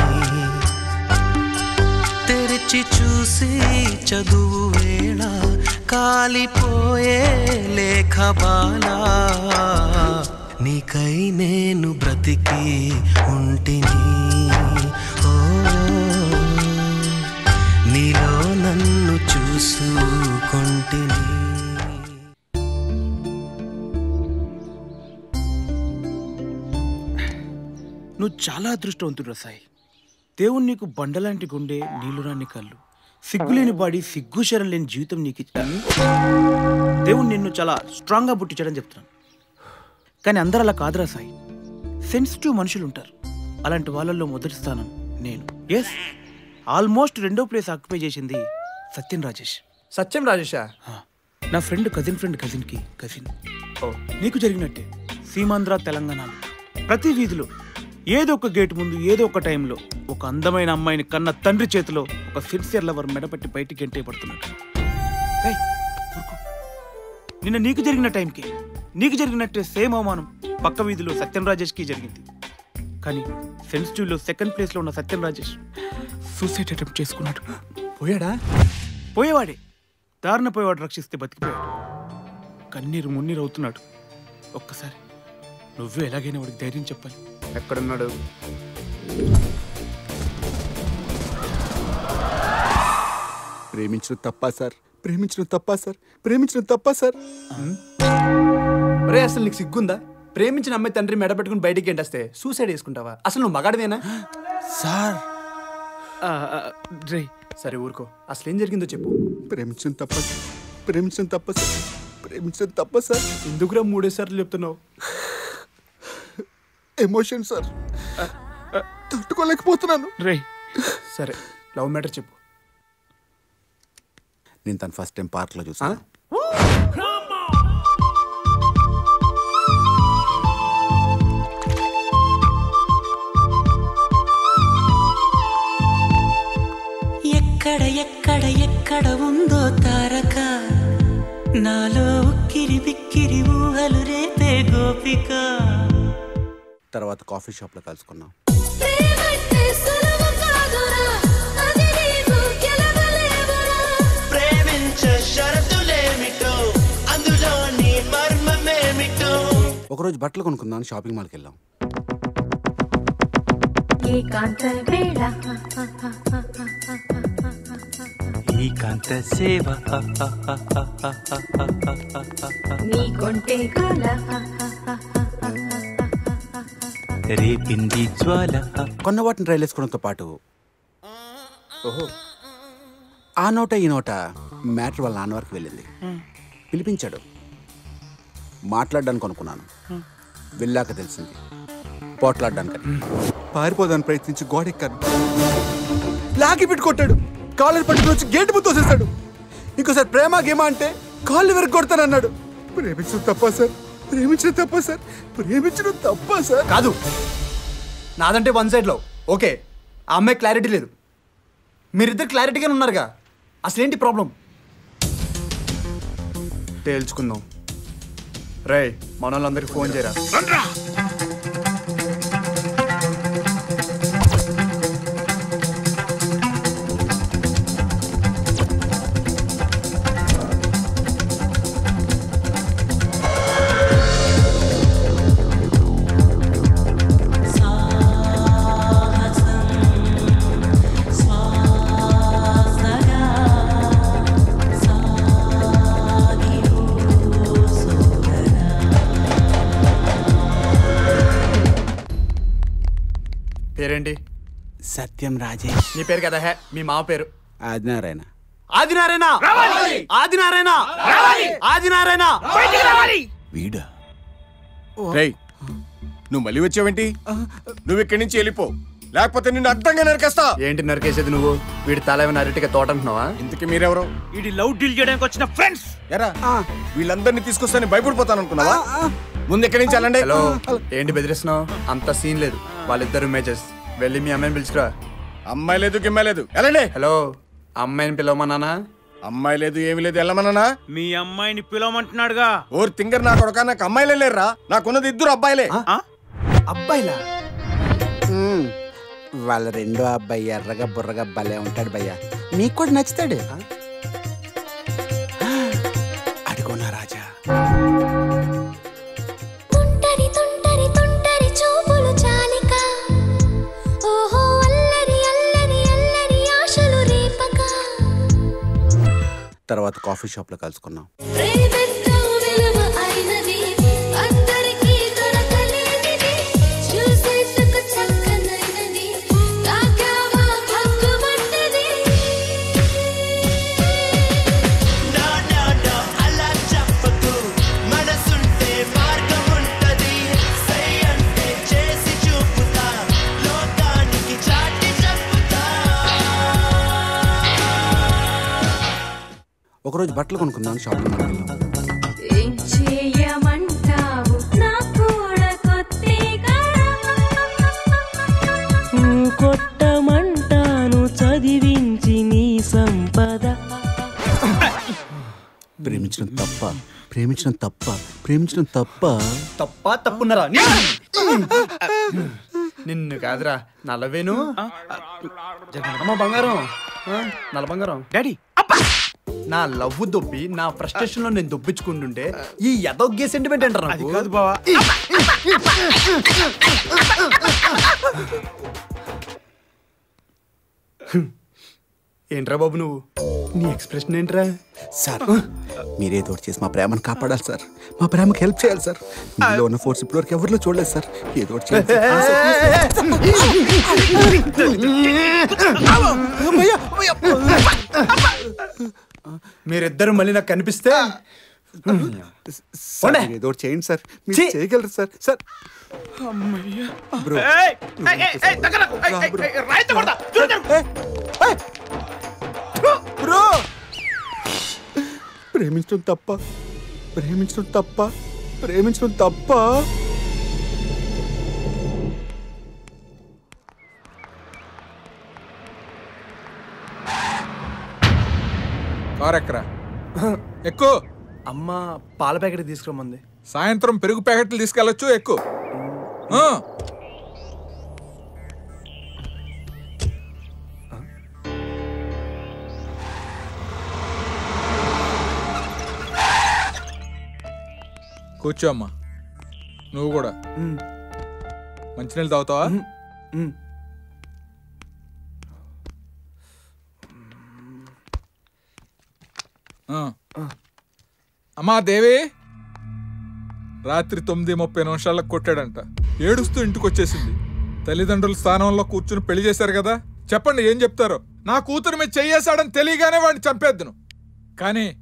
తెరిచి చూసి చదువు వేళ కాలిపోయే లేఖ బాలా నీకై నేను బ్రతికి ఉంటిని ఓ నీలో నన్ను చూసుకొంటిని నువ్వు చాలా అదృష్టవంతుడు సాయి దేవుడు నీకు బండలాంటి గుండె నీళ్లు రాని కళ్ళు సిగ్గులేని బాడీ సిగ్గు శరం లేని జీవితం నీకు ఇచ్చాను దేవుడు నిన్ను చాలా స్ట్రాంగ్గా పుట్టించాడని చెప్తున్నాను కానీ అందరూ అలా కాదురా సాయి సెన్సిటివ్ మనుషులు ఉంటారు అలాంటి వాళ్ళల్లో మొదటి స్థానం నేను ఎస్ ఆల్మోస్ట్ రెండో ప్లేస్ ఆక్యుపై చేసింది సత్యం రాజేష్ సత్యం రాజేషా నా ఫ్రెండ్ కజిన్ ఫ్రెండ్ కజిన్కి కజిన్ ఓ నీకు జరిగినట్టే సీమాంధ్ర తెలంగాణలో ప్రతి వీధిలో ఏదో ఒక గేట్ ముందు ఏదో ఒక టైంలో ఒక అందమైన అమ్మాయిని కన్న తండ్రి చేతిలో ఒక సిన్సియర్ లవర్ మెడపట్టి బయటికి ఎంటే పడుతున్నాడు ఏయ్, ఊరుకో. నిన్న నీకు జరిగిన టైంకి నీకు జరిగినట్టే సేమ్ అవమానం పక్క వీధిలో సత్యం రాజేష్కి జరిగింది కానీ సెన్సిటివ్లో సెకండ్ ప్లేస్లో ఉన్న సత్యం రాజేష్ సూసైడ్ అటెంప్ట్ చేసుకున్నాడు పోయాడా పోయేవాడే దారిన పోయేవాడు రక్షిస్తే బతికిపోయాడు కన్నీరు మున్నీరు అవుతున్నాడు ఒక్కసారి నువ్వే ఎలాగైనా వాడికి ధైర్యం చెప్పాలి ఎక్కడున్నాడు ప్రేమించడం తప్పా సార్ ప్రేమించడం తప్పా సార్ ప్రేమించడం తప్పా సార్ రే అసలు నీకు సిగ్గుందా ప్రేమించిన అమ్మాయి తండ్రి మెడ పెట్టుకుని బయటికి ఎంటేస్తే సూసైడ్ చేసుకుంటావా అసలు నువ్వు మగాడివేనా సార్ రే సరే ఊరుకో అసలు ఏం జరిగిందో చెప్పు ప్రేమించడం తప్ప సార్ ప్రేమించడం తప్ప సార్ ప్రేమించడం తప్ప సార్ ఎందుకురా మూడేసార్లు చెప్తున్నావు ఎమోషన్ సార్ తట్టుకోలేకపోతున్నాను రే సరే లవ్ మ్యాటర్ చెప్పు నేను తను ఫస్ట్ టైం పార్క్లో చూసాను ఎక్కడ ఎక్కడ ఎక్కడ ఉందో తారక నాలో ఉక్కిరి బిక్కిరి ఊహలు రేపే గోపిక తర్వాత కాఫీ షాప్లో కలుసుకున్నాం ప్రేమించే షరతులేమిటో అందులో నీ మర్మమేమిటో ఒకరోజు బట్టలు కొనుక్కుందాం షాపింగ్ మాల్కి వెళ్ళాం ఏకాంత వేళ ఏకాంత సేవ నీ కొంటే గోల రేపింది జ్వాల కొన్న వాటిని రైలు వేసుకోవడంతో పాటు ఓహో ఆ నోట ఈ నోట మ్యాటర్ వాళ్ళ నాన్న వరకు వెళ్ళింది పిలిపించాడు మాట్లాడడానికి అనుకున్నాను వెళ్ళాక తెలిసింది పోట్లాడడానికని పారిపోదాన్ని ప్రయత్నించి గోడెక్కాను లాగి పెట్టి కొట్టాడు కాలర్ పట్టుకుని వచ్చి గేటు ముందు తోసేస్తాడు ఇంకోసారి ప్రేమ గేమ అంటే కాళ్ళు వెనక్కి కొడతానన్నాడు ప్రేమించడం తప్ప సార్ ప్రేమించడం తప్ప సార్ ప్రేమించడం తప్ప సార్ కాదు నాదంటే వన్ సైడ్లో ఓకే ఆ అమ్మాయి క్లారిటీ లేదు మీరిద్దరు క్లారిటీగానే ఉన్నారుగా అసలేంటి ప్రాబ్లం తేల్చుకుందాం రే మన వాళ్ళందరికీ ఫోన్ చేయరా పేరేంటి సత్యం రాజేష్ నీ పేరు కదా హే మీ మామ పేరు ఆదినారాయణ ఆదినారాయణ ఆదినారాయణ ఆదినారాయణ వీడా రేయ్ నువ్వు మళ్ళీ వచ్చావేంటి నువ్వు ఇక్కడి నుంచి వెళ్ళిపో లేకపోతే నిన్ను అడ్డంగా నరికేస్తా ఏంటి నరికేసేది నువ్వు వీడి తల ఏమైనా అరటిగా తోట అంటున్నావా ఇంతకీ మీరెవరు వీడి లవ్ డీల్ చేయడానికి వచ్చిన ఫ్రెండ్స్ ఎరా వీళ్ళందరినీ తీసుకొస్తాను భయపడిపోతాను అనుకున్నావా ముందు ఎక్కడి నుంచి వెళ్ళండి హలో ఏంటి బెదిరిస్తున్నావు అంత సీన్ లేదు వాళ్ళిద్దరు మేజెస్ వెళ్ళి మీ అమ్మాయిని పిలుచుకురా అమ్మాయి లేదు గిమ్మాయి లేదు వెళ్ళండి హలో అమ్మాయిని పిలవమన్నానా అమ్మాయి లేదు ఏమి లేదు వెళ్ళమన్నానా మీ అమ్మాయిని పిలవమంటున్నాడుగా ఓర్ తింగర్ నా కొడక నాకు అమ్మాయిలే లేరురా నాకున్నది ఇద్దరు అబ్బాయిలే అబ్బాయిలా వాళ్ళ రెండో అబ్బాయి ఎర్రగా బుర్రగా భలే ఉంటాడు భయ్యా మీకు కూడా నచ్చుతాడు అడుగున్నా రాజా తుంటరి తుంటరి తుంటరి చూపులు చాలిక ఓహో అల్లరి అల్లరి అల్లరి ఆశలు రేపక తర్వాత కాఫీ షాప్ లో కలుసుకున్నాం ప్రేమెంతో విలువ అయినది అందరికీ దొరకలేనిది చూసేందుకు చక్కనైనది తాకావా భగ్గుమన్నది అలా చెప్పకు మనసుంటే మార్గం ఉంటది సై అంటే చేసి చూపుతా లోకానికి చాటి చెప్పుతా ఒకరోజు బట్టలు కొనుక్కుందాం షాప్ లో మనం వెళ్ళాం ఏం చేయమంటావు నా కూడా కొత్తగా కొట్టమంటాను చదివించి నీ సంపద ప్రేమించడం తప్ప ప్రేమించడం తప్ప ప్రేమించడం తప్ప తప్ప తప్పున్నారా నిన్ను కాదురా నల్లవేను అమ్మ బంగారం ఆ, నల్ల బంగారం డాడీ నా లవ్ దొబ్బి నా ఫ్రస్ట్రేషన్ లో నేను దొబ్బించుకుంటుంటే ఈ ఎదొగ్గే సెంటిమెంట్ అంటారు అది కాదు బావా ఏంట్రా బాబు నువ్వు నీ ఎక్స్ప్రెషన్ ఏంట్రా సార్ మీరేదో ఒకటి చేసి మా ప్రేమను కాపాడాలి సార్ మా ప్రేమకు హెల్ప్ చేయాలి సార్ మీలో ఉన్న ఫోర్స్ ఇప్పటివరకు ఎవరిలో చూడలేదు సార్ ఏదో ఒకటి చేయాలి సార్. ఆ, సార్, భయ్యా, భయ్యా. మీరిద్దరు మళ్ళీ నాకు కనిపిస్తే సార్, మీరు ఏదో ఒకటి చేయండి సార్ మీరు చేయగలరు సార్ సార్ బ్రో బ్రో ప్రేమించడం తప్ప ప్రేమించడం తప్ప ప్రేమించడం తప్ప కారు ఎక్కరా ఎక్కువ అమ్మ పాల ప్యాకెట్ తీసుకురమ్మంది సాయంత్రం పెరుగు ప్యాకెట్లు తీసుకెళ్ళొచ్చు ఎక్కువ ఆ. కూర్చో అమ్మా నువ్వు కూడా మంచినీళ్ళు తాగుతావా ఆ. అమ్మా దేవి రాత్రి తొమ్మిది ముప్పై నిమిషాలకు కొట్టాడంట ఏడుస్తూ ఇంటికి వచ్చేసింది తల్లిదండ్రుల స్థానంలో కూర్చుని పెళ్లి చేశారు కదా చెప్పండి ఏం చెప్తారో నా కూతురు మీద చెయ్యేశాడని తెలియగానే వాడిని చంపేద్దును కానీ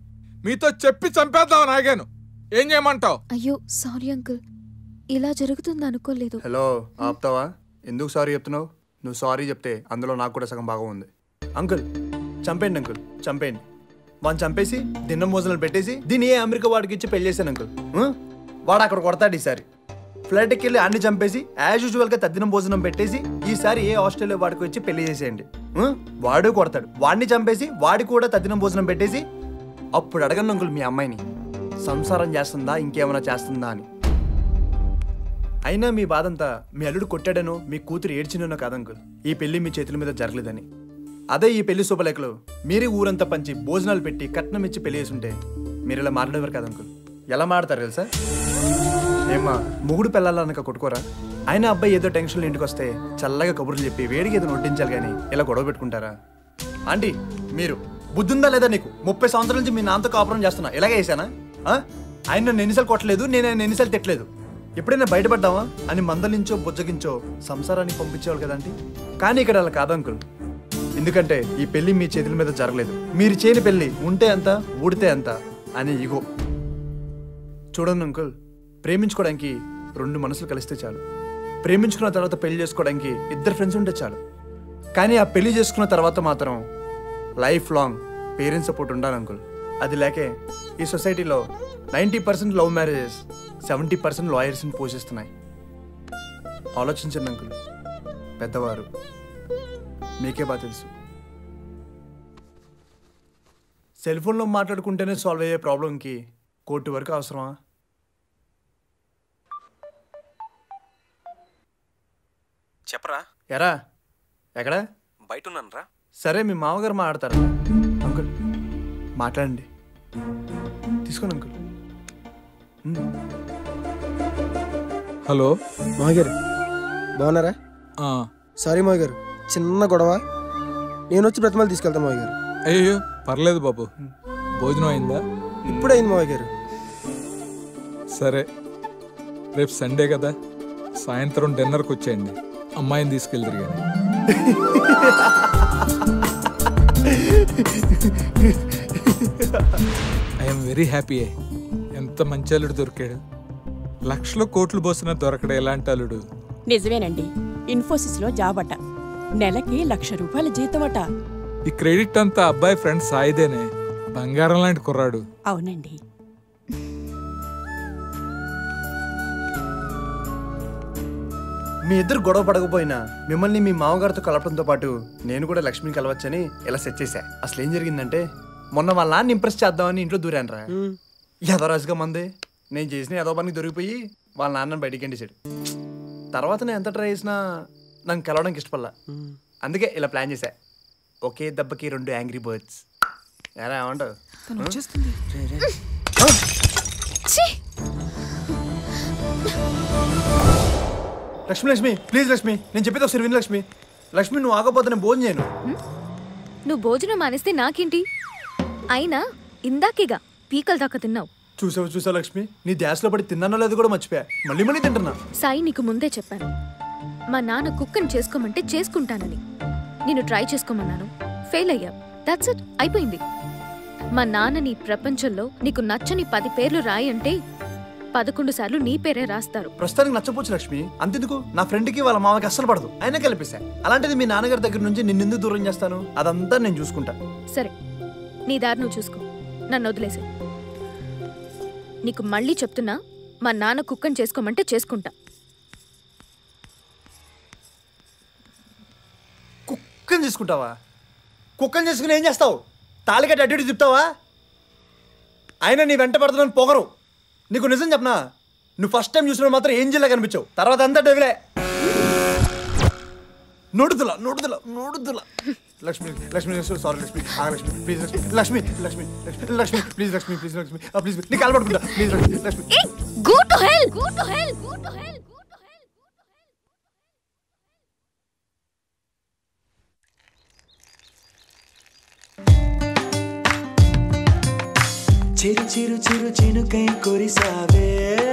మీతో చెప్పి చంపేద్దామని ఆగాను ఏం చేయమంటావు అయ్యో సారీ అంకుల్ ఇలా జరుగుతుంది అనుకోలేదు హలో ఆపుతావా ఎందుకు సారీ చెప్తున్నావు నువ్వు సారీ చెప్తే అందులో నాకు కూడా సగం భాగం ఉంది అంకుల్ చంపేయండి అంకుల్ చంపేయండి వాడిని చంపేసి దిన్నం భోజనాలు పెట్టేసి దీన్ని ఏ అమెరికా వాడికి ఇచ్చి పెళ్లి చేశాను అంకుల్ ఆ? వాడు అక్కడ కొడతాడు ఈసారి ఫ్లైట్కి వెళ్ళి అన్ని చంపేసి యాజ్ యూజువల్గా తద్దినం భోజనం పెట్టేసి ఈసారి ఏ ఆస్ట్రేలియా వాడికి వచ్చి పెళ్లి చేసేయండి ఆ? వాడు కొడతాడు వాడిని చంపేసి వాడి కూడా తద్దినం భోజనం పెట్టేసి అప్పుడు అడగను అంకుల్ మీ అమ్మాయిని సంసారం చేస్తుందా ఇంకేమైనా చేస్తుందా అని అయినా మీ బాధంతా మీ అల్లుడు కొట్టాడనో మీ కూతురు ఏడ్చినో కాదంకుల్ ఈ పెళ్లి మీ చేతుల మీద జరగలేదని అదే ఈ పెళ్లి శుభలేఖలు మీరే ఊరంతా పంచి భోజనాలు పెట్టి కట్నం ఇచ్చి పెళ్లి చేసుంటే మీరు ఇలా మాట్లాడేవారు కాదంకుల్ ఎలా మాడతారు తెలుసా ఏమ్మా మొగుడు పిల్లలనక కొట్టుకోరా అయినా అబ్బాయి ఏదో టెన్షన్లో ఇంటికి వస్తే చల్లగా కబుర్లు చెప్పి వేడికి ఏదో నొట్టించాలి కానీ ఇలా గొడవ పెట్టుకుంటారా ఆంటీ మీరు బుద్ధుందా లేదా నీకు ముప్పై సంవత్సరాల నుంచి మీ నాన్నతో కాపురం చేస్తున్నా ఇలాగే వేసానా ఆ? ఆయన నన్ను ఎన్నిసార్లు కొట్టలేదు నేను ఆయన ఎన్నిసార్లు తిట్టలేదు ఎప్పుడైనా బయటపడ్డావా అని మందలించో బుజ్జగించో సంసారానికి పంపించేవాళ్ళు కదండి కానీ ఇక్కడ అలా కాదు అంకుల్ ఎందుకంటే ఈ పెళ్లి మీ చేతుల మీద జరగలేదు మీరు చేయని పెళ్లి ఉంటే ఎంత ఊడితే ఎంత అని ఇగో చూడండి అంకుల్ ప్రేమించుకోవడానికి రెండు మనసులు కలిస్తే చాలు ప్రేమించుకున్న తర్వాత పెళ్లి చేసుకోవడానికి ఇద్దరు ఫ్రెండ్స్ ఉంటే చాలు కానీ ఆ పెళ్లి చేసుకున్న తర్వాత మాత్రం లైఫ్ లాంగ్ పేరెంట్స్ సపోర్ట్ ఉండాలి అంకుల్ అది లేకే ఈ సొసైటీలో ninety percent love marriages seventy percent లాయర్స్ని పోషిస్తున్నాయి ఆలోచించండి అంకుల్ పెద్దవారు మీకే బాగా తెలుసు సెల్ ఫోన్లో మాట్లాడుకుంటేనే సాల్వ్ అయ్యే ప్రాబ్లంకి కోర్టు వరకు అవసరమా చెప్పరా ఎరా ఎక్కడ బయట ఉన్నాను రా సరే మీ మామగారు మాట్లాడతారు అంకుల్ మాట్లాడండి తీసుకోండి అంకుల్ హలో మామగారు బాగున్నారా సారీ మామగారు చిన్న గొడవ నేను వచ్చి బ్రతిమలు తీసుకెళ్తాను మామగారు అయ్యో పర్లేదు బాబు భోజనం అయిందా ఇప్పుడే అయింది మామగారు సరే రేపు సండే కదా సాయంత్రం డిన్నర్కి వచ్చేయండి అమ్మాయిని తీసుకెళ్ళి కానీ ఐఎమ్ వెరీ హ్యాపీ ఎంత మంచి అల్లుడు దొరికాడు లక్షల కోట్లు పోసిన దొరకడు ఎలాంటి అల్లుడు నిజమేనండి ఇన్ఫోసిస్లో జాబ్ అట నెలకి లక్ష రూపాయల జీతం అట ఈ క్రెడిట్ అంతా అబ్బాయి ఫ్రెండ్ సాయిదేనే బంగారం లాంటి కుర్రాడు అవునండి మీ ఇద్దరు గొడవ పడకపోయినా మిమ్మల్ని మీ మామగారితో కలపడంతో పాటు నేను కూడా లక్ష్మిని కలవచ్చని ఇలా సెట్ చేశా అసలు ఏం జరిగిందంటే మొన్న వాళ్ళ నాన్న ఇంప్రెస్ చేద్దామని ఇంట్లో దూరాను రా యథరాజుగా మందే నేను చేసిన యదో పనికి దొరికిపోయి వాళ్ళ నాన్నని బయటికి ఎండేశాడు తర్వాత నేను ఎంత ట్రై చేసినా నాకు కలవడానికి ఇష్టపడలా అందుకే ఇలా ప్లాన్ చేశా ఒకే దెబ్బకి రెండు యాంగ్రీ బర్డ్స్ ఎలా ఏమంటావు తను వచ్చేస్తుంది లక్ష్మి లక్ష్మి ప్లీజ్ లక్ష్మి నేను చెప్పేది ఒకసారి విను లక్ష్మి లక్ష్మి నువ్వు ఆగపోతే నేను భోజనం చేయను నువ్వు భోజనం మానేస్తే నాకేంటి అయినా ఇందాకేగా పీకల దాకా తిన్నావు చూసావు చూసావు లక్ష్మి నీ ధ్యాసలో పడి తిన్నానో లేదో కూడా మర్చిపోయా మళ్ళీ మళ్ళీ తింటున్నా సాయి నీకు ముందే చెప్పాను మా నాన్న కుక్కని చేసుకోమంటే చేసుకుంటానని నేను ట్రై చేసుకోమన్నాను ఫెయిల్ అయ్యా దట్స్ ఇట్ అయిపోయింది మా నాన్న నీ ప్రపంచంలో నీకు నచ్చని పది పేర్లు రాయి అంటే పదకొండు సార్లు నీ పేరే రాస్తారు ప్రస్తుతానికి నచ్చపోవచ్చు లక్ష్మి అంతెందుకు నా ఫ్రెండ్కి వాళ్ళ మామకి అస్సలు పడదు అయినా కలిపేశా అలాంటిది మీ నాన్నగారి దగ్గర నుంచి నిన్నెందుకు దూరం చేస్తాను అదంతా నేను చూసుకుంటా సరే నీ దారి నువ్వు చూసుకో నన్ను వదిలేసే నీకు మళ్ళీ చెప్తున్నా మా నాన్న కుక్కని చేసుకోమంటే చేసుకుంటా కుక్కని చేసుకుంటావా కుక్కని చేసుకుని ఏం చేస్తావు తాళికట్టి అడ్డు ఇటు తిప్పుతావా అయినా నీ వెంట పడుతున్నాను పొగరు నీకు నిజం చెప్పనా నువ్వు ఫస్ట్ టైం చూసిన మాత్రం ఏం జిల్లా కనిపించావు తర్వాత అంతా డెవిలే నోడుతుల నోడుతుల నోడుతుల లక్ష్మి లక్ష్మి సారీ లక్ష్మి ఆ Lakshmi please Lakshmi Lakshmi Lakshmi Lakshmi please Lakshmi please Lakshmi please నీ కాలు పడుకుంటా please Lakshmi Lakshmi go to hell go to hell go to hell చిరు చిరు చిరు చినుకై కురిసావే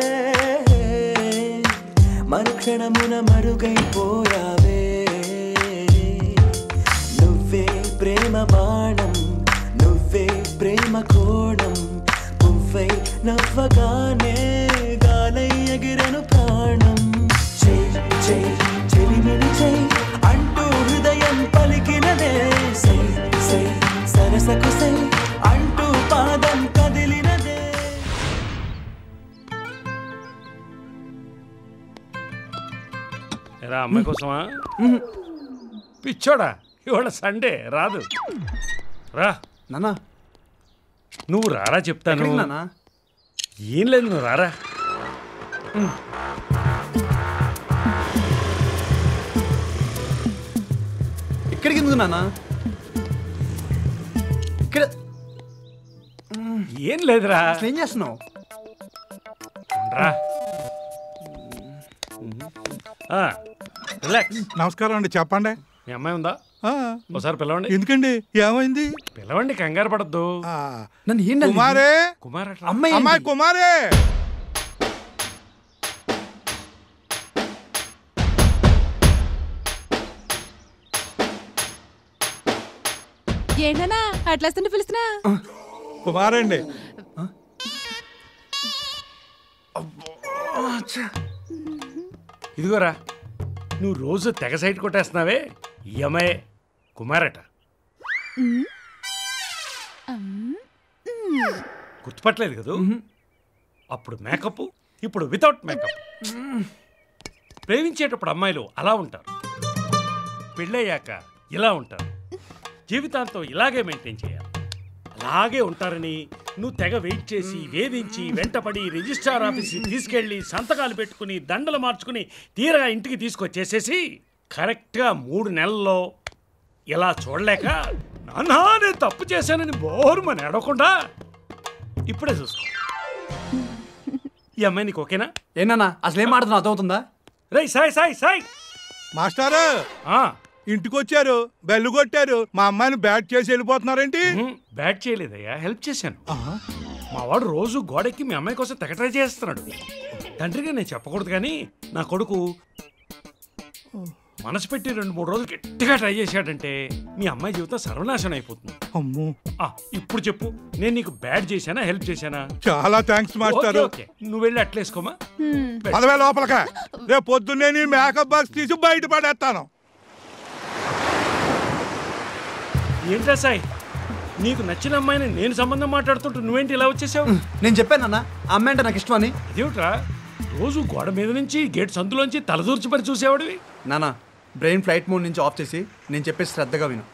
మరుక్షణమున మరుగైపోయావే నువ్వే ప్రేమ బాణం నువ్వే ప్రేమ కోణం నవ్వగానే గాలై ఎగిరెను ప్రాణం చెయ్ చెయ్ చెలిమిని చెయ్ అంటూ హృదయం పలికినదే సై సై సరసకు సై అంటూ పాదం కదిలినదే ఎరా అమ్మాయి కోసమా పిచ్చోడా ఇవాళ సండే రాదు రా నానా నువ్వు రారా చెప్తాను ఎక్కడికి నాన్నా? ఏం లేదు నువ్వు రారా ఇక్కడికి ఎందుకు నాన్న ఇక్కడ ఏం లేదురా అసలు ఏం చేస్తున్నావు రా ఆ, రిలాక్స్ నమస్కారం అండి చెప్పండి మీ అమ్మాయి ఉందా ఒకసారి పిలవండి ఎందుకండి ఏమైంది పిలవండి కంగారు పడద్దు నన్ను ఏంటి కుమారే కుమార్ అట్లా అమ్మాయి అమ్మాయి కుమారే ఏంటన్నా అట్లా పిలుస్తున్నా కుమారండి ఇదిగోరా నువ్వు రోజు తెగ సైట్ కొట్టేస్తున్నావే ఈ అమ్మాయి కుమారట గుర్తుపట్టలేదు కదూ అప్పుడు మేకప్ ఇప్పుడు వితౌట్ మేకప్ ప్రేమించేటప్పుడు అమ్మాయిలు అలా ఉంటారు పెళ్ళయ్యాక ఇలా ఉంటారు జీవితాంతం ఇలాగే మెయింటైన్ చేయాలి అలాగే ఉంటారని నువ్వు తెగ వెయిట్ చేసి వేధించి వెంటపడి రిజిస్ట్రార్ ఆఫీస్కి తీసుకెళ్ళి సంతకాలు పెట్టుకుని దండలు మార్చుకుని తీరగా ఇంటికి తీసుకొచ్చేసేసి కరెక్ట్గా మూడు నెలల్లో ఇలా చూడలేక నాన్నా నేను తప్పు చేశానని బోరుమని అడగకుండా ఇప్పుడే చూసుకో ఈ అమ్మాయి నీకు ఓకేనా ఏనా అసలు ఏం మాడుతున్నా అర్థమవుతుందా రై సాయ్ సాయ్ సాయ్ మాస్టారు ఇంటికి వచ్చారు బెల్లు కొట్టారు మా అమ్మాయిని బ్యాట్ చేసి వెళ్ళిపోతున్నారేంటి బ్యాట్ చేయలేదయ్యా హెల్ప్ చేశాను మా వాడు రోజు గోడెక్కి మీ అమ్మాయి కోసం తెగ ట్రై చేస్తున్నాడు తండ్రిగా నేను చెప్పకూడదు కానీ నా కొడుకు మనసు పెట్టి రెండు మూడు రోజులు గట్టిగా ట్రై చేశాడంటే మీ అమ్మాయి జీవితం సర్వనాశనం అయిపోతుంది అమ్మో ఆ, ఇప్పుడు చెప్పు నేను నీకు బ్యాడ్ చేశానా హెల్ప్ చేశానా చాలా థ్యాంక్స్ మాస్టారు ఓకే, ఓకే. నువ్వు వెళ్ళి అట్లేసుకోమా పదవే లోపలక రేపు పొద్దున్నే నీ మేకప్ బాక్స్ తీసి బయట పడేస్తాను ఏంటా సాయి నీకు నచ్చిన అమ్మాయిని నేను సంబంధం మాట్లాడుతుంటూ నువ్వేంటి ఇలా వచ్చేసావు నేను చెప్పాను అన్న ఆ అమ్మాయి అంటే నాకు ఇష్టం అని అదేమిట్రా రోజు గోడ మీద నుంచి గేట్ సందులోంచి తలదూర్చి పరి చూసేవాడివి నానా బ్రెయిన్ ఫ్లైట్ మోడ్ నుంచి ఆఫ్ చేసి నేను చెప్పేసి శ్రద్ధగా విను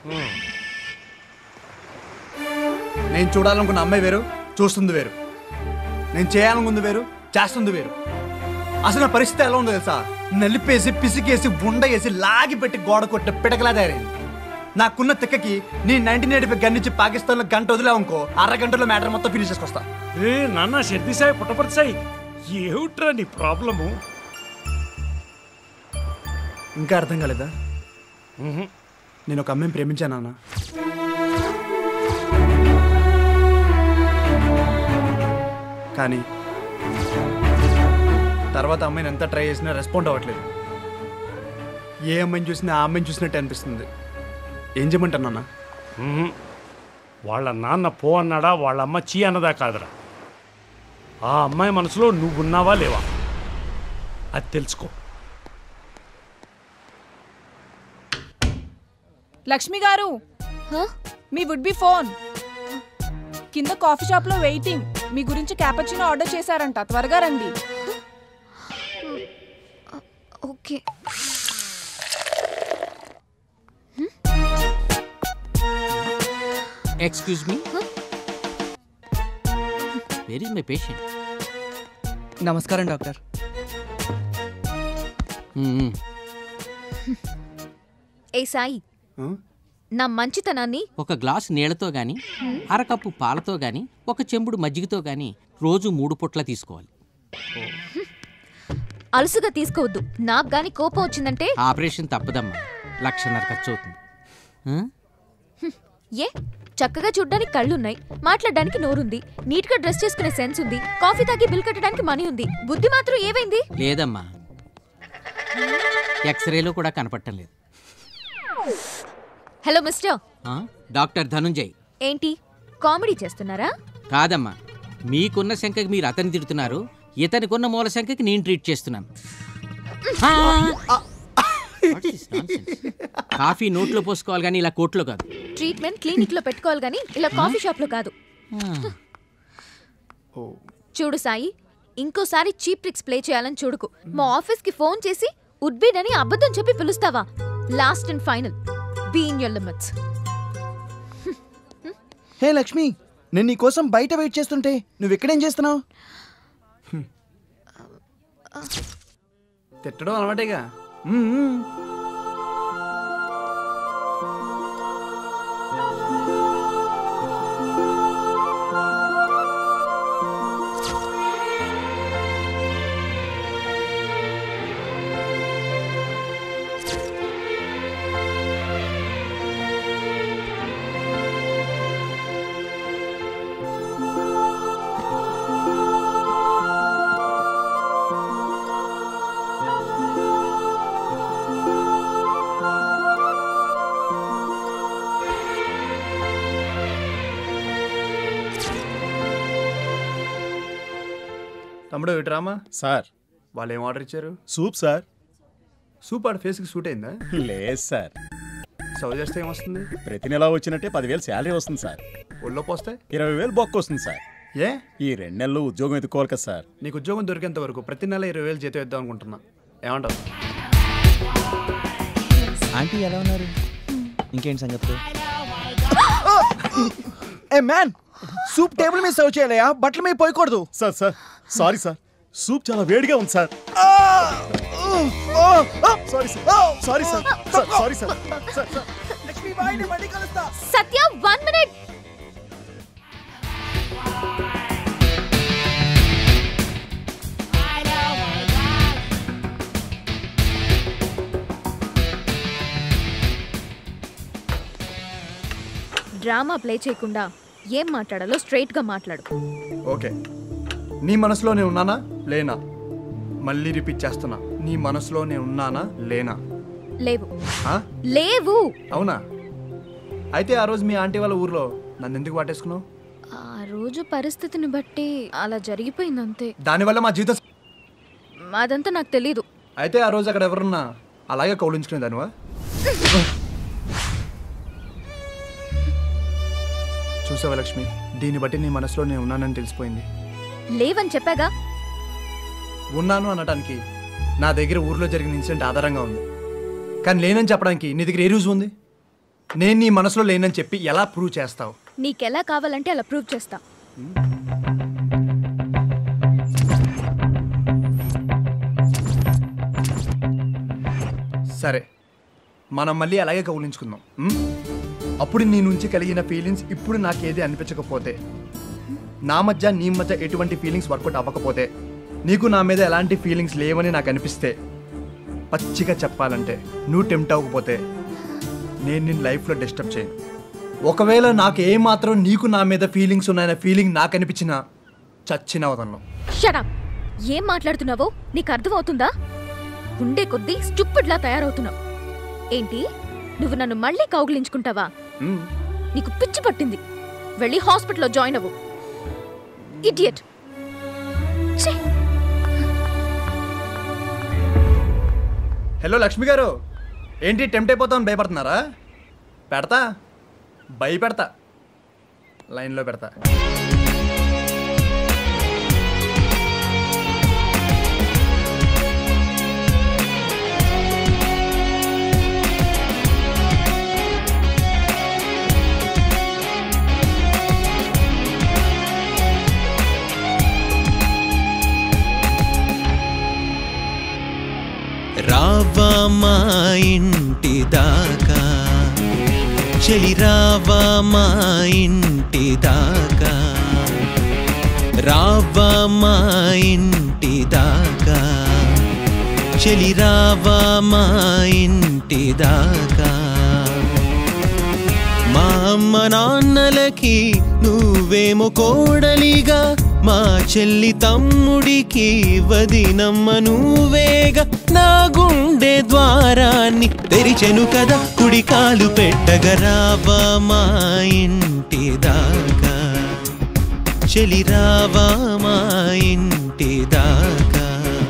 నేను చూడాలనుకున్న అమ్మాయి వేరు చూస్తుంది వేరు నేను చేయాలనుకుంది వేరు చేస్తుంది వేరు అసలు నా పరిస్థితి ఎలా ఉందో తెలుసా నలిపేసి పిసికేసి బుండ వేసి లాగి పెట్టి గోడ కొట్టే పిడకలా తయారైంది నాకున్న తిక్కకి నీ నైన్టీన్ ఎయిటీ ఫైవ్ గన్నిచ్చి పాకిస్తాన్లో గంట వదిలేవనుకో అరగంటలో మ్యాటర్ మొత్తం ఫినిష్ చేసుకొస్తా ఏ నాన్న షర్ది సాయి పుట్టపర్తి సాయి ఏమిట్రా నీ ప్రాబ్లము ఇంకా అర్థం కాలేదా నేను ఒక అమ్మాయిని ప్రేమించాను నాన్న కానీ తర్వాత అమ్మాయిని ఎంత ట్రై చేసినా రెస్పాండ్ అవ్వట్లేదు ఏ అమ్మాయిని చూసినా ఆ అమ్మాయిని చూసినట్టు అనిపిస్తుంది ఏం చేయమంటాను నాన్న మ్మ్. వాళ్ళ నాన్న పో అన్నాడా వాళ్ళ అమ్మ చీ అన్నదా కాదురా ఆ అమ్మాయి మనసులో నువ్వు ఉన్నావా లేవా అది తెలుసుకో లక్ష్మి గారు మీ వుడ్ బి ఫోన్ కింద కాఫీ షాప్ లో వెయిటింగ్ మీ గురించి క్యాపచినో ఆర్డర్ చేశారంట త్వరగా రండి okay excuse me where is my patient నమస్కారం డాక్టర్ ఏ సాయి నా మంచితనాన్ని ఒక గ్లాస్ నీళ్లతో గాని అరకప్పు పాలతో గాని ఒక చెంబుడు మజ్జిగతో గాని రోజు మూడు పుట్ల తీసుకోవాలి అలుసుగా తీసుకోవద్దు నాకు గాని కోపం వచ్చిందంటే ఆపరేషన్ తప్పదమ్మా లక్షన్నర ఖర్చు అవుతుంది ఆ? ఏ చక్కగా చూడ్డానికి కళ్ళున్నాయి మాట్లాడడానికి నోరుంది నీట్ గా డ్రెస్ చేసుకునే సెన్స్ ఉంది కాఫీ తాగి బిల్ కట్టడానికి మనీ ఉంది బుద్ధి మాత్రం ఏమైంది లేదమ్మా ఎక్స్రేలో కూడా కనపడటం లేదు హలో మిస్టర్ ఆ? డాక్టర్ ధనుంజయ్ ఏంటి కామెడీ చేస్తున్నారా కాదమ్మా మీకున్న శంకకి మీరు అతన్ని తిడుతున్నారు ఇతనికున్న మూల శంకకి నేను ట్రీట్ చేస్తున్నాను ఆ! What is this nonsense? Coffee నోట్లో పోసుకోవాలి కానీ ఇలా కోట్లో కాదు ట్రీట్మెంట్ క్లినిక్ లో పెట్టుకోవాలి కానీ ఇలా కాఫీ షాప్ లో కాదు చూడు సాయి ఇంకోసారి చీప్ ట్రిక్స్ ప్లే చేయాలని చూడుకు మా ఆఫీస్ కి ఫోన్ చేసి ఉడ్బీన్ అని అబద్ధం చెప్పి పిలుస్తావా last and final be in your limits hey Lakshmi నేను నీ కోసం బయట వెయిట్ చేస్తుంటే నువ్వు ఇక్కడేం చేస్తున్నావు తిట్టడం అలవాటేగా తమ్ముడు ఇటు రామా సార్ వాళ్ళు ఏం ఆర్డర్ ఇచ్చారు సూప్ సార్ సూప్ ఆడ ఫేస్కి సూట్ అయిందా లేదు సార్ సర్వ్ చేస్తే ఏమొస్తుంది ప్రతి నెల వచ్చినట్టే పదివేలు శాలరీ వస్తుంది సార్ ఒళ్ళో పోస్తే ఇరవై వేలు బొక్క వస్తుంది సార్ ఏ ఈ రెండు నెలలు ఉద్యోగం ఎత్తుకోవాలి కదా సార్ నీకు ఉద్యోగం దొరికేంత వరకు ప్రతి నెల ఇరవై వేలు జీతం ఇద్దాం అనుకుంటున్నా ఏమంటావు ఆంటీ ఎలా ఉన్నారు ఇంకేంటి సంగతులు ఏ మ్యాన్ సూప్ టేబుల్ మీద సర్వ్ చేయాలయా బట్టల మీద పోయకూడదు sir sir sorry sir soup చాలా వేడిగా ఉంది sir sorry sir sorry sir sir sorry sir sir sir Satya one minute drama play చేయకుండా ఏం మాట్లాడాలో స్ట్రైట్ గా మాట్లాడు ఓకే నీ మనసులో నేను ఉన్నానా లేనా మళ్ళీ రిపీట్ చేస్తున్నా నీ మనసులో నేను ఉన్నానా లేనా లేవు ఆ? లేవు అవునా అయితే ఆ రోజు మీ ఆంటీ వాళ్ళ ఊర్లో నన్ను ఎందుకు వాటేసుకున్నావు ఆ రోజు పరిస్థితిని బట్టి అలా జరిగిపోయింది అంతే దానివల్ల మా జీవితం అదంతా నాకు తెలీదు అయితే ఆ రోజు అక్కడ ఎవరున్నా అలాగే కౌలించుకునే దానివా చూసావా లక్ష్మి దీన్ని బట్టి నీ మనసులో నేను ఉన్నానని తెలిసిపోయింది లేవని చెప్పాగా ఉన్నాను అనడానికి నా దగ్గర ఊర్లో జరిగిన ఇన్సిడెంట్ ఆధారంగా ఉంది కానీ లేనని చెప్పడానికి నీ దగ్గర ఏ రుజువు ఉంది నేను నీ మనసులో లేనని చెప్పి ఎలా ప్రూవ్ చేస్తావు నీకెలా కావాలంటే అలా ప్రూవ్ చేస్తా సరే మనం మళ్ళీ అలాగే కౌలించుకుందాం ఉం? అప్పుడు నీ నుంచి కలిగిన ఫీలింగ్స్ ఇప్పుడు నాకేది అనిపించకపోతే నా మధ్య నీ మధ్య ఎటువంటి ఫీలింగ్స్ వర్కౌట్ అవ్వకపోతే నీకు నా మీద ఎలాంటి ఫీలింగ్స్ లేవని నాకు అనిపిస్తే పచ్చిగా చెప్పాలంటే నువ్వు టెంప్ట్ అవ్వకపోతే నేను నేను లైఫ్లో డిస్టర్బ్ చేయను ఒకవేళ నాకు ఏమాత్రం నీకు నా మీద ఫీలింగ్స్ ఉన్నాయన్న ఫీలింగ్ నాకు అనిపించినా చచ్చిన వదలను షడప్ ఏం మాట్లాడుతున్నావో నీకు అర్థమవుతుందా ఉండే కొద్దీ స్టూపిడ్లా తయారవుతున్నావు ఏంటి నువ్వు నన్ను మళ్ళీ కౌగిలించుకుంటావా ఉం. నీకు పిచ్చి పట్టింది వెళ్ళి హాస్పిటల్లో జాయిన్ అవ్వు ఇడియట్ హలో లక్ష్మి గారు ఏంటి టెంప్ట్ అయిపోతామని భయపడుతున్నారా పెడతా భయపెడతా లైన్లో పెడతా రావా మా ఇంటి దాకా చెలి రావా మా ఇంటి దాకా రావా మా ఇంటి దాకా చెలి రావా మా ఇంటి దాకా మా అమ్మ నాన్నలకి నువ్వేమో కోడలిగా మా చెల్లి తమ్ముడికి వదినమ్మ నువ్వేగా నా గుండె ద్వారాన్ని తెరిచెను కదా కుడి కాలు పెట్టగరావా మా ఇంటి దాకా చెలి రావా మా ఇంటి దాకా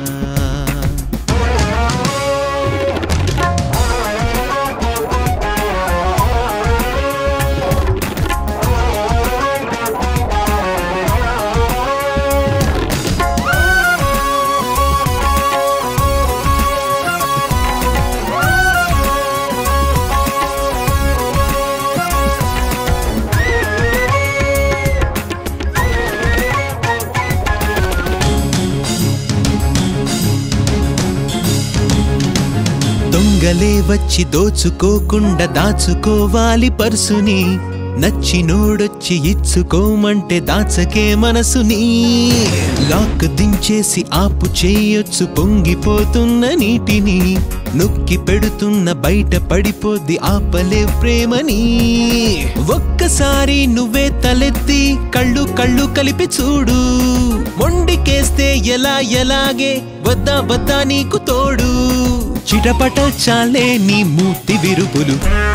దొంగలే వచ్చి దోచుకోకుండా దాచుకోవాలి పర్సుని నచ్చినోడొచ్చి ఇచ్చుకోమంటే దాచకే మనసుని లాక్ దించేసి ఆపు చేయొచ్చు పొంగిపోతున్న నీటిని నొక్కి పెడుతున్న బయట పడిపోద్ది ఆపలే ప్రేమని ఒక్కసారి నువ్వే తలెత్తి కళ్ళు కళ్ళు కలిపి చూడు మొండికేస్తే ఎలా ఎలాగే వద్దా వద్దా నీకు తోడు చిటపట చాలే నీ మూర్తి విరుపులు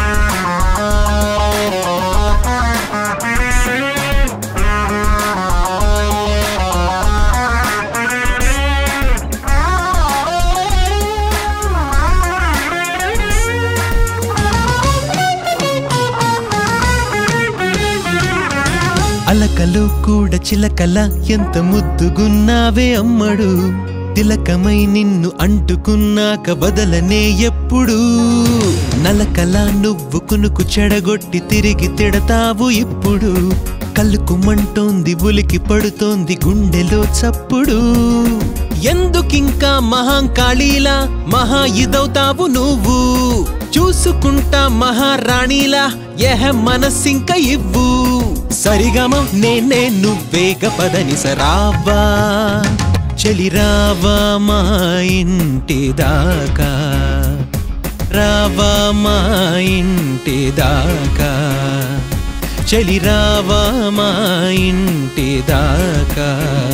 అలకలో కూడా చిలకల ఎంత ముద్దుగున్నావే అమ్మడు తిలకమై నిన్ను అంటుకున్నాక బదలనే ఎప్పుడు నలకల నువ్వు కునుకు చెడగొట్టి తిరిగి తిడతావు ఇప్పుడు కలుకుమంటోంది ఉలికి పడుతోంది గుండెలో చప్పుడు ఎందుకింకా మహాంకాళీలా మహా ఇదవుతావు నువ్వు చూసుకుంటా మహారాణిలా ఎహ మనస్సింక ఇవ్వు సరిగమ నేనే నువ్వేగ పదని సరావా చెలి రావా మా ఇంటి దాకా రావా మా ఇంటి దాకా చెలి రావా మా ఇంటి దాకా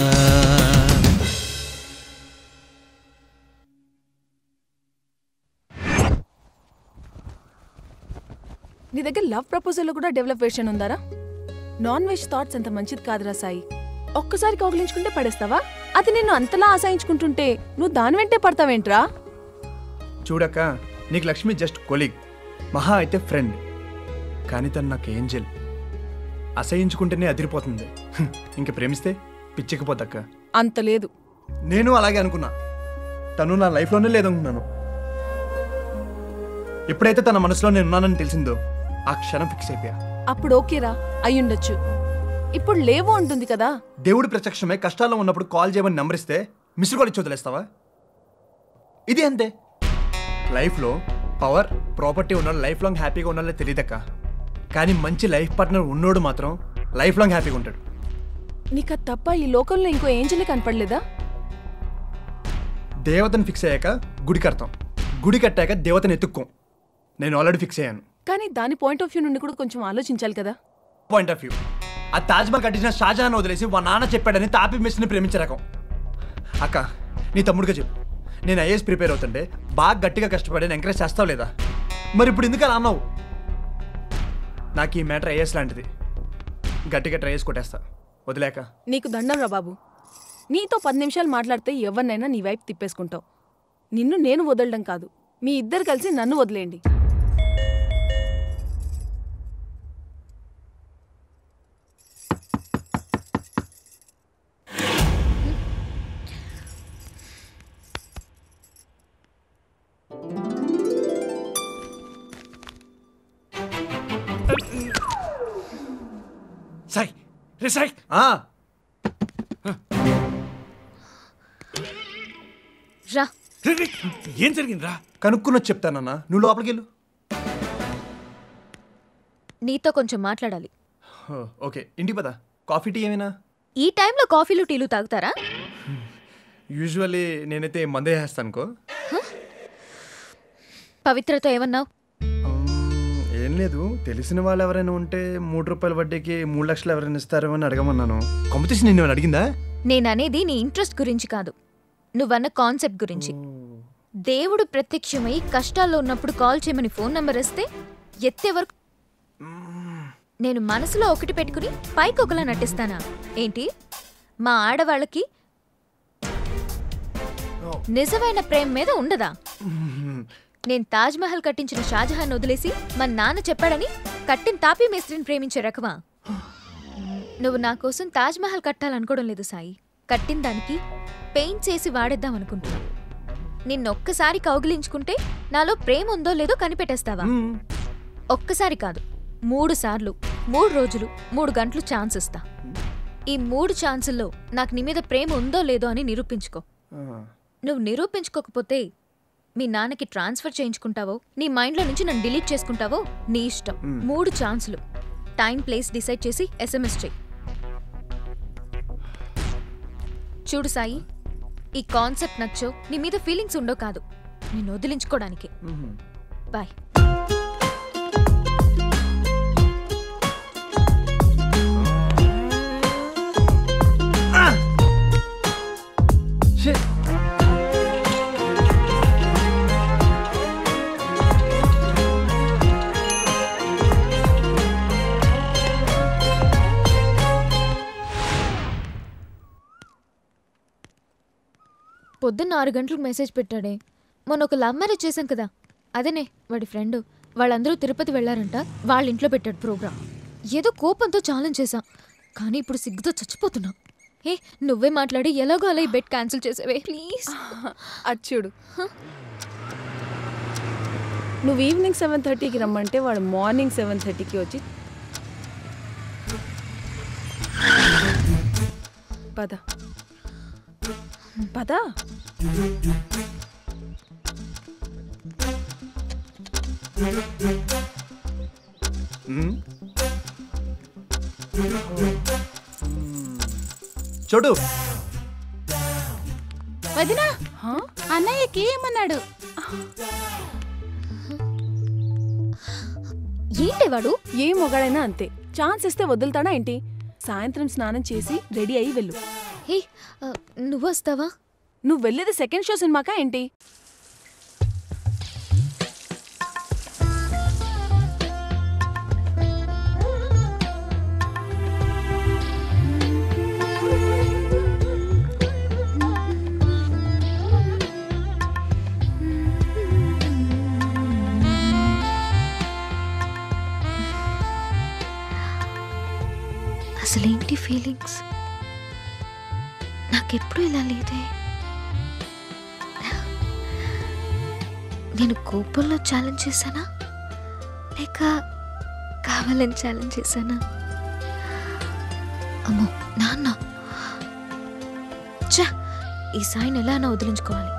నీ దగ్గర లవ్ ప్రపోజల్లో కూడా డెవలప్ వేషన్ ఉందారా నాన్ వెజ్ థాట్స్ అంత మంచిది కాదురా సాయి ఒక్కసారి కౌగిలించుకుంటే పడేస్తావా అది నిన్ను అంతలా ఆశయించుకుంటుంటే నువ్వు దాని వెంటే పడతావేంట్రా చూడక్క నీకు లక్ష్మి జస్ట్ కొలీగ్ మహా అయితే ఫ్రెండ్ కానీ తను నాకు ఏంజల్ అసహించుకుంటేనే అదిరిపోతుంది హ్మ్, ఇంక ప్రేమిస్తే పిచ్చికపోతక్క అంత లేదు నేను అలాగే అనుకున్నా తను నా లైఫ్లోనే లేదనుకున్నాను ఎప్పుడైతే తన మనసులో నేను ఉన్నానని తెలిసిందో ఆ క్షణం ఫిక్స్ అయిపోయా అప్పుడు ఓకేరా అయ్యుండొచ్చు ఇప్పుడు లేవు అంటుంది కదా దేవుడి ప్రత్యక్షమే కష్టాల్లో ఉన్నప్పుడు కాల్ చేయమని నెంబర్ ఇస్తే మిస్ కాల్ ఇచ్చి వదిలేస్తావా ఇది అంతే లైఫ్లో పవర్ ప్రాపర్టీ ఉన్న లైఫ్ లాంగ్ హ్యాపీగా ఉండాలని తెలియదక్క కానీ మంచి లైఫ్ పార్ట్నర్ ఉన్నోడు మాత్రం లైఫ్ లాంగ్ హ్యాపీగా ఉంటాడు నీకు అది తప్ప ఈ లోకంలో ఇంకో ఏంజలే కనపడలేదా దేవతను ఫిక్స్ అయ్యాక గుడి కడతాం గుడి కట్టాక దేవతను ఎత్తుక్కోం నేను ఆల్రెడీ ఫిక్స్ అయ్యాను కానీ దాని పాయింట్ ఆఫ్ వ్యూ నుండి కూడా కొంచెం ఆలోచించాలి కదా పాయింట్ ఆఫ్ వ్యూ ఆ తాజ్మహల్ కట్టించిన షాజహాన్ వదిలేసి మా నాన్న చెప్పాడని తాపి మిస్ని ప్రేమించే రకం అక్క నీ తమ్ముడిగా చెప్పు నేను ఐఏఎస్ ప్రిపేర్ అవుతుంటే బాగా గట్టిగా కష్టపడి ఎంకరేజ్ చేస్తావు లేదా మరి ఇప్పుడు ఎందుకు అలా అన్నావు నాకు ఈ మ్యాటర్ ఐఏఎస్ లాంటిది గట్టిగా ట్రై చేసి కొట్టేస్తా వదిలేక నీకు దండం రా బాబు నీతో పది నిమిషాలు మాట్లాడితే ఎవరినైనా నీ వైపు తిప్పేసుకుంటావు నిన్ను నేను వదలడం కాదు మీ ఇద్దరు కలిసి నన్ను వదిలేయండి సాయి రే సాయి ఆ, రా రే, రే, ఏం జరిగిందిరా కనుక్కుని వచ్చి చెప్తానన్నా నువ్వు లోపలికి వెళ్ళు నీతో కొంచెం మాట్లాడాలి ఓ, ఓకే ఇంటికి పద కాఫీ టీ ఏమైనా ఈ టైంలో కాఫీలు టీలు తాగుతారా యూజువల్లీ నేనైతే మందే వేస్తాను అనుకో పవిత్రతో ఏమన్నావు ఏం లేదు తెలిసిన వాళ్ళు ఎవరైనా ఉంటే మూడు రూపాయల వడ్డీకి మూడు లక్షలు ఎవరైనా ఇస్తారేమో అని అడగమన్నాను కాంపిటీషన్ నిన్ను ఏమైనా అడిగిందా నేననేది నీ ఇంట్రెస్ట్ గురించి కాదు నువ్వన్న కాన్సెప్ట్ గురించి దేవుడు ప్రత్యక్షమై కష్టాల్లో ఉన్నప్పుడు కాల్ చేయమని ఫోన్ నంబర్ ఇస్తే ఎత్తే వరకు నేను మనసులో ఒకటి పెట్టుకుని పైకి ఒకలా నటిస్తానా ఏంటి మా ఆడవాళ్ళకి నిజమైన ప్రేమ మీద ఉండదా నేను తాజ్ మహల్ కట్టించిన షాజహాన్ వదిలేసి మా నాన్న చెప్పాడని కట్టిన తాపీ మేస్త్రిని ప్రేమించే రకమా నువ్వు నా కోసం తాజ్ మహల్ కట్టాలనుకోవడం లేదు సాయి కట్టిన దానికి పెయింట్ చేసి వాడేద్దాం అనుకుంటున్నా నిన్నొక్కసారి కౌగిలించుకుంటే నాలో ప్రేమ ఉందో లేదో కనిపెట్టేస్తావా ఒక్కసారి కాదు మూడు సార్లు మూడు రోజులు మూడు గంటలు ఛాన్స్ ఇస్తా ఈ మూడు ఛాన్సుల్లో నాకు నీ మీద ప్రేమ ఉందో లేదో అని నిరూపించుకో నువ్వు నిరూపించుకోకపోతే మీ నాన్నకి ట్రాన్స్ఫర్ చేయించుకుంటావో నీ మైండ్లో నుంచి నన్ను డిలీట్ చేసుకుంటావో నీ ఇష్టం మ్మ్. మూడు ఛాన్సులు టైం ప్లేస్ డిసైడ్ చేసి ఎస్ఎంఎస్ చెయ్యి చూడు సాయి ఈ కాన్సెప్ట్ నచ్చో నీ మీద ఫీలింగ్స్ ఉండో కాదు నేను వదిలించుకోవడానికి బాయ్ పొద్దున్న ఆరు గంటలకు మెసేజ్ పెట్టాడే మొన్న ఒక లవ్ మ్యారేజ్ చేశాం కదా అదేనే వాడి ఫ్రెండ్ వాళ్ళందరూ తిరుపతి వెళ్ళారంట వాళ్ళ ఇంట్లో పెట్టాడు ప్రోగ్రామ్ ఏదో కోపంతో ఛాలెంజ్ చేశాం కానీ ఇప్పుడు సిగ్గుతో చచ్చిపోతున్నా ఏ నువ్వే మాట్లాడి ఎలాగో అలా ఈ బెట్ క్యాన్సిల్ చేసేవే ప్లీజ్ అచ్చుడు నువ్వు ఈవినింగ్ సెవెన్ థర్టీకి రమ్మంటే వాడు మార్నింగ్ సెవెన్ థర్టీకి వచ్చి పద పద చూడు వదినా అన్నయ్యకి ఏమన్నాడు ఏంటి వాడు ఏ మొగాడైనా అంతే ఛాన్స్ ఇస్తే వదులుతాడా ఏంటి సాయంత్రం స్నానం చేసి రెడీ అయ్యి వెళ్ళు హే నువ్వు వస్తావా నువ్వు వెళ్ళేది సెకండ్ షో సినిమాకా ఏంటి అసలేంటి ఫీలింగ్స్ నాకెప్పుడు ఇలా లేదే నేను కోపంలో ఛాలెంజ్ చేశానా లేక కావాలని ఛాలెంజ్ చేశానా అమ్మో నాన్న ఛ ఈ సాయిని ఎలా అన్నా వదిలించుకోవాలి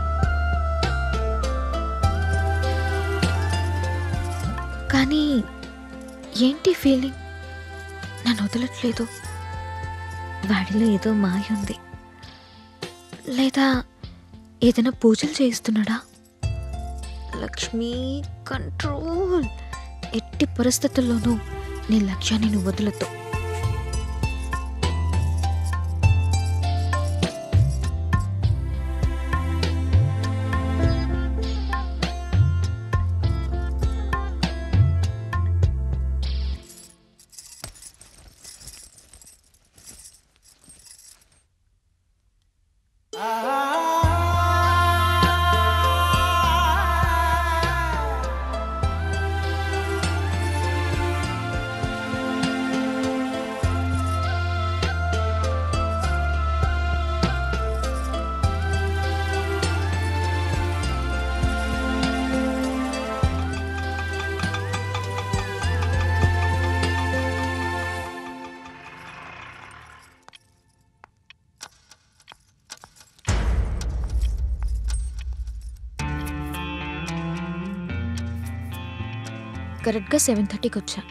కానీ ఏంటి ఫీలింగ్ నన్ను వదలట్లేదు వాడిలో ఏదో మాయ ఉంది లేదా ఏదైనా పూజలు చేయిస్తున్నాడా లక్ష్మి కంట్రోల్ ఎట్టి పరిస్థితుల్లోనూ నీ లక్ష్యాన్ని నువ్వు వదలొద్దు కరెక్ట్గా సెవెన్ థర్టీకి వచ్చా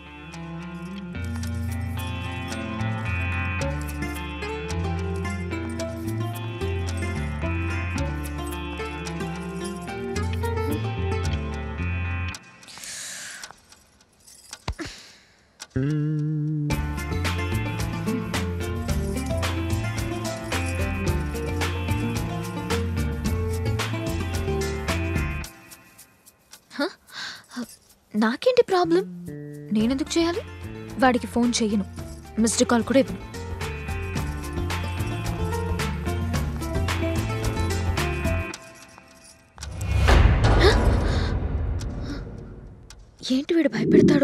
హ? నాకేంటి ప్రాబ్లం నేనెందుకు చేయాలి వాడికి ఫోన్ చెయ్యను మిస్డ్ కాల్ కూడా ఇవ్వను ఏంటి వీడు భయపెడతాడు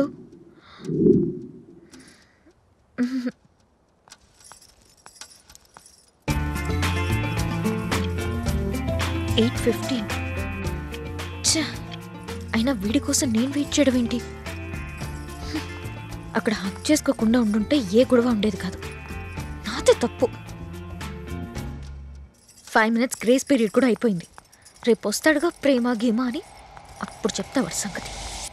ఎయిట్ ఫిఫ్టీన్ అయినా వీడి కోసం నేను వెయిట్ చేయడం ఏంటి హ్మ్. అక్కడ హక్ చేసుకోకుండా ఉండుంటే ఏ గొడవ ఉండేది కాదు నాదే తప్పు ఫైవ్ మినిట్స్ గ్రేస్ పీరియడ్ కూడా అయిపోయింది రేపు వస్తాడుగా ప్రేమ గీమ అని అప్పుడు చెప్తా వాడి సంగతి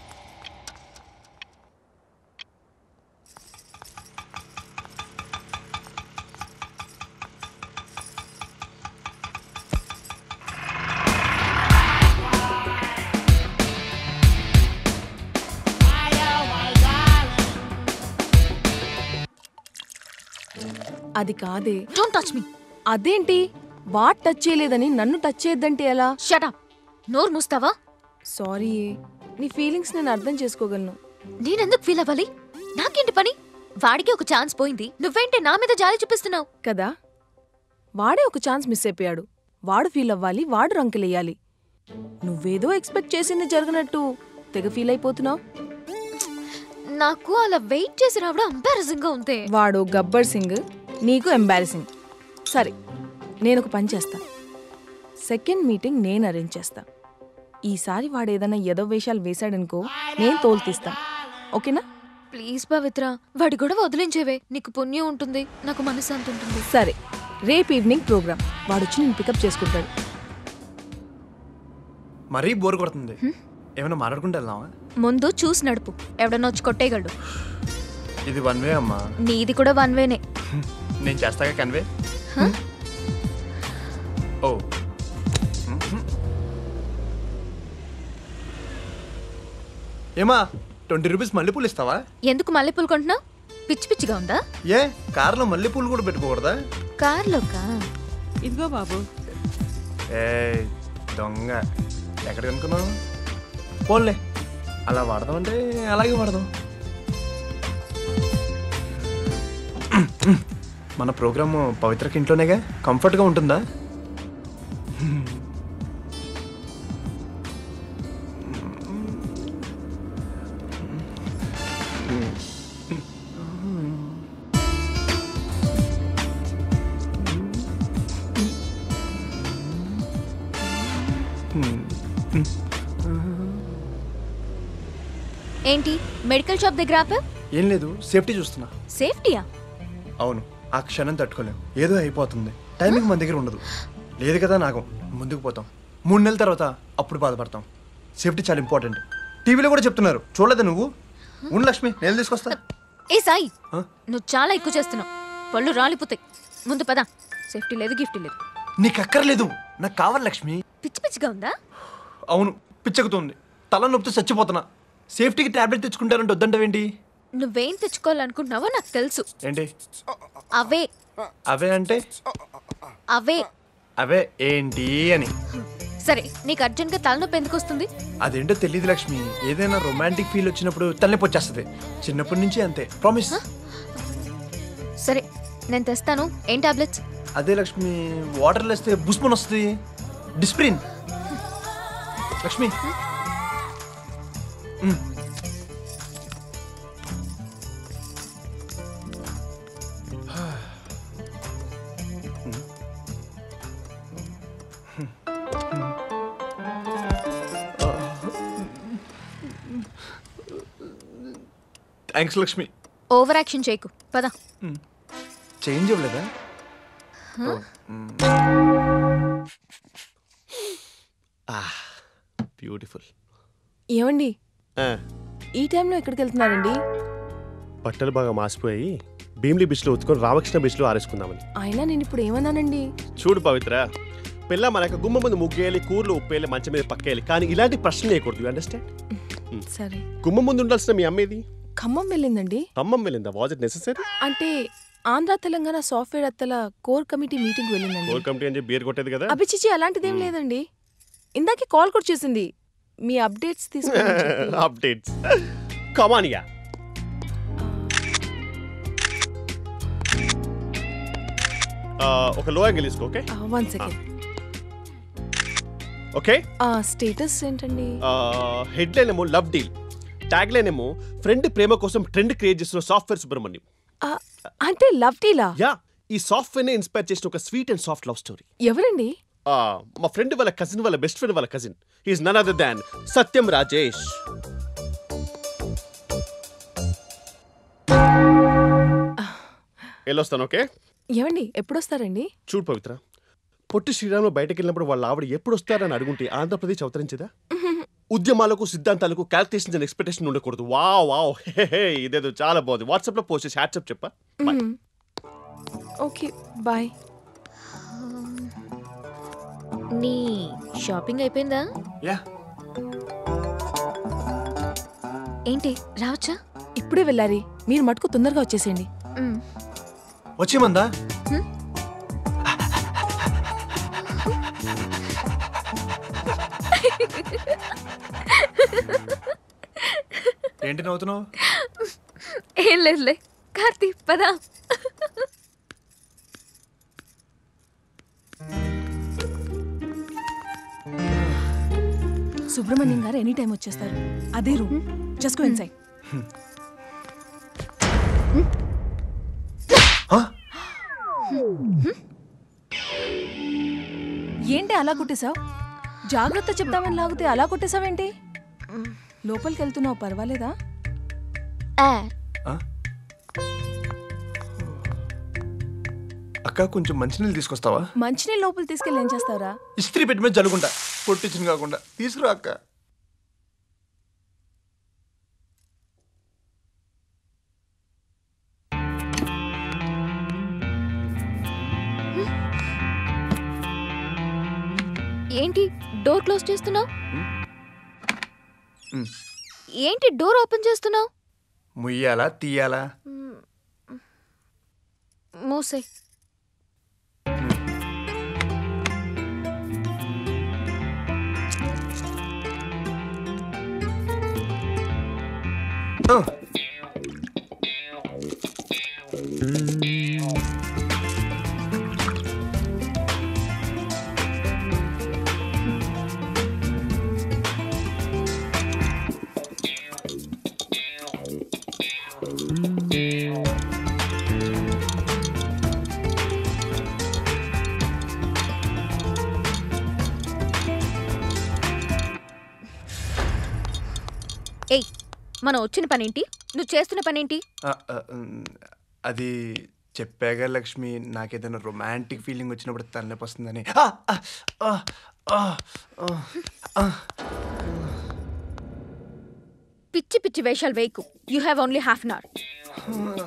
అది కాదే డోంట్ టచ్ మీ అదేంటి వాట్ టచ్ చేయలేదని నన్ను టచ్ చేయొద్దంటే ఎలా షట్ అప్ నోరు మూస్తావా సారీ నీ ఫీలింగ్స్ నేను అర్థం చేసుకోగలను నేనెందుకు ఫీల్ అవ్వాలి నాకేంటి పని వాడికి ఒక ఛాన్స్ పోయింది నువ్వేంటి నా మీద జాలి చూపిస్తున్నావు కదా వాడే ఒక ఛాన్స్ మిస్ అయిపోయాడు వాడు ఫీల్ అవ్వాలి వాడు రంకెలేయాలి నువ్వేదో ఎక్స్పెక్ట్ చేసింది జరగనట్టు తెగ ఫీల్ అయిపోతున్నావు నాకు అలా వెయిట్ చేసి రావడం ఎంబారసింగ్ గా ఉంది వాడు గబ్బర్ సింగ్ నీకు ఎంబారసింగ్ సరే నేను ఒక పని చేస్తా సెకండ్ మీటింగ్ నేను అరేంజ్ చేస్తా ఈసారి వాడు ఏదైనా ఏదో వేషాలు వేశాడనుకో నేను తోలు తీస్తా ఓకేనా ప్లీజ్ పవిత్ర వాడి గొడవ వదిలించేవే నీకు పుణ్యం ఉంటుంది నాకు మనశ్శాంతి ఉంటుంది సరే రేపు ఈవినింగ్ ప్రోగ్రామ్ వాడు వచ్చి నేను పికప్ చేసుకుంటాడు మరీ బోర్ కొడుతుంది ఏమైనా మాట్లాడుకుంటూ వెళ్దామా ముందు చూసి నడుపు ఎవడన్నా వచ్చి కొట్టేయగలడు ఇది వన్ వే అమ్మా నీది కూడా వన్ వేనే నేను చేస్తాగా కన్వే హ? ఓ ఏమా ట్వంటీ రూపీస్ మల్లెపూలు ఇస్తావా ఎందుకు మల్లెపూలు కొంటున్నావు పిచ్చి పిచ్చిగా ఉందా ఏ కార్లో మల్లెపూలు కూడా పెట్టుకోకూడదా కార్లోకా ఇదిగో బాబు ఏ దొంగ ఎక్కడ కనుక్కున్నావు పోన్లే అలా వాడదామంటే అలాగే వాడదాం మన ప్రోగ్రామ్ పవిత్రకి ఇంట్లోనేగా కంఫర్ట్గా ఉంటుందా ఏంటి మెడికల్ షాప్ దగ్గర ఆపా ఏం లేదు సేఫ్టీ చూస్తున్నా సేఫ్టీయా అవును ఆ క్షణం తట్టుకోలేం ఏదో అయిపోతుంది టైమింగ్ మన దగ్గర ఉండదు లేదు కదా నాకు ముందుకు పోతాం మూడు నెలల తర్వాత అప్పుడు బాధపడతాం సేఫ్టీ చాలా ఇంపార్టెంట్ టీవీలో కూడా చెప్తున్నారు చూడలేదు నువ్వు ఉండు లక్ష్మి నేను తీసుకొస్తా ఏ సాయి ఆ? నువ్వు చాలా ఎక్కువ చేస్తున్నావు పళ్ళు రాలిపోతాయి ముందు పద సేఫ్టీ లేదు గిఫ్ట్ లేదు నీకు అక్కర్లేదు నాకు కావాలి లక్ష్మి పిచ్చి పిచ్చిగా ఉందా అవును పిచ్చెక్కుతుంది తల నొప్పితో చచ్చిపోతున్నా సేఫ్టీకి టాబ్లెట్ తెచ్చుకుంటారంటే వద్దంటావేంటి నువ్వేం తెచ్చుకోవాలనుకుంటున్నావో నాకు తెలుసు ఏంటి అవే అవే అంటే అవే అవే ఏంటి అని సరే నీకు అర్జెంట్గా తలనొప్పి ఎందుకు వస్తుంది అదేంటో తెలియదు లక్ష్మి ఏదైనా రొమాంటిక్ ఫీల్ వచ్చినప్పుడు తలనొప్పి వచ్చేస్తుంది చిన్నప్పటి నుంచి అంతే ప్రామిస్ సరే నేను తెస్తాను ఏం టాబ్లెట్స్ అదే లక్ష్మి వాటర్ వేస్తే బుస్మన్ వస్తుంది డిస్ప్రిన్ లక్ష్మి మ్. థ్యాంక్స్ లక్ష్మి ఓవర్ యాక్షన్ చేయకు పద చేంజ్ ఇవ్వలేదా హ? బ్యూటిఫుల్ ఏమండి ఈ టైంలో ఎక్కడికి వెళ్తున్నారండి బట్టలు బాగా మాసిపోయి భీమ్లీ బీచ్లో ఉతుకొని రామకృష్ణ బీచ్లో ఆరేసుకుందామని అయినా నేను ఇప్పుడు ఏమన్నానండి చూడు పవిత్ర పిల్ల మనకు గుమ్మ ముందు ముగ్గేయాలి కూర్లు ఉప్పేయాలి మంచం మీద పక్కేయాలి కానీ ఇలాంటి ప్రశ్న వేయకూడదు అండర్స్టాండ్ సరే గుమ్మ ముందు ఉండాల్సిన మీ అమ్మేది ఖమ్మం వెళ్ళిందండి అమ్మమ్మ వెళ్ళిందా వాజ్ ఇట్ నెసెసరీ అంటే ఆంధ్ర తెలంగాణ సాఫ్ట్వేర్ అత్తల కోర్ కమిటీ మీటింగ్ వెళ్ళిందండి కోర్ కమిటీ అని చెప్పి బీర్ కొట్టేది కదా అభిచిచి అలాంటిదేం లేదండి ఇందాకే కాల్ కూడా చేసింది మీ అప్డేట్స్ తీసుకోమని చెప్పి. అప్డేట్స్ కమానియా ఒక లో యాంగిల్ తీసుకో okay one second okay status ఏంటండి హెడ్ లైన్ ఏమో లవ్ డీల్ ట్యాగ్ లైన్ ఏమో ఫ్రెండ్ ప్రేమ కోసం ట్రెండ్ క్రియేట్ చేస్తున్న సాఫ్ట్వేర్ సుబ్రహ్మణ్యం ఆ, అంటే లవ్ టీలా యా ఈ సాఫ్ట్వేర్ నే ఇన్స్పైర్ చేసిన ఒక sweet and soft love story ఎవరండి మా ఫ్రెండ్ వాళ్ళ కజిన్ వాళ్ళ బెస్ట్ ఫ్రెండ్ వాళ్ళ cousin is none other than Satyam Rajesh వెళ్ళొస్తాను ఓకే ఏమండి ఎప్పుడు వస్తారండి చూడు పవిత్ర పొట్టి శ్రీరాములు బయటకు వెళ్ళినప్పుడు వాళ్ళ ఆవిడ ఎప్పుడు వస్తారని అడుగుంటే ఆంధ్రప్రదేశ్ అవతరించదా ఉద్యమాలకు సిద్ధాంతాలకు క్యాల్కులేషన్స్ అండ్ ఎక్స్పెక్టేషన్ ఉండకూడదు వా వావ్ హే, హే, ఇదేదో చాలా బాగుంది వాట్సాప్ లో పోస్ట్ చేసి హ్యాట్సప్ చెప్పా ఓకే బాయ్ నీ షాపింగ్ అయిపోయిందా యా ఏంటి రావచ్చా ఇప్పుడే వెళ్ళారి మీరు మటుకు తొందరగా వచ్చేసేయండి వచ్చేమందా ఏంటి నవ్వుతున్నావు ఏం లేదులే కార్తీ పదా సుబ్రహ్మణ్యం గారు ఎనీ టైం వచ్చేస్తారు అదే రూమ్ జస్ట్ గో ఇన్సైడ్ ఏంటి అలా కొట్టేశావు జాగ్రత్త చెప్తామని లాగితే అలా కొట్టేశావేంటి లోపలికి వెళ్తున్నావు పర్వాలేదా అక్క కొంచెం మంచినీళ్ళు తీసుకొస్తావా మంచినీళ్ళు లోపలికి తీసుకెళ్ళి ఏం చేస్తావురా ఇస్త్రీ పెట్టి మీద జలుగుంటా పొట్టించిన కాకుండా తీసుకురా అక్క ఏంటి డోర్ క్లోజ్ చేస్తున్నావు మ్. ఏంటి డోర్ ఓపెన్ చేస్తున్నావు ముయ్యాలా తీయాలా మూసే ఏయ్ మనం వచ్చిన పనేంటి నువ్వు చేస్తున్న పనేంటి ఆ, ఆ, ఉమ్, అది చెప్పాగా లక్ష్మి నాకేదైనా రొమాంటిక్ ఫీలింగ్ వచ్చినప్పుడు తలనొప్పి వస్తుందని ఆ, ఆ, ఆ, ఆ, ఆ, ఆ. పిచ్చి పిచ్చి వేషాలు వేయకు you have only half an hour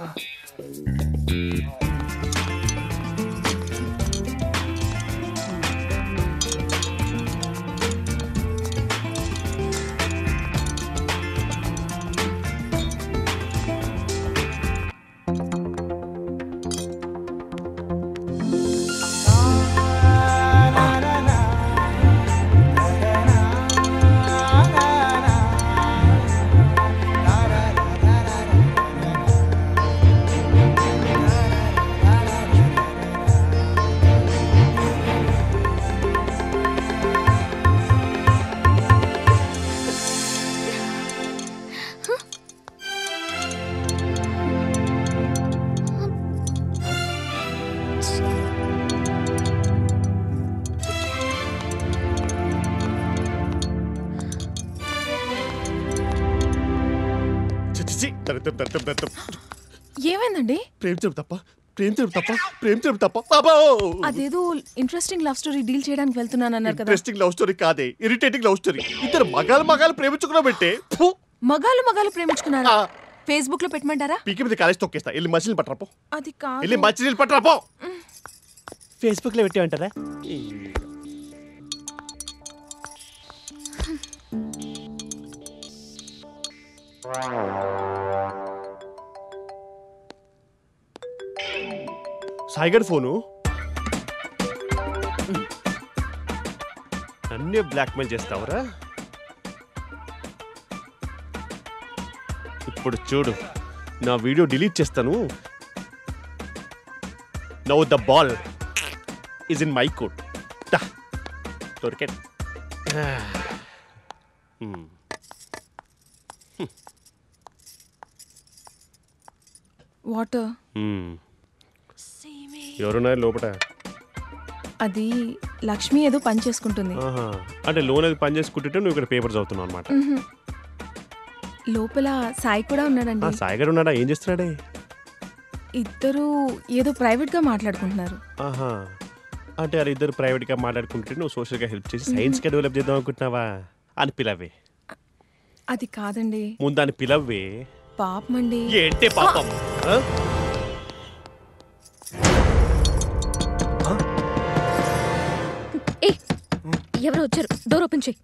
చి, చి, చి. దరిద్రం, దరిద్రం, దరిద్రం. ఏమైందండి ప్రేమించడం తప్ప ప్రేమించడం తప్ప ప్రేమించడం తప్ప బాబా అదేదో ఇంట్రెస్టింగ్ లవ్ స్టోరీ డీల్ చేయడానికి వెళ్తున్నాను అన్నారు కదా ఇంట్రెస్టింగ్ లవ్ స్టోరీ కాదే ఇరిటేటింగ్ లవ్ స్టోరీ ఇద్దరు మగాలు మగాలు ప్రేమించుకున్నా పెట్టే ఫు. మగాళ్ళు మగాళ్ళు ప్రేమించుకున్నారా ఫేస్బుక్ లో పెట్టమంటారా పీకి మీద కాలేజ్ తొక్కేస్తా వెళ్ళి మంచినీళ్ళు పట్టరాపో అది కాదు వెళ్ళి మంచినీళ్ళు పట్టరాపో ఫేస్బుక్ లో పెట్టేమంటారా సాయిగడ్ ఫోను నన్నే బ్లాక్మెయిల్ చేస్తావరా ఇప్పుడు చూడు నా వీడియో డిలీట్ చేస్తాను now the ball is in my court దొరికాడు Hmm. Water Hmm. ఎవరున్నారు లోపల అది లక్ష్మి ఏదో పని చేసుకుంటుంది ఆహా. అంటే లోన్ అది పని చేసుకుంటుంటే నువ్వు ఇక్కడ పేపర్ చదువుతున్నావు అనమాట మ్హూ. లోపల సాయి కూడా ఉన్నాడండి సాయి గారు ఉన్నాడా ఏం చేస్తున్నాడే ఇద్దరు ఏదో ప్రైవేట్ గా మాట్లాడుకుంటున్నారు ఆహా అంటే అది ఇద్దరు ప్రైవేట్గా మాట్లాడుకుంటే నువ్వు సోషల్గా హెల్ప్ చేసి మ్మ్. సైన్స్గా డెవలప్ చేద్దాం అనుకుంటున్నావా అని పిలవే అది కాదండి ముందు అని పిలవే పాపమండి ఏంటి పాపం ఆ? ఏ ఎవరు వచ్చారు డోర్ ఓపెన్ చేయి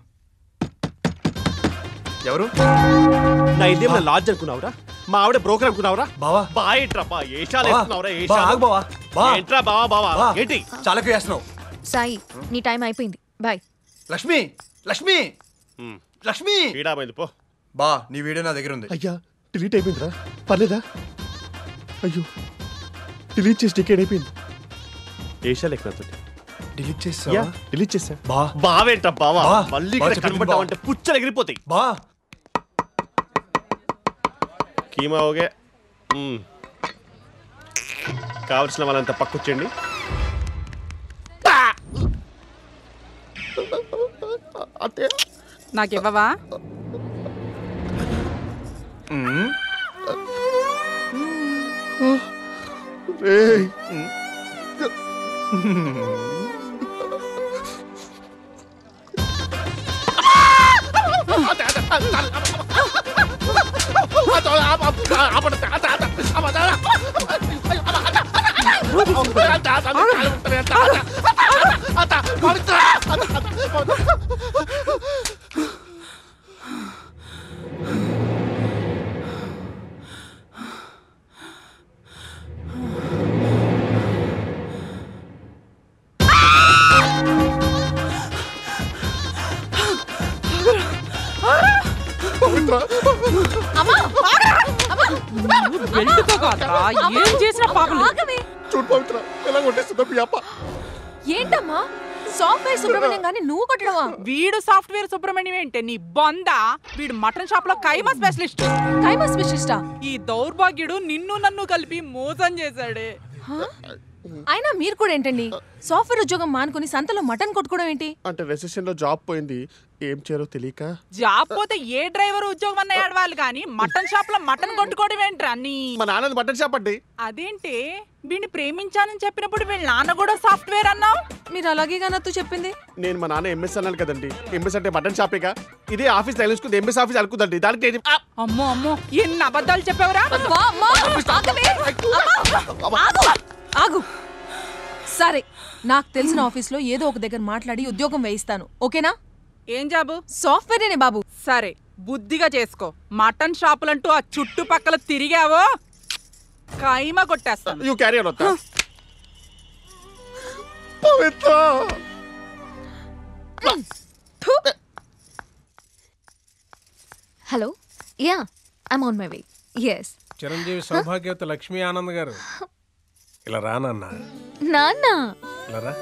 ఎవరు నా ఇదేమన్నా లాడ్జ్ అనుకున్నావురా మా ఆవిడ బ్రోకర్ అనుకున్నావురా బావా బా ఏంట్రా బా ఏషాలు బావా, వేస్తున్నావురా బా, ఏషాలు ఆగు బావా, బా. ఏంట్రా బావా బావా బా. ఏంటి చాలా వేస్తున్నావు సాయి నీ టైం అయిపోయింది బాయ్ లక్ష్మి లక్ష్మి లక్ష్మి పీడామైంది పో బా నీ వీడియో నా దగ్గర ఉంది అయ్యా డిలీట్ అయిపోయిందిరా పర్లేదా అయ్యో డిలీట్ చేసి టికెట్ అయిపోయింది ఏషాలు ఎక్కడ డిలీట్ యా చేసావా డిలీట్ చేసా బా బావేంట బావా బా. మళ్ళీ బా ఇక్కడ చెప్పింది కనబడ్డావంటే బా. పుచ్చలు ఎగిరిపోతాయి బా కీమా ఓకే మ్మ్. కావలసిన వాళ్ళంతా పక్కొచ్చండి అంతే నాకు ఇవ్వవా రేయ్. బెల్ట్తో కాదురా ఏం చేసినా పాపం లేదు. చూడు పవిత్ర ఎలా కొట్టేస్తుందో మీ అప్ప ఏంటమ్మా సాఫ్ట్వేర్ సుబ్రహ్మణ్యం గాని నువ్వు కొట్టడమా వీడు సాఫ్ట్వేర్ సుబ్రహ్మణ్యం ఏంటి నీ బొంద వీడు మటన్ షాప్ లో కైమా స్పెషలిస్ట్ కైమా స్పెషలిస్టా ఈ దౌర్భాగ్యుడు నిన్ను నన్ను కలిపి మోసం చేశాడే అయినా మీరు కూడా ఏంటండి సాఫ్ట్వేర్ ఉద్యోగం మానుకుని సంతలో మటన్ కొట్టుకోవడం ఏంటి అంటే రెసెషన్ లో జాబ్ పోయింది ఏం చేయాలో తెలియక జాబ్ పోతే ఏ డ్రైవర్ ఉద్యోగం అన్న ఏడవాలి కానీ మటన్ షాప్ లో మటన్ కొట్టుకోవడం ఏంట్రా నీ మా నాన్నది మటన్ షాప్ అండి అదేంటి వీడిని ప్రేమించానని చెప్పినప్పుడు వీళ్ళ నాన్న కూడా సాఫ్ట్వేర్ అన్నావు మీరు అలాగే కానత్తు చెప్పింది నేను మా నాన్న ఎంఎస్ అన్నాను కదండి ఎంఎస్ అంటే మటన్ షాపేగా ఇదే ఆఫీస్ తగిలించుకుంది ఎంఎస్ ఆఫీస్ అనుకుందండి దానికి నేను- ఆ! అమ్మో అమ్మో ఎన్ని అబద్ధాలు చెప్పావురా ఆగు సరే నాకు తెలిసిన ఆఫీస్లో ఏదో ఒక దగ్గర మాట్లాడి ఉద్యోగం వేయిస్తాను ఓకేనా ఏం జాబు సాఫ్ట్వేరేనే బాబు సరే బుద్ధిగా చేసుకో మటన్ షాపులంటూ ఆ చుట్టుపక్కల తిరిగావో కైమా కొట్టేస్తాను యూ క్యారీ వస్తా Pavitra hello yeah I'm on my way yes Chiranjeevi సౌభాగ్యవతి లక్ష్మీ ఆనంద్ గారు ఇలా రానన్నా నాన్న ఇలా రా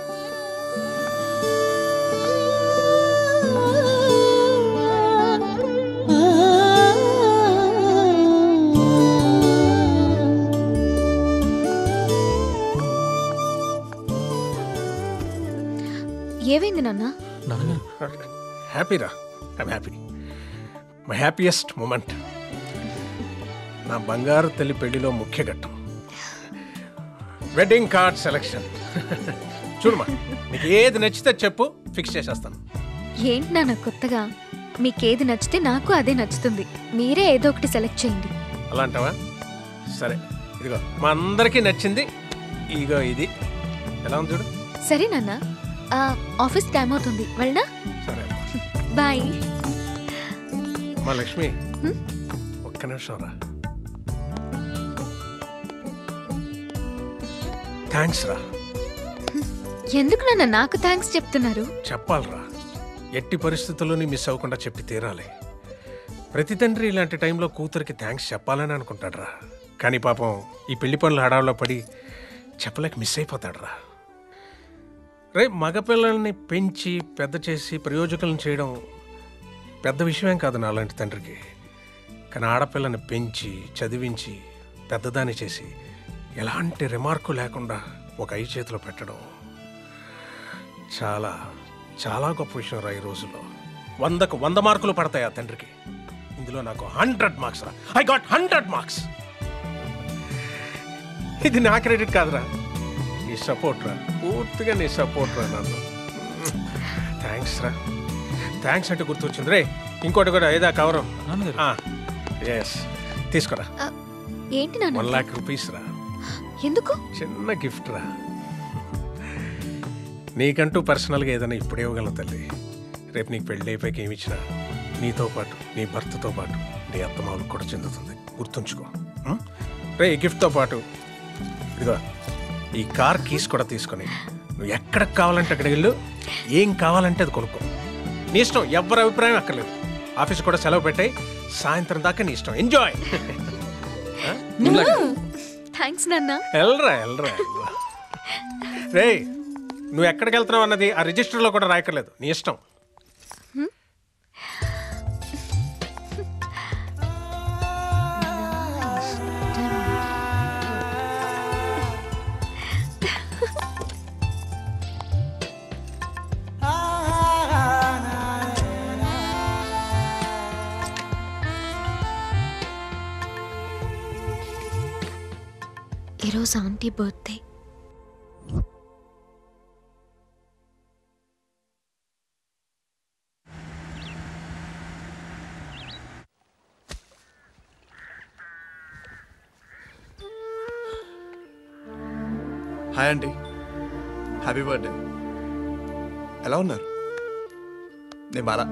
ఏమైంది నాన్న హ్యాపీరా I'm happy my happiest moment నా బంగారు తల్లి పెళ్లిలో ముఖ్య ఘట్టం వెడ్డింగ్ కార్డ్ సెలెక్షన్ చూడమా నీకు ఏది నచ్చితే చెప్పు ఫిక్స్ చేసేస్తాను ఏంటి నాన్న కొత్తగా మీకేది నచ్చితే నాకు అదే నచ్చుతుంది మీరే ఏదో ఒకటి సెలెక్ట్ చేయండి అలాంటావా సరే ఇదిగో మా అందరికీ నచ్చింది ఇగో ఇది ఎలా ఉంది చూడు సరే నాన్న ఆ, ఆఫీస్ టైం అవుతుంది వెళ్ళనా సరే బాయ్ మా లక్ష్మి ఒక్క నిమిషం రా థ్యాంక్స్ రా ఎందుకు నాన్న నాకు థ్యాంక్స్ చెప్తున్నారు చెప్పాలరా ఎట్టి పరిస్థితుల్లోని మిస్ అవ్వకుండా చెప్పి తీరాలి ప్రతి తండ్రి ఇలాంటి టైంలో కూతురికి థ్యాంక్స్ చెప్పాలని అనుకుంటాడురా కానీ పాపం ఈ పెళ్లి పనుల హడావులో పడి చెప్పలేక మిస్ అయిపోతాడురా రే మగపిల్లల్ని పెంచి పెద్ద చేసి ప్రయోజకులను చేయడం పెద్ద విషయమేం కాదు నా అలాంటి తండ్రికి కానీ ఆడపిల్లని పెంచి చదివించి పెద్దదాన్ని చేసి ఎలాంటి రిమార్కు లేకుండా ఒక ఐ చేతిలో పెట్టడం చాలా చాలా గొప్ప విషయం రా ఈ రోజుల్లో వందకు వంద మార్కులు పడతాయి ఆ తండ్రికి ఇందులో నాకు హండ్రెడ్ మార్క్స్ రా ఐ గాట్ హండ్రెడ్ మార్క్స్ ఇది నా క్రెడిట్ కాదురా నీ సపోర్ట్ రా పూర్తిగా నీ సపోర్ట్ రా నన్ను థ్యాంక్స్ రా థ్యాంక్స్ అంటే గుర్తొచ్చింది రే ఇంకోటి కూడా ఏదా కవరం ఎస్ తీసుకోరా ఏంటి నాన్న వన్ లాక్ రూపీస్ రా ఎందుకు చిన్న గిఫ్ట్ రా నీకంటూ పర్సనల్గా ఏదైనా ఇప్పుడే ఇవ్వగలను తల్లి రేపు నీకు పెళ్ళి అయిపోయాక ఏమి ఇచ్చినా నీతో పాటు నీ భర్తతో పాటు నీ అత్తమావులకు కూడా చెందుతుంది గుర్తుంచుకో ఉం? రే ఈ గిఫ్ట్తో పాటు ఇదిగో ఈ కార్ కీస్ కూడా తీసుకొని నువ్వు ఎక్కడికి కావాలంటే అక్కడికి వెళ్ళు ఏం కావాలంటే అది కొనుక్కో నీ ఇష్టం ఎవరి అభిప్రాయం అక్కర్లేదు ఆఫీస్ కూడా సెలవు పెట్టాయి సాయంత్రం దాకా నీ ఇష్టం ఎంజాయ్ థ్యాంక్స్ నాన్న ఎల్రా ఎల్రా ఎల్రా రే నువ్వు ఎక్కడికి వెళ్తున్నావు అన్నది ఆ రిజిస్టర్లో కూడా రాయక్కర్లేదు నీ ఇష్టం ఈరోజు ఆంటీ బర్త్డే హాయ్ అండి హ్యాపీ బర్త్డే ఎలా ఉన్నారు నేను బాలా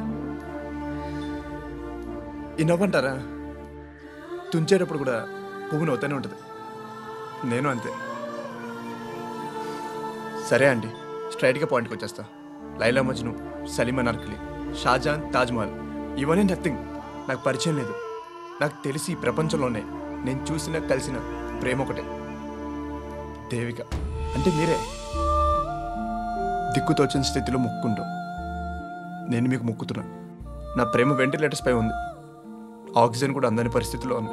ఈ నవ్వంటారా తుంచేటప్పుడు కూడా పువ్వు నవ్వుతూనే ఉంటుంది నేను అంతే సరే అండి స్ట్రైట్గా పాయింట్కి వచ్చేస్తా లైలా మజ్ను సలీమా నర్కలి షాజాన్ తాజ్మహల్ ఇవన్నీ నథింగ్ నాకు పరిచయం లేదు నాకు తెలిసి ఈ ప్రపంచంలోనే నేను చూసిన కలిసిన ప్రేమ ఒకటే దేవిక అంటే మీరే దిక్కుతోచిన స్థితిలో ముక్కుంటాం నేను మీకు ముక్కుతున్నా నా ప్రేమ వెంటిలేటర్స్ పై ఉంది ఆక్సిజన్ కూడా అందని పరిస్థితిలో ఉంది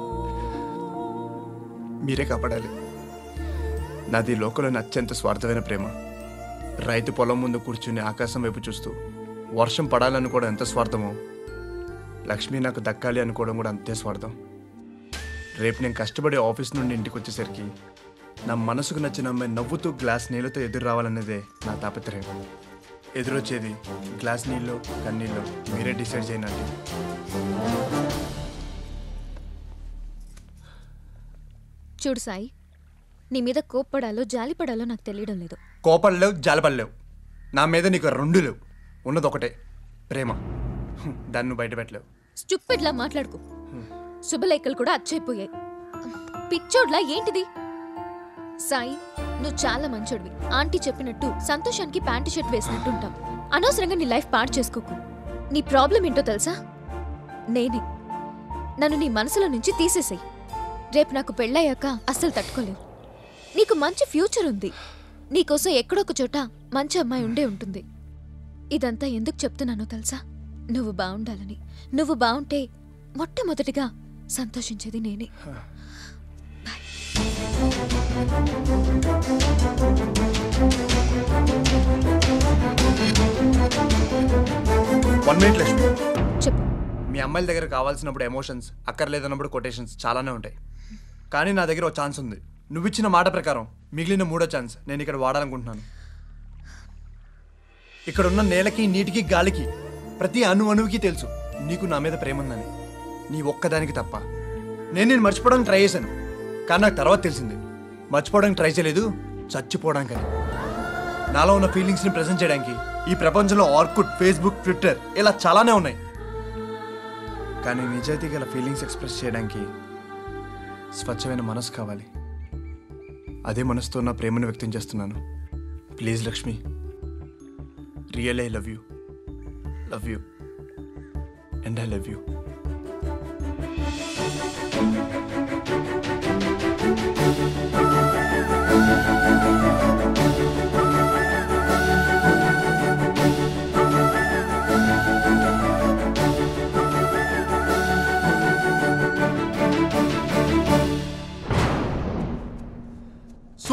మీరే కాపాడాలి నాది ఈ లోకంలోని అత్యంత స్వార్థమైన ప్రేమ రైతు పొలం ముందు కూర్చుని ఆకాశం వైపు చూస్తూ వర్షం పడాలనుకోవడం ఎంత స్వార్థమో లక్ష్మి నాకు దక్కాలి అనుకోవడం కూడా అంతే స్వార్థం రేపు నేను కష్టపడి ఆఫీస్ నుండి ఇంటికి వచ్చేసరికి నా మనసుకు నచ్చిన అమ్మాయి నవ్వుతూ గ్లాస్ నీళ్ళతో ఎదురు రావాలన్నదే నా తాపత్రయం ఎదురొచ్చేది గ్లాస్ నీళ్ళు కన్నీళ్ళు మీరే డిసైడ్ చేయనండి చూడు సాయి నీ మీద కోప్పడాలో జాలిపడాలో నాకు తెలియడం లేదు కోపలు లేవు జాలపడలేవు నా మీద నీకు రెండు లేవు ఉన్నది ఒకటే ప్రేమ హ్మ్, దాన్ని నువ్వు బయట పెట్టలేవు స్టూపిడ్లా మాట్లాడుకో శుభలేఖలు కూడా అచ్చైపోయాయి పిచ్చోడ్లా ఏంటిది సాయి నువ్వు చాలా మంచోడివి ఆంటీ చెప్పినట్టు సంతోషానికి ప్యాంటు షర్ట్ వేసినట్టు ఉంటావు అనవసరంగా నీ లైఫ్ పాడు చేసుకోకు నీ ప్రాబ్లం ఏంటో తెలుసా నేనే నన్ను నీ మనసులో నుంచి తీసేసేయి రేపు నాకు పెళ్ళయ్యాక అస్సలు తట్టుకోలేవు నీకు మంచి ఫ్యూచర్ ఉంది నీకోసం ఎక్కడొక చోట మంచి అమ్మాయి ఉండే ఉంటుంది ఇదంతా ఎందుకు చెప్తున్నానో తెలుసా నువ్వు బాగుండాలని నువ్వు బాగుంటే మొట్టమొదటిగా సంతోషించేది నేనే వన్ మినిట్ లక్ష్మి చెప్పు మీ అమ్మాయిల దగ్గర కావాల్సినప్పుడు ఎమోషన్స్ అక్కర్లేదన్నప్పుడు కొటేషన్స్ చాలానే ఉంటాయి కానీ నా దగ్గర ఒక ఛాన్స్ ఉంది నువ్వు ఇచ్చిన మాట ప్రకారం మిగిలిన మూడో ఛాన్స్ నేను ఇక్కడ వాడాలనుకుంటున్నాను ఇక్కడ ఉన్న నేలకి నీటికి గాలికి ప్రతి అణు అణువుకి తెలుసు నీకు నా మీద ప్రేమ ఉందని నీ ఒక్కదానికి తప్ప నేను నేను మర్చిపోవడానికి ట్రై చేశాను కానీ నాకు తర్వాత తెలిసింది మర్చిపోవడానికి ట్రై చేయలేదు చచ్చిపోవడానికి నాలో ఉన్న ఫీలింగ్స్ని ప్రజెంట్ చేయడానికి ఈ ప్రపంచంలో ఆర్కుట్ ఫేస్బుక్ ట్విట్టర్ ఇలా చాలానే ఉన్నాయి కానీ నిజాయితీ గల ఫీలింగ్స్ ఎక్స్ప్రెస్ చేయడానికి స్వచ్ఛమైన మనసు కావాలి అదే మనసుతో నా ప్రేమను వ్యక్తం చేస్తున్నాను please Lakshmi real I love you love you and I love you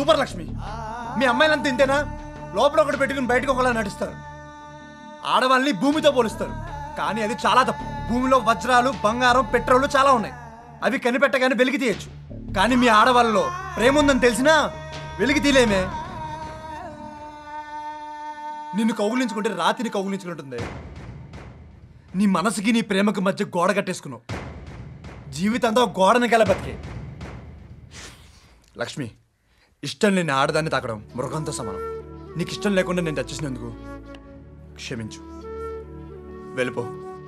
super Lakshmi మీ అమ్మాయిలంతా ఇంతేనా లోపల ఒకటి పెట్టుకుని బయటకు ఒకలా నడుస్తారు ఆడవాళ్ళని భూమితో పోలుస్తారు కానీ అది చాలా తప్పు భూమిలో వజ్రాలు బంగారం పెట్రోల్ చాలా ఉన్నాయి అవి కనిపెట్టగానే వెలికి తీయచ్చు కానీ మీ ఆడవాళ్ళలో ప్రేమ ఉందని తెలిసినా వెలికి తీలేమే నిన్ను కౌగులించుకుంటే రాతిని కౌగులించుకుంటుంది నీ మనసుకి నీ ప్రేమకు మధ్య గోడ కట్టేసుకున్నావు జీవితంతో గోడని గల బతికే లక్ష్మి ఇష్టం లేని ఆడదాన్ని తాకడం మృగంతో సమానం నీకు ఇష్టం లేకుండా నేను తెచ్చేసినందుకు క్షమించు వెళ్ళిపో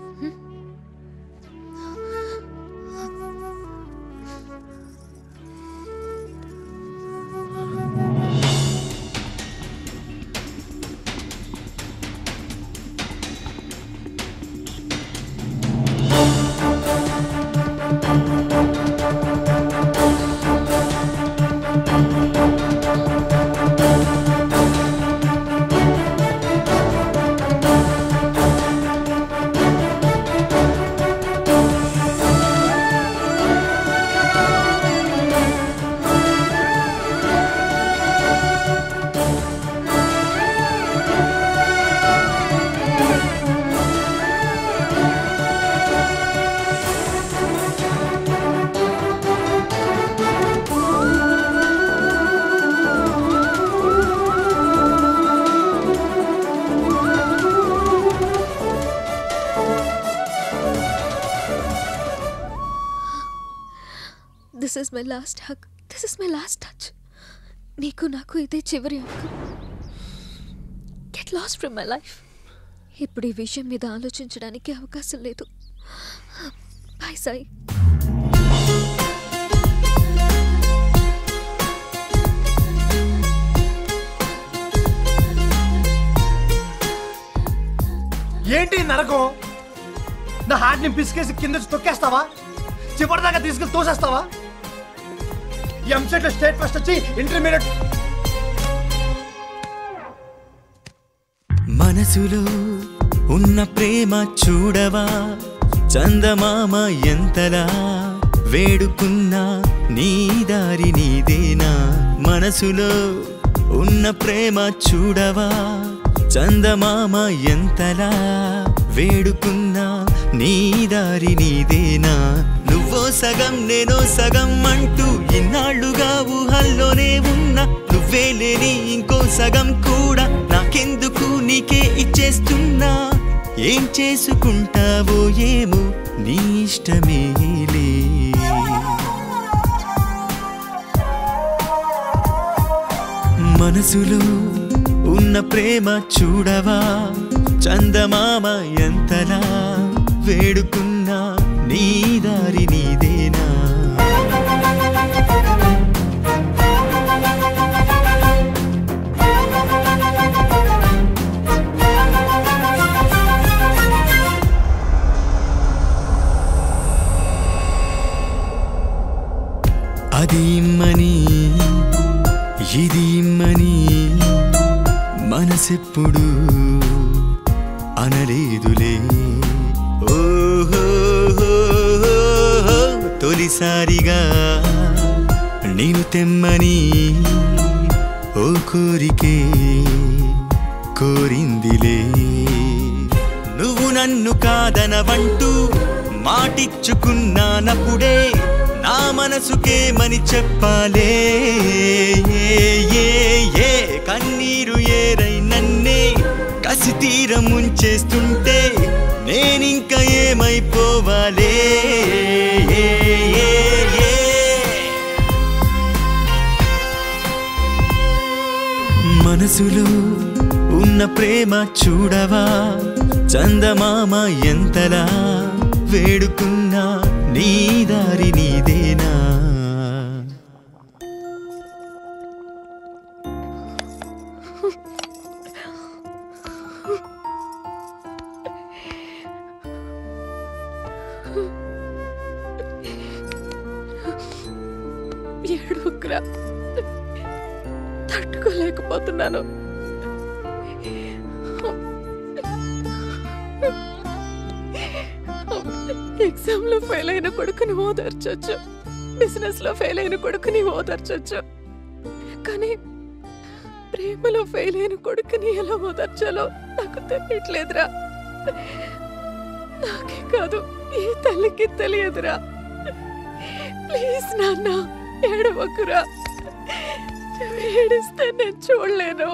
this is my last hug this is my last touch నీకు నాకు ఇదే చివరి హక్కు get lost from my life ఇప్పుడు ఈ విషయం మీద ఆలోచించడానికి అవకాశం లేదు బాయ్ సాయి ఏంటి ఈ నరకం నా హార్ట్ ని పిసికేసి కింద నుంచి తొక్కేస్తావా చివరిదాకా తీసుకెళ్ళి తోసేస్తావా ఎంసెట్ లో స్టేట్ ఫస్ట్ వచ్చి ఇంటర్మీడియట్ మనసులో ఉన్న ప్రేమ చూడవా చందమామ ఎంతలా వేడుకున్నా నీ దారి నీదేనా మనసులో ఉన్న ప్రేమ చూడవా చందమామ ఎంతలా వేడుకున్నా నీ దారి నీదేనా నువ్వో సగం నేనో సగం అంటూ ఇన్నాళ్ళుగా ఊహల్లోనే ఉన్నా నువ్వే లేని ఇంకో సగం కూడా నాకెందుకు నీకే ఇచ్చేస్తున్నా ఏం చేసుకుంటావో ఏమో నీ ఇష్టమేలే మనసులో ఉన్న ప్రేమ చూడవా చందమామ ఎంతలా వేడుకున్నా నీ దారి నీదేనా అది ఇమ్మని ఇది ఇమ్మని మనసెప్పుడు అనలేదులే ఓహో తొలిసారిగా నేను తెమ్మని ఓ కోరికే కోరిందిలే నువ్వు నన్ను కాదనవంటూ మాటిచ్చుకున్నానప్పుడే నా మనసుకేమని చెప్పాలే ఏ, ఏ, ఏ, కన్నీరు ఏరై నన్నే కసి తీరం ముంచేస్తుంటే నేనింక ఏమైపోవాలే ఏ, ఏ, ఏ. మనసులో ఉన్న ప్రేమ చూడవా చందమామ ఎంతలా వేడుకున్నా నీ దారి నీదేనా ఏడుకురా తట్టుకోలేకపోతున్నాను ఎగ్జామ్ లో ఫెయిల్ అయిన కొడుకుని ఓదార్చొచ్చు బిజినెస్ లో ఫెయిల్ అయిన కొడుకుని ఓదార్చొచ్చు కానీ ప్రేమలో ఫెయిల్ అయిన కొడుకుని ఎలా ఓదార్చాలో నాకు తెలియట్లేదురా నాకే కాదు ఏ తల్లికి తెలియదురా ప్లీజ్ నాన్న ఏడవకురా నువ్వు ఏడిస్తే నేను చూడలేను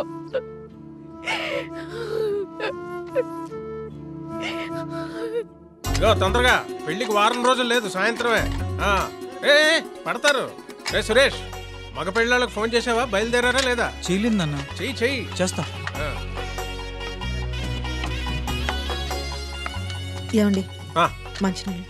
ఇగో తొందరగా పెళ్లికి వారం రోజులు లేదు సాయంత్రమే ఆ, ఏ ఏ, పడతారు రే సురేష్ మగ పెళ్ళాళ్ళకి ఫోన్ చేసావా బయలుదేరారా లేదా చేయలేదన్న చెయ్యి చెయ్యి చేస్తా ఆ. ఏమండి ఆ. మంచినీళ్ళు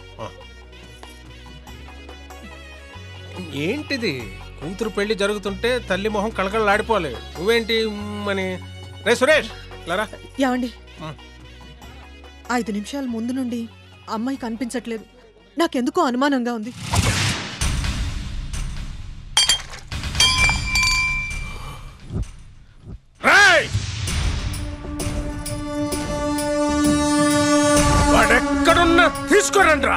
ఏంటిది కూతురు పెళ్లి జరుగుతుంటే తల్లి మొహం కళకళలాడిపోవాలి నువ్వేంటి మ్, అని రే సురేష్ లరా ఏమండి ఐదు నిమిషాల ముందు నుండి అమ్మాయి కనిపించట్లేదు నాకెందుకో అనుమానంగా ఉంది రేయ్! వాడెక్కడున్నా తీసుకురండ్రా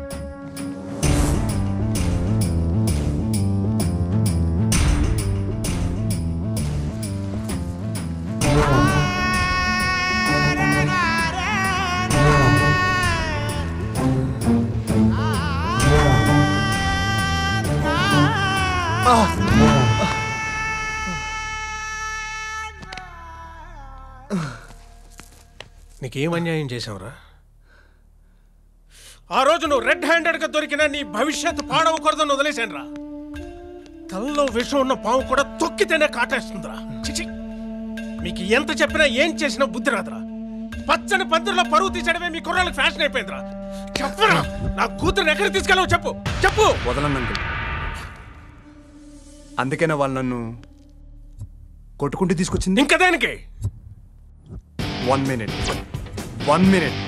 నీకేం అన్యాయం చేశావురా ఆ రోజు నువ్వు రెడ్ హ్యాండెడ్గా దొరికిన నీ భవిష్యత్తు పాడవకూడదని వదిలేశానురా తలలో విషం ఉన్న పాము కూడా తొక్కితేనే కాటేస్తుందిరా చిచి మీకు ఎంత చెప్పినా ఏం చేసినా బుద్ధి రాదురా పచ్చని పందిరిలో పరువు తీసేయడమే మీ కుర్రాళ్ళకి ఫ్యాషన్ అయిపోయిందిరా చెప్పరా నా కూతురు ఎక్కడికి తీసుకెళ్ళవు చెప్పు చెప్పు వదలండి అంకుల్ అందుకేనా వాళ్ళు నన్ను కొట్టుకుంటూ తీసుకొచ్చింది ఇంకా దేనికి వన్ మినిట్ వన్ మినిట్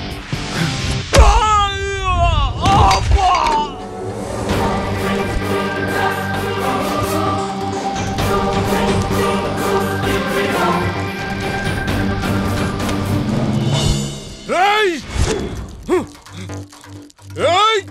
రేయ్! ఏయ్!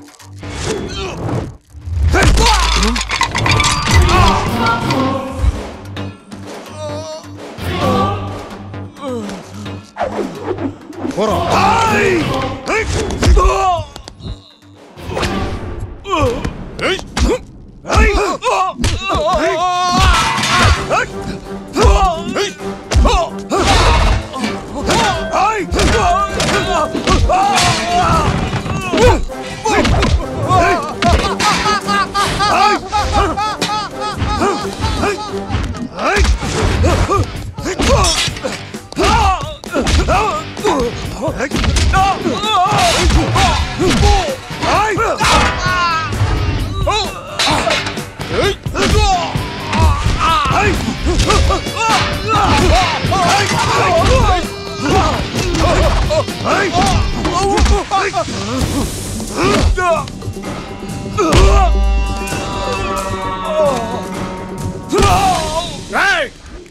రేయ్!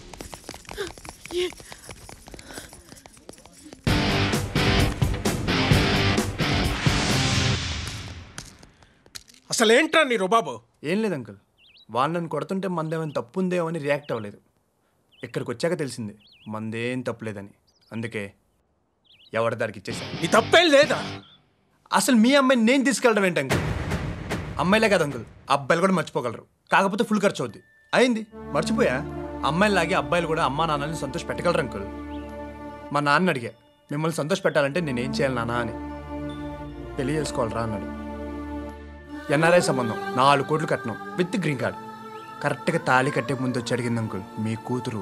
అసలు ఏంట్రా నీ రుబాబు ఏం లేదు అంకుల్ వాళ్ళు నన్ను కొడుతుంటే మందేమైనా తప్పు ఉందేమో అని రియాక్ట్ అవ్వలేదు ఇక్కడికి వచ్చాక తెలిసింది మందేం తప్పులేదని అందుకే ఎవరి దానికి ఇచ్చేసాను నీ తప్పేం లేదా అసలు మీ అమ్మాయిని నేను తీసుకెళ్ళడం ఏంటి అంకుల్ అమ్మాయిలే కదా అంకుల్ అబ్బాయిలు కూడా మర్చిపోగలరు కాకపోతే ఫుల్ ఖర్చు అవుద్ది అయింది మర్చిపోయా అమ్మాయిలాగే అబ్బాయిలు కూడా అమ్మా నాన్నని సంతోష పెట్టగలరు అంకుల్ మా నాన్న అడిగా మిమ్మల్ని సంతోష పెట్టాలంటే నేనేం చేయాలి నాన్న అని పెళ్లి చేసుకోవాలరా అన్నాడు ఎన్ఆర్ఐ సంబంధం నాలుగు కోట్లు కట్నం విత్ గ్రీన్ కార్డ్ కరెక్ట్గా తాళి కట్టే ముందు వచ్చి అడిగింది అంకుల్ మీ కూతురు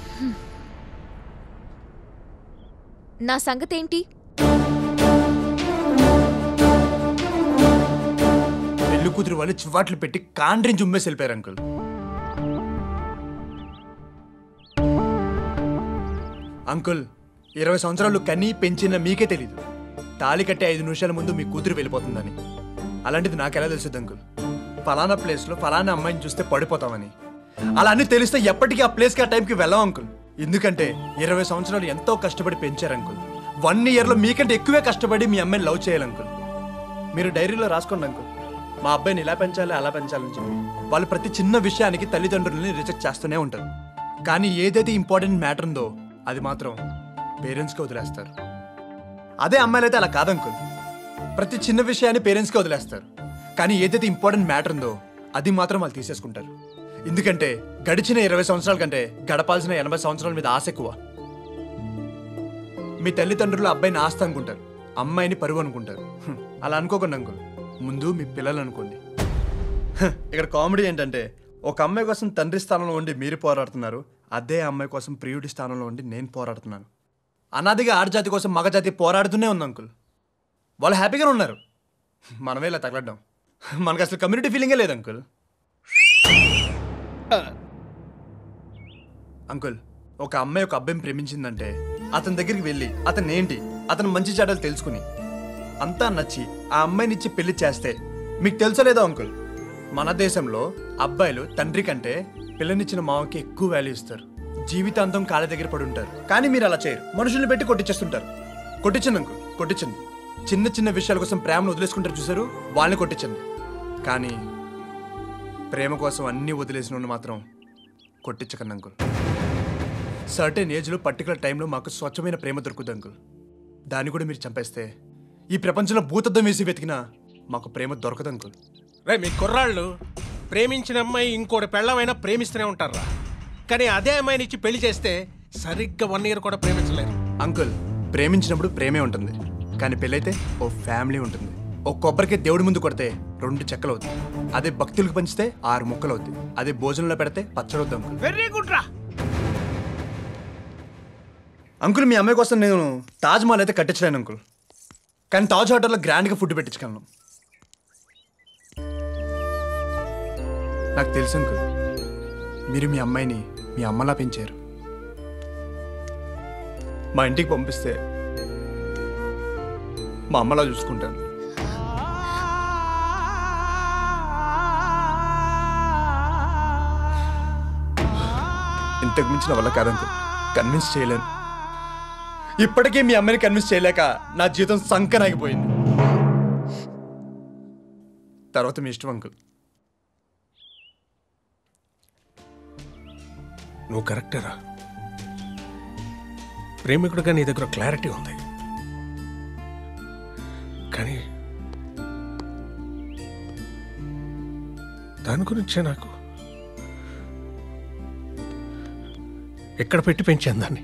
నా సంగతి ఏంటి పెళ్లి కూతురు వాళ్ళు చివాట్లు పెట్టి కాండ్రించి ఉమ్మేసి వెళ్ళిపోయారు అంకుల్ అంకుల్ ఇరవై సంవత్సరాలు కనీ పెంచిన మీకే తెలీదు తాళి కట్టే ఐదు నిమిషాల ముందు మీ కూతురు వెళ్ళిపోతుందని అలాంటిది నాకెలా తెలుస్తుంది అంకుల్ ఫలానా ప్లేస్లో ఫలానా అమ్మాయిని చూస్తే పడిపోతామని అలా అన్ని తెలిస్తే ఎప్పటికీ ఆ ప్లేస్కి ఆ టైంకి వెళ్ళాం అంకుల్ ఎందుకంటే ఇరవై సంవత్సరాలు ఎంతో కష్టపడి పెంచారు అంకుల్ వన్ ఇయర్లో మీకంటే ఎక్కువే కష్టపడి మీ అమ్మాయిని లవ్ చేయాలి అంకుల్ మీరు డైరీలో రాసుకోండి అంకుల్ మా అబ్బాయిని ఇలా పెంచాలి అలా పెంచాలని చెప్పి వాళ్ళు ప్రతి చిన్న విషయానికి తల్లిదండ్రులని రిజెక్ట్ చేస్తూనే ఉంటారు కానీ ఏదైతే ఇంపార్టెంట్ మ్యాటర్ ఉందో అది మాత్రం పేరెంట్స్కి వదిలేస్తారు అదే అమ్మాయిలైతే అలా కాదంకుల్ ప్రతి చిన్న విషయాన్ని పేరెంట్స్కి వదిలేస్తారు కానీ ఏదైతే ఇంపార్టెంట్ మ్యాటర్ ఉందో అది మాత్రం వాళ్ళు తీసేసుకుంటారు ఎందుకంటే గడిచిన ఇరవై సంవత్సరాల కంటే గడపాల్సిన ఎనభై సంవత్సరాల మీద ఆశ ఎక్కువ మీ తల్లిదండ్రులు అబ్బాయిని ఆస్తి అనుకుంటారు అమ్మాయిని పరువు అనుకుంటారు హ్మ్, అలా అనుకోకండి అంకుల్ ముందు మీ పిల్లలు అనుకోండి హ, ఇక్కడ కామెడీ ఏంటంటే ఒక అమ్మాయి కోసం తండ్రి స్థానంలో ఉండి మీరు పోరాడుతున్నారు అదే అమ్మాయి కోసం ప్రియుడి స్థానంలో ఉండి నేను పోరాడుతున్నాను అనాదిగా ఆడజాతి కోసం మగజాతి పోరాడుతూనే ఉంది అంకుల్ వాళ్ళు హ్యాపీగానే ఉన్నారు మనమే ఇలా తగలడ్డాం మనకు అసలు కమ్యూనిటీ ఫీలింగే లేదు అంకుల్ అంకుల్ ఒక అమ్మాయి ఒక అబ్బాయిని ప్రేమించిందంటే అతని దగ్గరికి వెళ్ళి అతను ఏంటి అతను మంచి చెడ్డలు తెలుసుకుని అంతా నచ్చి ఆ అమ్మాయినిచ్చి పెళ్లి చేస్తే మీకు తెలుసో లేదో అంకుల్ మన దేశంలో అబ్బాయిలు తండ్రి కంటే పిల్లనిచ్చిన మామకి ఎక్కువ వాల్యూ ఇస్తారు జీవితాంతం కాళ్ళ దగ్గర పడి ఉంటారు కానీ మీరు అలా చేయరు మనుషుల్ని పెట్టి కొట్టించేస్తుంటారు కొట్టించండి అంకుల్ కొట్టించండి చిన్న చిన్న విషయాల కోసం ప్రేమను వదిలేసుకుంటారు చూసారు వాళ్ళని కొట్టించండి కానీ ప్రేమ కోసం అన్నీ వదిలేసిన వాడిని మాత్రం కొట్టించకండి అంకుల్ సర్టెన్ ఏజ్లో పర్టికులర్ టైంలో మాకు స్వచ్ఛమైన ప్రేమ దొరుకుతుంది అంకుల్ దాన్ని కూడా మీరు చంపేస్తే ఈ ప్రపంచంలో భూతద్దం వేసి వెతికినా మాకు ప్రేమ దొరకదు అంకుల్ రే మీ కుర్రాళ్ళు ప్రేమించిన అమ్మాయి ఇంకోటి పెళ్ళమైనా ప్రేమిస్తూనే ఉంటారా కానీ అదే అమ్మాయిని ఇచ్చి పెళ్లి చేస్తే సరిగ్గా వన్ ఇయర్ కూడా ప్రేమించలేరు అంకుల్ ప్రేమించినప్పుడు ప్రేమే ఉంటుంది కానీ పెళ్ళైతే ఓ ఫ్యామిలీ ఉంటుంది ఓ కొబ్బరికి దేవుడి ముందు కొడితే రెండు చెక్కలు అవుతాయి అదే భక్తులకు పంచితే ఆరు ముక్కలు అవుతాయి అదే భోజనంలో పెడితే పచ్చడవుద్ది అంకుల్ వెరీ గుడ్ రా అంకుల్ మీ అమ్మాయి కోసం నేను తాజ్ మహల్ అయితే కట్టించలేను అంకుల్ కానీ తాజ్ హోటల్లో గ్రాండ్గా ఫుడ్ పెట్టించగలను నాకు తెలుసు అంకుల్ మీరు మీ అమ్మాయిని మీ అమ్మలా పెంచారు మా ఇంటికి పంపిస్తే మా అమ్మలా చూసుకుంటాను ఇంతకు మించిన వల్ల కాదు అంకుల్ కన్విన్స్ చేయలేను ఇప్పటికీ మీ అమ్మని కన్విన్స్ చేయలేక నా జీవితం సంకనాగిపోయింది తర్వాత మీ ఇష్టం అంకుల్ నువ్వు కరెక్టేరా ప్రేమికుడిగా నీ దగ్గర క్లారిటీ ఉంది కానీ దాని గురించే నాకు ఎక్కడ పెట్టి పెంచాను దాన్ని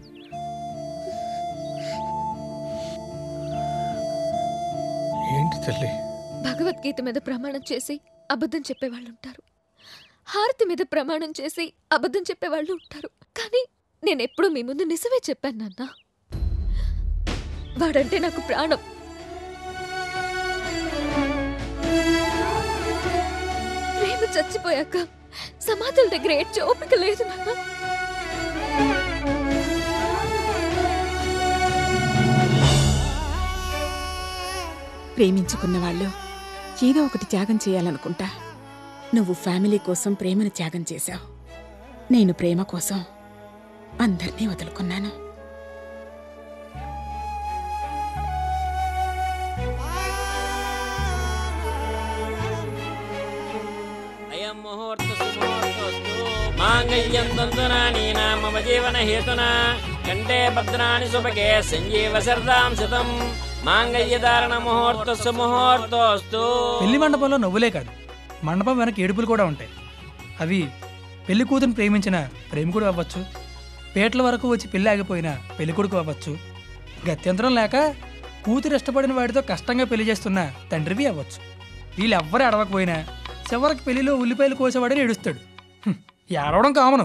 ఏంటి తల్లి భగవద్గీత మీద ప్రమాణం చేసి అబద్ధం చెప్పేవాళ్ళు ఉంటారు హారతి మీద ప్రమాణం చేసి అబద్ధం చెప్పేవాళ్ళు ఉంటారు కానీ నేను ఎప్పుడూ మీ ముందు నిజమే చెప్పాను నాన్న వాడంటే నాకు ప్రాణం ప్రేమ చచ్చిపోయాక సమాధుల దగ్గర ఏడ్చే ఓపిక లేదు నాన్న ప్రేమించుకున్న వాళ్ళు ఏదో ఒకటి త్యాగం చేయాలనుకుంటా నువ్వు ఫ్యామిలీ కోసం ప్రేమను త్యాగం చేశావు నేను ప్రేమ కోసం అందరినీ వదులుకున్నాను అయం ముహూర్త సుముహూర్తోస్తు మాంగళ్యం తంతునానీనా మమ జీవన హేతునా కంటే భద్రాణి సుభగే సంజీవ శరదాం శతం మాంగళ్యధారణ ముహూర్త సుముహూర్తోస్తు పెళ్లి మండపంలో నవ్వులే కాదు మండపం వెనక ఏడుపులు కూడా ఉంటాయి అవి పెళ్లి కూతురు ప్రేమించిన ప్రేమికుడు అవ్వచ్చు పేటల వరకు వచ్చి పెళ్లి ఆగిపోయిన పెళ్లి కొడుకు అవ్వచ్చు గత్యంతరం లేక కూతురు ఇష్టపడిన వాడితో కష్టంగా పెళ్లి చేస్తున్న తండ్రివి అవ్వచ్చు వీళ్ళెవ్వరు అడవకపోయినా చివరికి పెళ్లిలో ఉల్లిపాయలు కోసేవాడని ఏడుస్తాడు హ్మ్, ఏడవడం కామను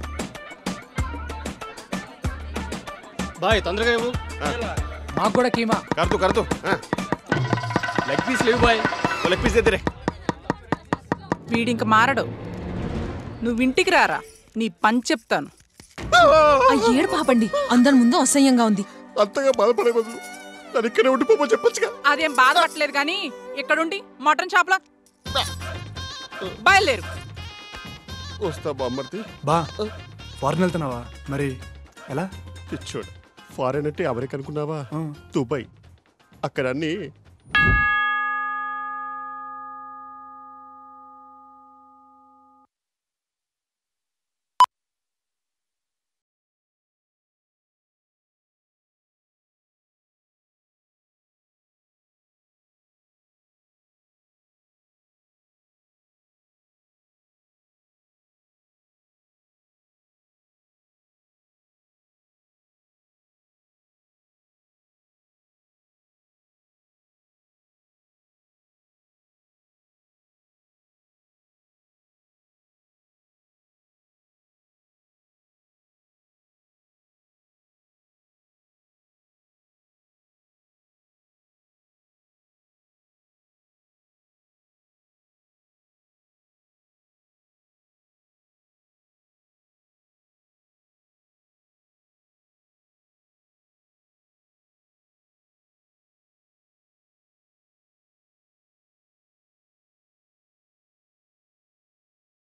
బాయ్ తొందరగా ఇవ్వు మాకు కూడా కీమా కరుతూ కరుతూ లెగ్ పీస్ లేవు బాయ్ లెగ్ పీస్ ఎదురే వీడింక మారడు నువ్వు ఇంటికి రారా నీ పని చెప్తాను ఆ ఏడు పాపండి అందరి ముందు అసహ్యంగా ఉంది అంతగా బాధపడే బదులు నన్ను ఇక్కడే ఉండిపోమని చెప్పొచ్చుగా అదేం బాధపడలేదు కానీ ఇక్కడుండి మటన్ షాప్లో బయలుదేరు వస్తా బామ్మర్తి బా ఫారెన్ వెళ్తున్నావా మరి ఎలా పిచ్చోడు ఫారెన్ అంటే అమెరికా అనుకున్నావా దుబాయ్ అక్కడ అన్ని